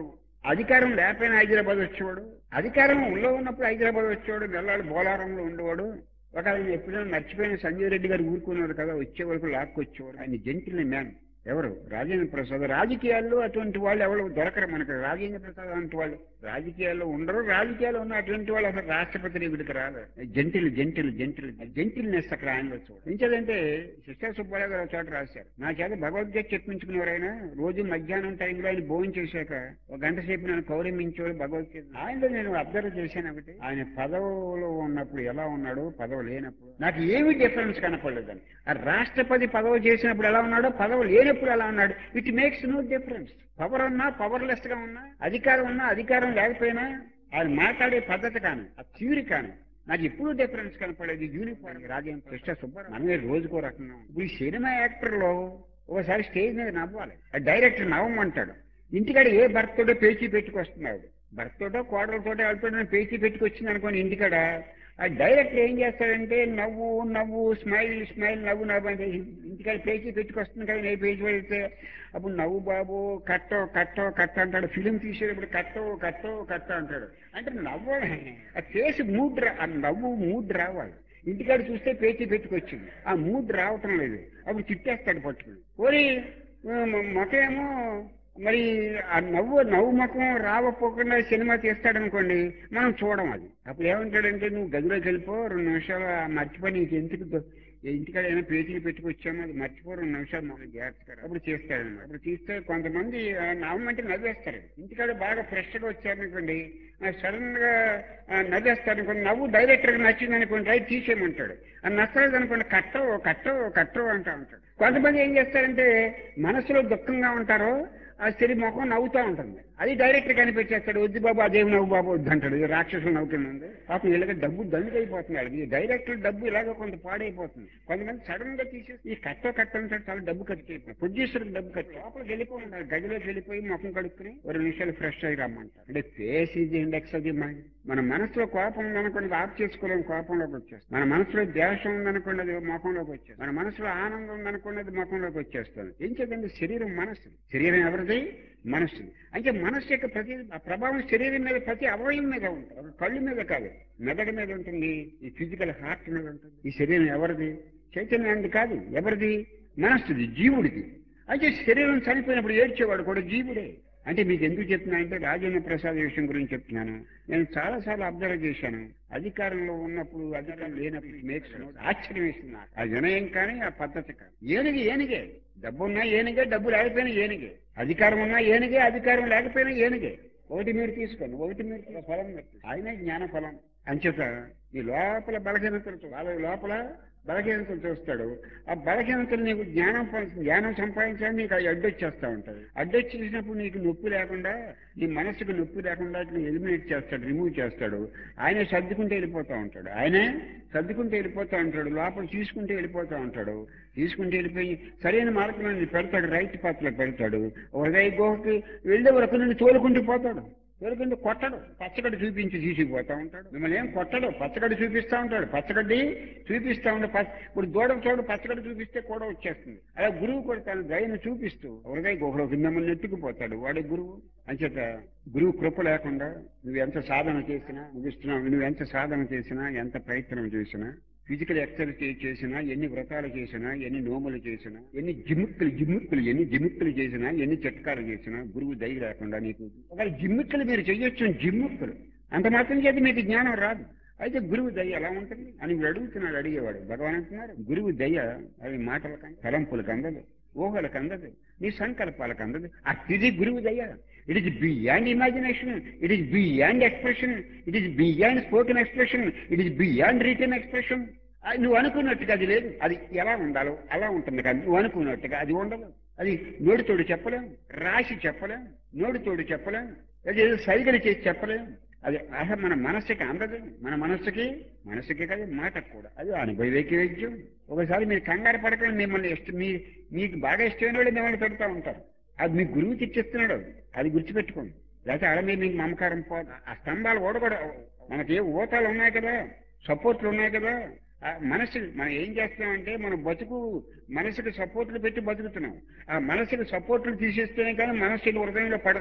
అధికారం లేకపోయినా హైదరాబాద్ వచ్చేవాడు అధికారం ఉల్లో ఉన్నప్పుడు హైదరాబాద్ వచ్చేవాడు నెల్లాడు బోలారంలో ఉండేవాడు ఒక ఆయన ఎప్పుడైనా మర్చిపోయిన సంజయ్ రెడ్డి గారు ఊరుకున్నారు కదా వచ్చే వరకు లాక్కొచ్చేవాడు ఆయన జంటిల్ మ్యాన్ ఎవరు రాజేంద్ర ప్రసాద్ రాజకీయాల్లో అటువంటి వాళ్ళు ఎవరు దొరకరు మనకు రాజేంద్ర ప్రసాద్ అటువంటి వాళ్ళు రాజకీయాల్లో ఉండరు రాజకీయాల్లో ఉన్న అటువంటి వాళ్ళు అసలు రాష్ట్రపతి విడికి రాదు జంటిల్ జంటిల్ జంటిల్ జంటిల్నెస్ అక్కడ ఆయనలో చూడు ఎంచేదంటే సిస్టర్ సుబ్బారావు గారు ఒక చోట రాశారు నా చేత భగవద్గీత చెప్పించుకునేవారైనా రోజు మధ్యాహ్నం టైంలో ఆయన భోజనం చేశాక ఒక గంట సేపు నన్ను కౌరమించేవాడు భగవద్గీత ఆయనలో నేను అబ్జర్వ్ చేశాను ఒకటి ఆయన పదవులో ఉన్నప్పుడు ఎలా ఉన్నాడు పదవి లేనప్పుడు నాకు ఏమీ డిఫరెన్స్ కనపడలేదని ఆ రాష్ట్రపతి పదవి చేసినప్పుడు ఎలా ఉన్నాడో పదవి లేనప్పుడు ఎలా ఉన్నాడు it makes no difference power ఉన్నా పవర్లెస్ గా ఉన్నా అధికారం ఉన్నా అధికారం లేకపోయినా ఆయన మాట్లాడే పద్ధతి కానీ ఆ థ్యూరీ కానీ నాకు ఎప్పుడు డిఫరెన్స్ కనపడేది యూనిఫామ్ రాజేం కృష్ణ సుబ్బారావు మనమే రోజుకో రకంగా ఉన్నాం. ఇప్పుడు ఈ సినిమా యాక్టర్ లో ఒకసారి స్టేజ్ మీద నవ్వాలి ఆ డైరెక్టర్ నవ్వమంటాడు ఇంటికాడ ఏ భర్తోడో పేచీ పెట్టుకొస్తున్నాడు భర్తోటో కోడలతోటో వాళ్ళతోటో పేచీ పెట్టుకొచ్చింది అనుకోని ఇంటికాడ ఆ డైరెక్టర్ ఏం చేస్తాడంటే నవ్వు నవ్వు స్మైల్ స్మైల్ నవ్వు నవ్వు అంటే ఇంటికాడ పేచీ పెట్టుకొస్తుంది కదా ఏ పేజీ పెడితే అప్పుడు నవ్వు బాబు కట్టో కట్టో కట్ట అంటాడు ఫిలిం తీసేటప్పుడు కట్టో కట్టో కట్ట అంటాడు అంటే నవ్వు ఆ ఫేస్ మూడ్ రా ఆ నవ్వు మూడ్ రావాలి ఇంటికాడ చూస్తే పేచీ పెట్టుకొచ్చింది ఆ మూడ్ రావటం లేదు అప్పుడు తిట్టేస్తాడు పట్టుకుని పోనీ మొకేమో మరి ఆ నవ్వు నవ్వు ముఖం రావపోకుండా సినిమా తీస్తాడనుకోండి మనం చూడం అది అప్పుడు ఏమంటాడంటే నువ్వు గదిలోకి వెళ్ళిపో రెండు నిమిషాలు ఆ మర్చిపోయి నీకు ఎందుకు దొ- ఇంటికాడ ఏమైనా పేజీలు పెట్టుకొచ్చామో అది మర్చిపో రెండు నిమిషాలు మనం జాగ్రత్తగా అప్పుడు చేస్తాడన్నమాట అప్పుడు తీస్తే కొంతమంది ఆ నవ్వమంటే నవ్వేస్తారు ఇంటికాడ బాగా ఫ్రెష్ గా వచ్చారనుకోండి సడన్ గా ఆ, నవ్వేస్తారు అనుకోండి నవ్వు డైరెక్టర్ గా నచ్చింది అనుకోండి రైట్ తీసేయమంటాడు అది నచ్చలేదు అనుకోండి కట్టో కట్టో కట్టో అంటా ఉంటాడు కొంతమంది ఏం చేస్తారంటే మనసులో దుఃఖంగా ఉంటారో ఆ స్త్రీ ముఖం నవ్వుతూ ఉంటుంది అది డైరెక్టర్ కనిపించేస్తాడు వద్దు బాబు అదేం నవ్వు బాబు వద్దు అంటాడు ఇది రాక్షసులు నవ్వుతుంది పాపం వీళ్ళకి డబ్బు దండుకైపోతున్నాడు ఈ డైరెక్టర్ డబ్బు ఇలాగ కొంత పాడైపోతుంది కొంతమంది సడన్ గా తీసేసి ఈ కట్ట కట్ట అంటాడు చాలా డబ్బు ఖర్చు ప్రొడ్యూసర్ డబ్బు ఖర్చు లోపలికి వెళ్ళిపోయి ఉంటారు గదిలోకి వెళ్ళిపోయి ముఖం కడుక్కుని ఒక రెండు నిమిషాలు ఫ్రెష్ అయ్యి రమ్మంటారు అంటే ఫేస్ ఇది ఇండెక్స్ అది మైండ్ మన మనసులో కోపం ఉందనుకోండి ఆఫ్ చేసుకోలేని కోపంలోకి వచ్చేస్తుంది మన మనసులో ద్వేషం ఉందనుకోండి అది ముఖంలోకి వచ్చేస్తుంది మన మనసులో ఆనందం ఉందనుకోండి అది ముఖంలోకి వచ్చేస్తుంది ఏం చేద్దండి శరీరం మనసు శరీరం ఎవరిది మనస్సు అంటే మనస్సు యొక్క ప్రతి ఆ ప్రభావం శరీరం మీద ప్రతి అవయవం మీద ఉంటుంది ఒక కళ్ళు మీద కాదు మెదడు మీద ఉంటుంది ఈ ఫిజికల్ హార్ట్ మీద ఉంటుంది ఈ శరీరం ఎవరిది చైతన్యానికి కాదు ఎవరిది మనస్సుది జీవుడిది అయితే శరీరం చనిపోయినప్పుడు ఏడ్చేవాడు కూడా జీవుడే అంటే మీకు ఎందుకు చెప్తున్నా అంటే రాజేంద్ర ప్రసాద్ విషయం గురించి చెప్తున్నాను నేను చాలా సార్లు అబ్జర్వ్ చేశాను అధికారంలో ఉన్నప్పుడు అధికారం లేనప్పుడు మేక్స్ ఆశ్చర్యం వేస్తుంది నాకు. ఆ వినయం కానీ ఆ పద్ధతి కానీ ఏనుగు ఏనుగే డబ్బు ఉన్నా ఏనుగే డబ్బు లేకపోయినా ఏనుగే అధికారం ఉన్నా ఏనుగే అధికారం లేకపోయినా ఏనుగే ఒకటి మీరు తీసుకోండి ఒకటి మీరు తీసుకోండి. ఫలం మీరు తీసుకోండి. ఆయనే జ్ఞాన ఫలం అంచేత ఈ లోపల బలహీనతలు చూ- వాళ్ళ లోపల బలహీనతలు చూస్తాడు ఆ బలహీనతలు నీకు జ్ఞానం ప- జ్ఞానం సంపాదించడానికి నీకు అది అడ్డొచ్చేస్తా ఉంటది అడ్డొచ్చేసినప్పుడు నీకు నొప్పి లేకుండా నీ మనసుకు నొప్పి లేకుండా ఎలిమినేట్ చేస్తాడు రిమూవ్ చేస్తాడు ఆయనే సర్దుకుంటూ వెళ్ళిపోతా ఉంటాడు ఆయనే సర్దుకుంటూ వెళ్ళిపోతా ఉంటాడు లోపల తీసుకుంటూ వెళ్ళిపోతా ఉంటాడు తీసుకుంటూ వెళ్ళిపోయి సరైన మార్గంలో పెడతాడు రైట్ పాత్రలో పెడతాడు హృదయ గుహకి వెళ్ళే వరకు నుండి తోలుకుంటూ పోతాడు తోలుకుంటూ కొట్టడు పచ్చగడ్డి చూపించి తీసుకుపోతా ఉంటాడు మిమ్మల్ని ఏం కొట్టడు పచ్చగడ్డి చూపిస్తా ఉంటాడు పచ్చగడ్డి చూపిస్తా ఉంటే పచ్చ- ఇప్పుడు దూడ చోడు పచ్చగడ్డి చూపిస్తే కూడా వచ్చేస్తుంది అలా గురువు కూడా తన దయను చూపిస్తూ హృదయ గుహలోకి మిమ్మల్ని ఎత్తుకుపోతాడు వాడి గురువు అంచేత గురువు కృప లేకుండా నువ్వు ఎంత సాధన చేసినా ముగిస్తున్నావు నువ్వు ఎంత సాధన చేసినా ఎంత ప్రయత్నం చేసినా ఫిజికల్ ఎక్సర్సైజ్ చేసినా ఎన్ని వ్రతాలు చేసినా ఎన్ని నోములు చేసినా ఎన్ని జిమ్మిక్కులు జిమ్మిక్కులు ఎన్ని జిమ్మిక్కులు చేసినా ఎన్ని చిట్కాలు చేసినా గురువు దయ లేకుండా నీకు ఒకవేళ జిమ్మిక్కులు మీరు చెయ్యొచ్చు జిమ్మిక్కులు అంత మాత్రం చేతి మీకు జ్ఞానం రాదు అయితే గురువు దయ ఎలా ఉంటుంది అని వీడు అడుగుతున్నాడు అడిగేవాడు భగవాన్ అంటున్నారు గురువు దయ అవి మాటలకు అందదు, తలంపులకు అందదు ఊహలకు అందదు నీ సంకల్పాలకు అందదు అతిది గురువు దయ it is beyond imagination it is beyond expression it is beyond spoken expression it is beyond return expression నువ్వు అనుకున్నట్టుగా అది లేదు అది ఎలా ఉండాలో అలా ఉంటుంది కానీ నువ్వు అనుకున్నట్టుగా అది ఉండదు అది నోటితోడు చెప్పలేం రాసి చెప్పలేం నోటితోడు చెప్పలేం అది ఏదో సైగలు చేసి చెప్పలేం అది ఆహా మన మనస్సుకి అందదు మన మనస్సుకి మనస్సుకి కాదు మాటకు కూడా అది అనుభవైకి వైద్యం ఒకసారి మీరు కంగారు పడకుండా మిమ్మల్ని ఇష్టం మీ మీకు బాగా ఇష్టమైన వాళ్ళు మిమ్మల్ని పెడతా ఉంటారు అది మీ గురువు తెచ్చిస్తున్నాడు అది గుర్తుపెట్టుకోండి లేకపోతే ఆడ మీద మీకు మమకారం పోదు ఆ స్తంభాలు ఓడకూడ మనకి ఊతాలు ఉన్నాయి కదా సపోర్ట్లు ఉన్నాయి కదా ఆ మనసు మనం ఏం చేస్తున్నామంటే మన బతుకు మనసుకి సపోర్ట్లు పెట్టి బతుకుతున్నాం ఆ మనసుకి సపోర్ట్లు తీసేస్తేనే కానీ మనసు హృదయంలో పడదు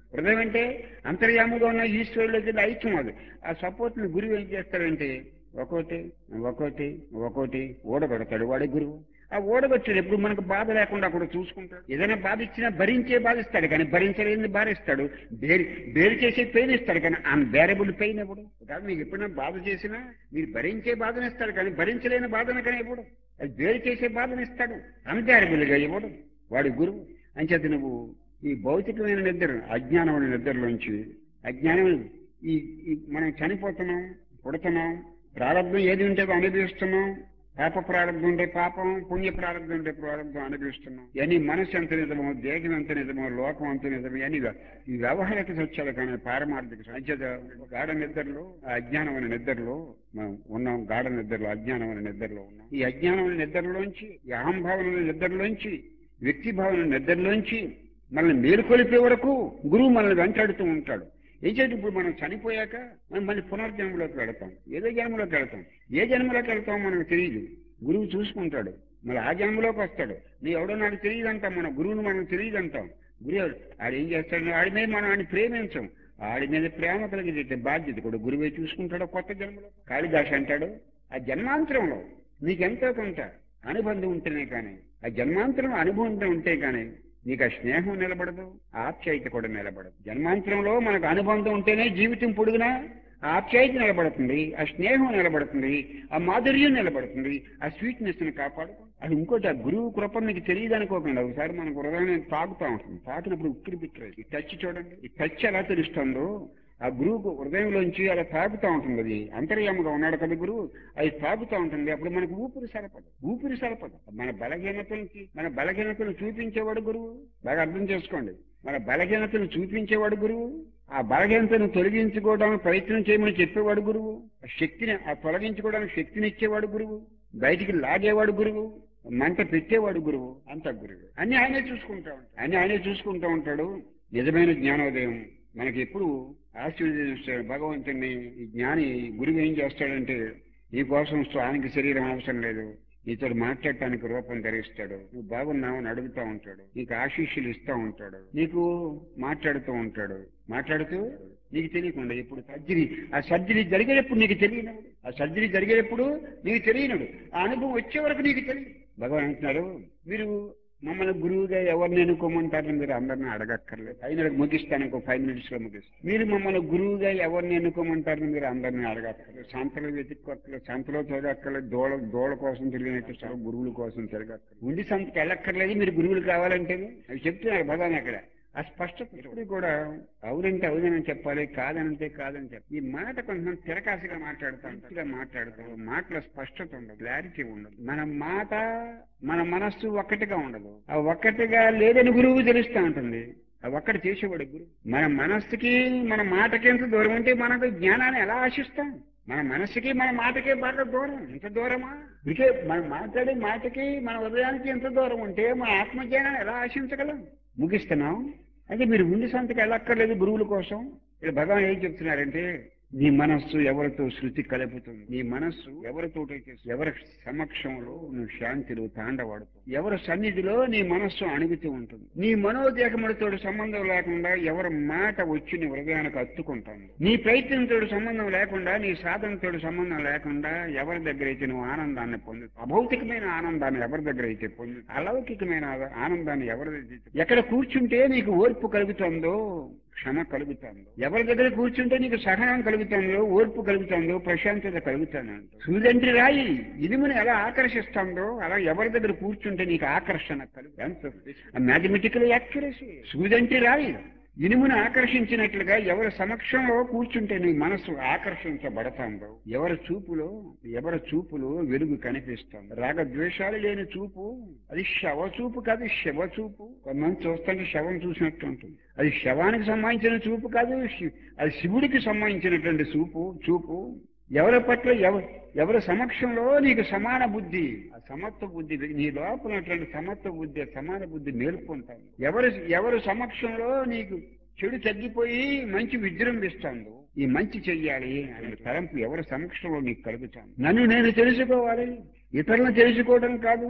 హృదయం అంటే అంతర్యాముగా ఉన్న ఈశ్వరుడికి ఐక్యం అది ఆ సపోర్ట్ని గురువు ఏం చేస్తాడంటే ఒక్కోటి ఒక్కోటి ఒక్కోటి ఓడగొడతాడు వాడి గురువు ఆ ఓడగొచ్చాడు ఎప్పుడు మనకు బాధ లేకుండా అక్కడ చూసుకుంటాడు ఏదైనా బాధ ఇచ్చినా భరించే బాధిస్తాడు కానీ భరించలేని బాధిస్తాడు బేరు బేరు చేసే పెయిన్ ఇస్తాడు కానీ అన్బేరబుల్ పెయిన్ ఇవ్వడు కాదు మీకు ఎప్పుడైనా బాధ చేసినా మీరు భరించే బాధనిస్తాడు కానీ భరించలేని బాధను కానీ ఇవ్వడు అది బేరు చేసే బాధనిస్తాడు అన్బేరబుల్గా ఇవ్వడు వాడి గురువు అంచేత నువ్వు ఈ భౌతికమైన నిద్ర అజ్ఞానమైన నిద్రలోంచి అజ్ఞానం ఈ ఈ మనం చనిపోతున్నాం పుడుతున్నాం ప్రారంభం ఏది ఉంటే అది అనుభవిస్తున్నాం పాప ప్రారంభం ఉంటే పాపం పుణ్య ప్రారంభం ఉంటే ప్రారంభం అనుభవిస్తున్నాం ఇవన్నీ మనసు ఎంత నిజమో దేహం ఎంత నిజమో లోకం ఎంత నిజమో ఇవన్నీ ఈ వ్యవహారిక సత్యాలు కానీ పారమార్థిక సంచేత గాఢ నిద్రలో ఆ అజ్ఞానమైన నిద్రలో మనం ఉన్నాం గాఢ నిద్రలో అజ్ఞానమైన నిద్రలో ఉన్నాం ఈ అజ్ఞానమైన నిద్రలోంచి ఈ అహంభావన నిద్రలోంచి వ్యక్తి భావన నిద్రలోంచి మనల్ని మేలుకొలిపే వరకు గురువు మనల్ని వెంటాడుతూ ఉంటాడు ఏం చేతి ఇప్పుడు మనం చనిపోయాక మనం మళ్ళీ పునర్జన్మలోకి వెళతాం ఏదో జన్మలోకి వెళతాం ఏ జన్మలోకి వెళ్తాం మనకు తెలియదు గురువు చూసుకుంటాడు మళ్ళీ ఆ జన్మలోకి వస్తాడు నీ ఎవడో నాకు తెలియదు అంటాం మన గురువుని మనకు తెలియదు అంటాం గురువు ఆడు ఏం చేస్తాడు ఆడి మీద మనం ఆడిని ప్రేమించం ఆడి మీద ప్రేమ కలిగితే బాధ్యత కూడా గురువే చూసుకుంటాడు కొత్త జన్మలో కాళిదాస్ అంటాడు ఆ జన్మాంతరంలో నీకెంతో కొంత అనుబంధం ఉంటేనే కానీ ఆ జన్మాంతరం అనుబంధం ఉంటే కానీ నీకు ఆ స్నేహం నిలబడదు ఆప్యాయత కూడా నిలబడదు జన్మాంతరంలో మనకు అనుబంధం ఉంటేనే జీవితం పొడుగునా ఆ ఆప్యాయత నిలబడుతుంది ఆ స్నేహం నిలబడుతుంది ఆ మాధుర్యం నిలబడుతుంది ఆ స్వీట్నెస్ ని కాపాడుకో అది ఇంకోటి ఆ గురువు కృప మీకు తెలియదు అనుకోకండి ఒకసారి మనకు హృదయం తాగుతూ ఉంటుంది తాకినప్పుడు ఉక్కిరి బిక్కిరి ఈ టచ్ చూడండి ఈ టచ్ ఎలా తెలుస్తుందో ఆ గురువుకు హృదయంలోంచి అలా తాగుతూ ఉంటుంది అది అంతర్యాముగా ఉన్నాడు కదా గురువు అది తాగుతూ ఉంటుంది అప్పుడు మనకు ఊపిరి సరపదు ఊపిరి సరపదు మన బలహీనతలకి మన బలహీనతలు చూపించేవాడు గురువు బాగా అర్థం చేసుకోండి మన బలహీనతను చూపించేవాడు గురువు ఆ బలహీనతను తొలగించుకోవడానికి ప్రయత్నం చేయమని చెప్పేవాడు గురువు ఆ శక్తిని ఆ తొలగించుకోవడానికి శక్తిని ఇచ్చేవాడు గురువు బయటికి లాగేవాడు గురువు మంట పెట్టేవాడు గురువు అంత గురువు అన్ని ఆయనే చూసుకుంటా ఉంటాడు అన్ని ఆయనే చూసుకుంటూ ఉంటాడు నిజమైన జ్ఞానోదయం మనకి ఎప్పుడు ఆశీర్వదిస్తాడు భగవంతుని ఈ జ్ఞాని గురువు ఏం చేస్తాడంటే నీ కోసం స్వానికి శరీరం అవసరం లేదు నీతో మాట్లాడటానికి రూపం ధరిస్తాడు నువ్వు బాగున్నావు అని అడుగుతా ఉంటాడు నీకు ఆశీస్సులు ఇస్తా ఉంటాడు నీకు మాట్లాడుతూ ఉంటాడు మాట్లాడుతూ నీకు తెలియకుండా ఇప్పుడు సర్జరీ ఆ సర్జరీ జరిగేటప్పుడు నీకు తెలియనడు ఆ సర్జరీ జరిగేటప్పుడు నీకు తెలియనడు ఆ అనుభవం వచ్చే వరకు నీకు తెలియదు భగవాన్ అంటున్నారు మీరు మమ్మల్ని గురువుగా ఎవరిని ఎన్నుకోమంటారని మీరు అందరిని అడగక్కర్లేదు అయిన ముగిస్తాను ఇంకో ఫైవ్ మినిట్స్ లో ముగిస్తాను మీరు మమ్మల్ని గురువుగా ఎవరిని ఎన్నుకోమంటారని మీరు అందరిని అడగక్కర్లేదు సంతలో వెతుక్కోక్కర్లేదు సంతలో తిరగక్కర్లేదు దోళ దోళ కోసం తిరిగినట్టు సార్ గురువుల కోసం తిరగక్కర్లేదు ఉండి సంతకి వెళ్ళక్కర్లేదు మీరు గురువులు కావాలంటే అవి చెప్తున్నారు భగవాన్ అక్కడ ఆ స్పష్టత ఎప్పుడు కూడా అవునంటే అవునని చెప్పాలి కాదనంటే కాదని చెప్పాలి ఈ మాట కొంతమంది తిరకాసిగా మాట్లాడుతాం మంచిగా మాట్లాడతాం మాటలో స్పష్టత ఉండదు క్లారిటీ ఉండదు మన మాట మన మనస్సు ఒక్కటిగా ఉండదు ఆ ఒక్కటిగా లేదని గురువు తెలుస్తూ ఉంటుంది ఆ ఒక్కటి చేసేవాడు గురువు మన మనస్సుకి మన మాటకి ఎంత దూరం ఉంటే మనకు జ్ఞానాన్ని ఎలా ఆశిస్తాం మన మనస్సుకి మన మాటకే బాగా దూరం ఎంత దూరమా ఇకే మనం మాట్లాడే మాటకి మన హృదయానికి ఎంత దూరం ఉంటే మన ఆత్మజ్ఞానాన్ని ఎలా ఆశించగలం ముగిస్తున్నాం అంటే మీరు ఉండి సంతకి వెళ్ళక్కర్లేదు గురువుల కోసం ఇక్కడ భగవాన్ ఏం చెప్తున్నారంటే నీ మనస్సు ఎవరితో శృతి కలుపుతుంది నీ మనస్సు ఎవరితోటైతే ఎవరి సమక్షంలో నువ్వు శాంతిలో తాండవాడుతావు ఎవరి సన్నిధిలో నీ మనస్సు అణుగుతూ ఉంటుంది నీ మనోదేహములతో సంబంధం లేకుండా ఎవరి మాట వచ్చి నీ హృదయానికి అత్తుకుంటాను నీ ప్రయత్నంతో సంబంధం లేకుండా నీ సాధనతో సంబంధం లేకుండా ఎవరి దగ్గర అయితే నువ్వు ఆనందాన్ని పొందు అభౌతికమైన ఆనందాన్ని ఎవరి దగ్గర అయితే పొందు అలౌకికమైన ఆనందాన్ని ఎవరి ఎక్కడ కూర్చుంటే నీకు ఓర్పు కలుగుతుందో క్షమ కలుగుతుందో ఎవరి దగ్గర కూర్చుంటే నీకు సహనం కలుగుతుందో ఓర్పు కలుగుతుందో ప్రశాంతత కలుగుతాను సూదంటి రాయి ఇనుముని ఎలా ఆకర్షిస్తుందో అలా ఎవరి దగ్గర కూర్చుంటే నీకు ఆకర్షణ కలుగుతుంది మ్యాథమెటికల్ యాక్యురసీ సూదంటి రాయి ఇనుమును ఆకర్షించినట్లుగా ఎవరి సమక్షంలో కూర్చుంటే నీ మనసు ఆకర్షించబడతాందో ఎవరి చూపులో ఎవరి చూపులో వెలుగు కనిపిస్తుంది రాగ ద్వేషాలు లేని చూపు అది శవ చూపు కాదు శవ చూపు కొంతమంది చూస్తుంటే శవం చూసినట్టు ఉంటుంది అది శవానికి సంబంధించిన చూపు కాదు శి- అది శివుడికి సంబంధించినటువంటి చూపు చూపు ఎవరి పట్ల ఎవ ఎవరి సమక్షంలో నీకు సమాన బుద్ధి ఆ సమత్వ బుద్ధి నీ లోపల ఉన్నటువంటి సమత్వ బుద్ధి ఆ సమాన బుద్ధి మేల్కొంటాను ఎవరి ఎవరి సమక్షంలో నీకు చెడు తగ్గిపోయి మంచి విజృంభిస్తాను ఈ మంచి చెయ్యాలి అనే తలంపు ఎవరి సమక్షంలో నీకు కలుగుతాను నన్ను నేను తెలుసుకోవాలి ఇతరులను తెలుసుకోవడం కాదు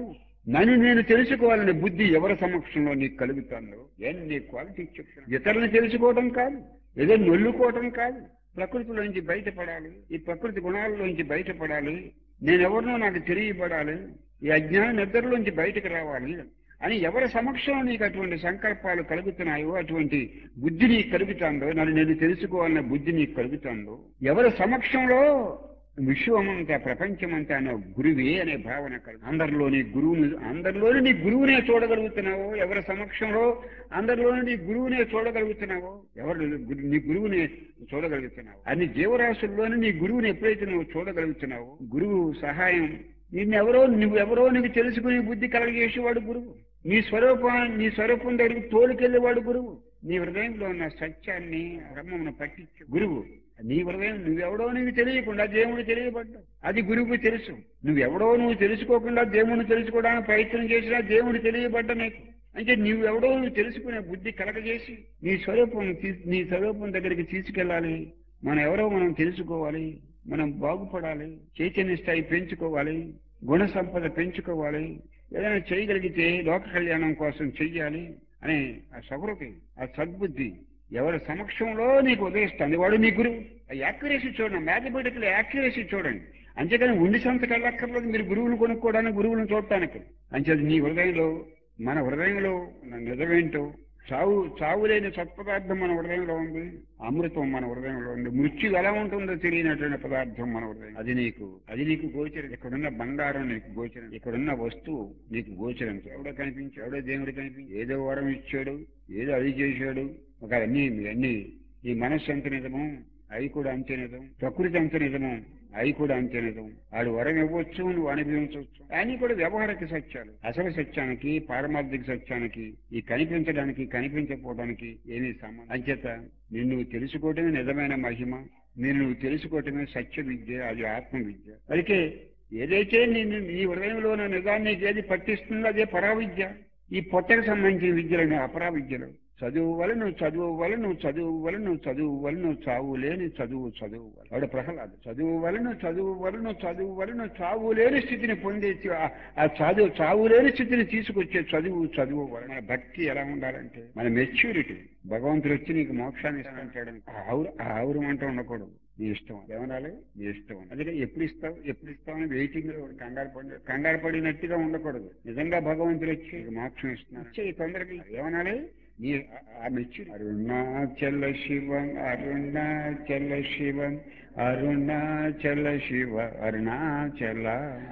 నన్ను నేను తెలుసుకోవాలనే బుద్ధి ఎవరి సమక్షంలో నీకు కలుగుతాను ఎన్ని క్వాలిటీ చెప్తాను ఇతరులను తెలుసుకోవడం కాదు ఏదో నొల్లుకోవడం కాదు ప్రకృతిలోంచి బయటపడాలి ఈ ప్రకృతి గుణాలలోంచి బయటపడాలి నేనెవరినో నాకు తెలియబడాలి ఈ అజ్ఞాన నిద్రలోంచి బయటకు రావాలి అని ఎవరి సమక్షంలో నీకు అటువంటి సంకల్పాలు కలుగుతున్నాయో అటువంటి బుద్ధి నీకు కలుగుతుందో నన్ను నేను తెలుసుకోవాలనే బుద్ధి నీకు కలుగుతుందో ఎవరి సమక్షంలో విశ్వమంతా ప్రపంచమంతా అనే గురువే అనే భావన కలుగు అందరిలోని గురువుని అందరిలోని నీ గురువునే చూడగలుగుతున్నావో ఎవరి సమక్షంలో అందరిలోని నీ గురువునే చూడగలుగుతున్నావో ఎవరు నీ గురువుని చూడగలుగుతున్నావు అన్ని జీవరాశుల్లోని నీ గురువుని ఎప్పుడైతే నువ్వు చూడగలుగుతున్నావో గురువు సహాయం నిన్నెవరో నువ్వెవరో నీకు తెలుసుకునే బుద్ధి కలగజేసేవాడు గురువు నీ స్వరూపం నీ స్వరూపం దగ్గరికి తోలుకెళ్ళేవాడు గురువు నీ హృదయంలో ఉన్న సత్యాన్ని బ్రహ్మమును పట్టించు గురువు నీ హృదయం నువ్వెవడో నీకు తెలియకుండా దేవుడు తెలియబడ్డావు అది గురువుకు తెలుసు నువ్వెవడో నువ్వు తెలుసుకోకుండా దేవుడిని తెలుసుకోవడానికి ప్రయత్నం చేసినా దేవుడు తెలియబడ్డ నీకు అంటే నువ్వెవడో నువ్వు తెలుసుకునే బుద్ధి కలగజేసి నీ స్వరూపం తీ- నీ స్వరూపం దగ్గరికి తీసుకెళ్ళాలి మనం ఎవరో మనం తెలుసుకోవాలి మనం బాగుపడాలి చైతన్య స్థాయి పెంచుకోవాలి గుణ సంపద పెంచుకోవాలి ఏదైనా చేయగలిగితే లోక కళ్యాణం కోసం చెయ్యాలి అనే ఆ సహృతి ఆ సద్బుద్ధి ఎవరి సమక్షంలో నీకు ఉదయిస్తుంది వాడు నీ గురువు ఆ యాక్యురసీ చూడండి మ్యాథమెటికల్ యాక్యురసీ చూడండి అంతేకాని ఉండి సంతకి వెళ్ళక్కర్లేదు మీరు గురువులు కొనుక్కోవడానికి గురువులను చూడటానికి అంచేది నీ హృదయంలో మన హృదయంలో ఉన్న నిజమేంటో చావు చావు లేని సత్పదార్థం మన హృదయంలో ఉంది అమృతం మన హృదయంలో ఉంది మృత్యు ఎలా ఉంటుందో తెలియనటువంటి పదార్థం మన హృదయం అది నీకు అది నీకు గోచరం ఇక్కడున్న బంగారం నీకు గోచరం ఇక్కడున్న వస్తువు నీకు గోచరం ఎవడో కనిపించి ఎవడో దేవుడు కనిపించి ఏదో వరం ఇచ్చాడు ఏదో అది చేశాడు ఒక అన్ని అన్ని ఈ మనస్సు ఎంత నిజము అవి కూడా అంతే నిజం ప్రకృతి అంత నిజము అవి కూడా అంతే నిజం వాడు వరం ఇవ్వచ్చు నువ్వు అనుభవించవచ్చు అన్ని కూడా వ్యవహారిక సత్యాలు అసలు సత్యానికి పారమార్థిక సత్యానికి ఈ కనిపించడానికి కనిపించకపోవడానికి ఏమీ సంబంధం అంచేత నిన్ను తెలుసుకోవటమే నిజమైన మహిమ నేను నువ్వు తెలుసుకోవటమే సత్య విద్య అది ఆత్మ విద్య అందుకే ఏదైతే నేను నీ హృదయంలో ఉన్న నిజాన్ని ఏది పట్టిస్తుందో అదే పరావిద్య ఈ పొట్టకు సంబంధించిన విద్యలు అపరా విద్యలు చదువు వల్ల నువ్వు చదువు వల్ల నువ్వు చదువు వల్ల నువ్వు చదువు వల్ల నువ్వు చావు లేని చదువు చదువు వల్ల వాడు ప్రహ్లాదు చదువు వల్ల నువ్వు చదువు వల్ల నువ్వు చదువు వల్ల నువ్వు చావు లేని స్థితిని పొందే ఆ- ఆ చదువు చావు లేని స్థితిని తీసుకొచ్చే చదువు చదువు వల్ల మన భక్తి ఎలా ఉండాలంటే మన మెచ్యూరిటీ భగవంతుడు వచ్చి నీకు మోక్షాన్ని ఇస్తాడంటాడు ఆవురు ఆవురు అంటూ ఉండకూడదు నీ ఇష్టం ఏమనాలి నీ ఇష్టం అందుకే ఎప్పుడు ఇస్తావు ఎప్పుడు ఇస్తావు అని వెయిటింగ్ లో కంగారు పడి కంగారు పడినట్టుగా ఉండకూడదు నిజంగా భగవంతుడు వచ్చి నీకు మోక్షం ఇస్తున్నాడు వచ్చి తొందరగా ఏమనాలి నీ ఆ- ఆ మెచ్యూరి అరుణాచల శివం అరుణాచల శివం అరుణాచల శివ అరుణాచల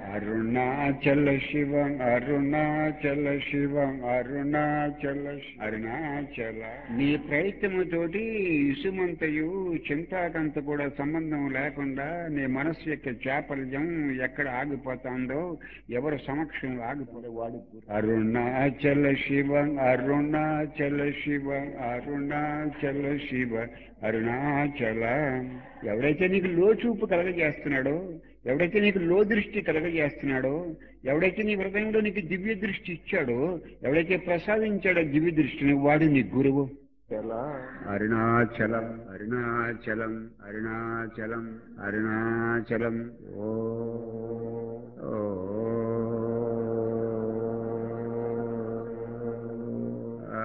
అరుణాచల శివం అరుణాచల శివం అరుణాచల శి- అరుణాచల నీ ప్రయత్నముతోటి ఇసుమంతయు చింతాకంత కూడా సంబంధం లేకుండా నీ మనస్సు యొక్క చాపల్యం ఎక్కడ ఆగిపోతుందో ఎవరు సమక్షంలో ఆగిపోతే వాడు గురు. అరుణాచల శివం అరుణాచల శివం అరుణాచల శివ అరుణాచల ఎవడైతే నీకు లోచూపు కలగజేస్తున్నాడో ఎవడైతే నీకు లో దృష్టి కలగజేస్తున్నాడో ఎవడైతే నీ హృదయంలో నీకు దివ్య దృష్టి ఇచ్చాడో ఎవడైతే ప్రసాదించాడో దివ్య దృష్టిని వాడు నీ గురువు ఎలా అరుణాచలం అరుణాచలం అరుణాచలం అరుణాచలం ఓ ఓ. ఆ.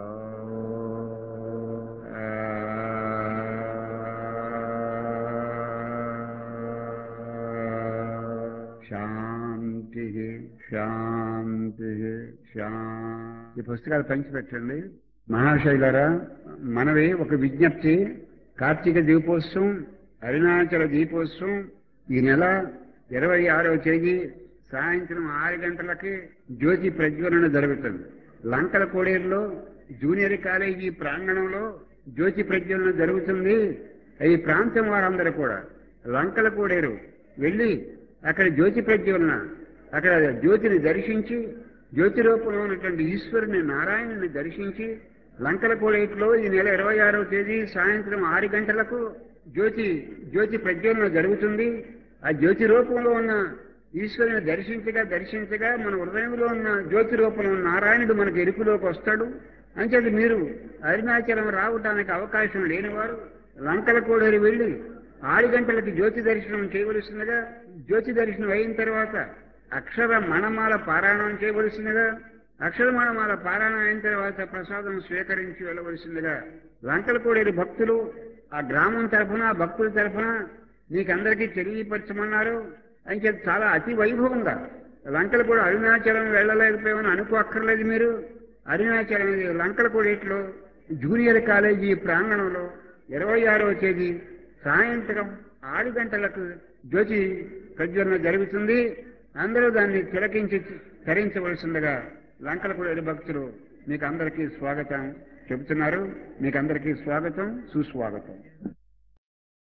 శాంతి శాంతి శాంతి ఈ పుస్తకాలు పంచిపెట్టండి మహాశైలరా మనవి ఒక విజ్ఞప్తి కార్తీక దీపోత్సవం అరుణాచల దీపోత్సవం ఈ నెల ఇరవై ఆరవ తేదీ సాయంత్రం ఆరు గంటలకి జ్యోతి ప్రజ్వలన జరుగుతుంది లంకల కోడేరులో జూనియర్ కాలేజీ ప్రాంగణంలో జ్యోతి ప్రజ్వలన జరుగుతుంది ఈ ప్రాంతం వారందరూ కూడా లంకల కోడేరు వెళ్ళి అక్కడ జ్యోతి ప్రజ్వలన అక్కడ జ్యోతిని దర్శించి జ్యోతి రూపంలో ఉన్నటువంటి ఈశ్వరుని నారాయణుని దర్శించి లంకల కోడేటిలో ఈ నెల ఇరవై ఆరవ తేదీ సాయంత్రం ఆరు గంటలకు జ్యోతి జ్యోతి ప్రజ్వలన జరుగుతుంది ఆ జ్యోతి రూపంలో ఉన్న ఈశ్వరుని దర్శించగా దర్శించగా మన హృదయంలో ఉన్న జ్యోతి రూపంలో ఉన్న నారాయణుడు మనకు ఎరుపులోకి వస్తాడు అంచేది మీరు అరుణాచలం రావడానికి అవకాశం లేనివారు లంకల కోడేరు వెళ్ళి ఆరు గంటలకి జ్యోతి దర్శనం చేయవలసిందిగా జ్యోతి దర్శనం అయిన తర్వాత అక్షర మణమాల పారాయణం చేయవలసిందిగా అక్షర మణమాల పారాయణం అయిన తర్వాత ప్రసాదం స్వీకరించి వెళ్ళవలసిందిగా లంకలకోడేరు భక్తులు ఆ గ్రామం తరఫున భక్తుల తరఫున నీకందరికీ తెలియపరచమన్నారు అని చెప్పి చాలా అతి వైభవంగా లంకలు కూడా అరుణాచలం వెళ్ళలేకపోయామని అనుకోక్కర్లేదు మీరు అరుణాచలం ఇది లంకలకోడేట్లో జూనియర్ కాలేజీ ప్రాంగణంలో ఇరవై ఆరవ తేదీ సాయంత్రం ఆరు గంటలకు జ్యోతి ప్రజ్వలన జరుగుతుంది అందరూ దాన్ని తిలకించి తరించవలసిందిగా లంకలకోడేరు భక్తులు మీకు అందరికీ స్వాగతం చెబుతున్నారు మీకు అందరికీ స్వాగతం సుస్వాగతం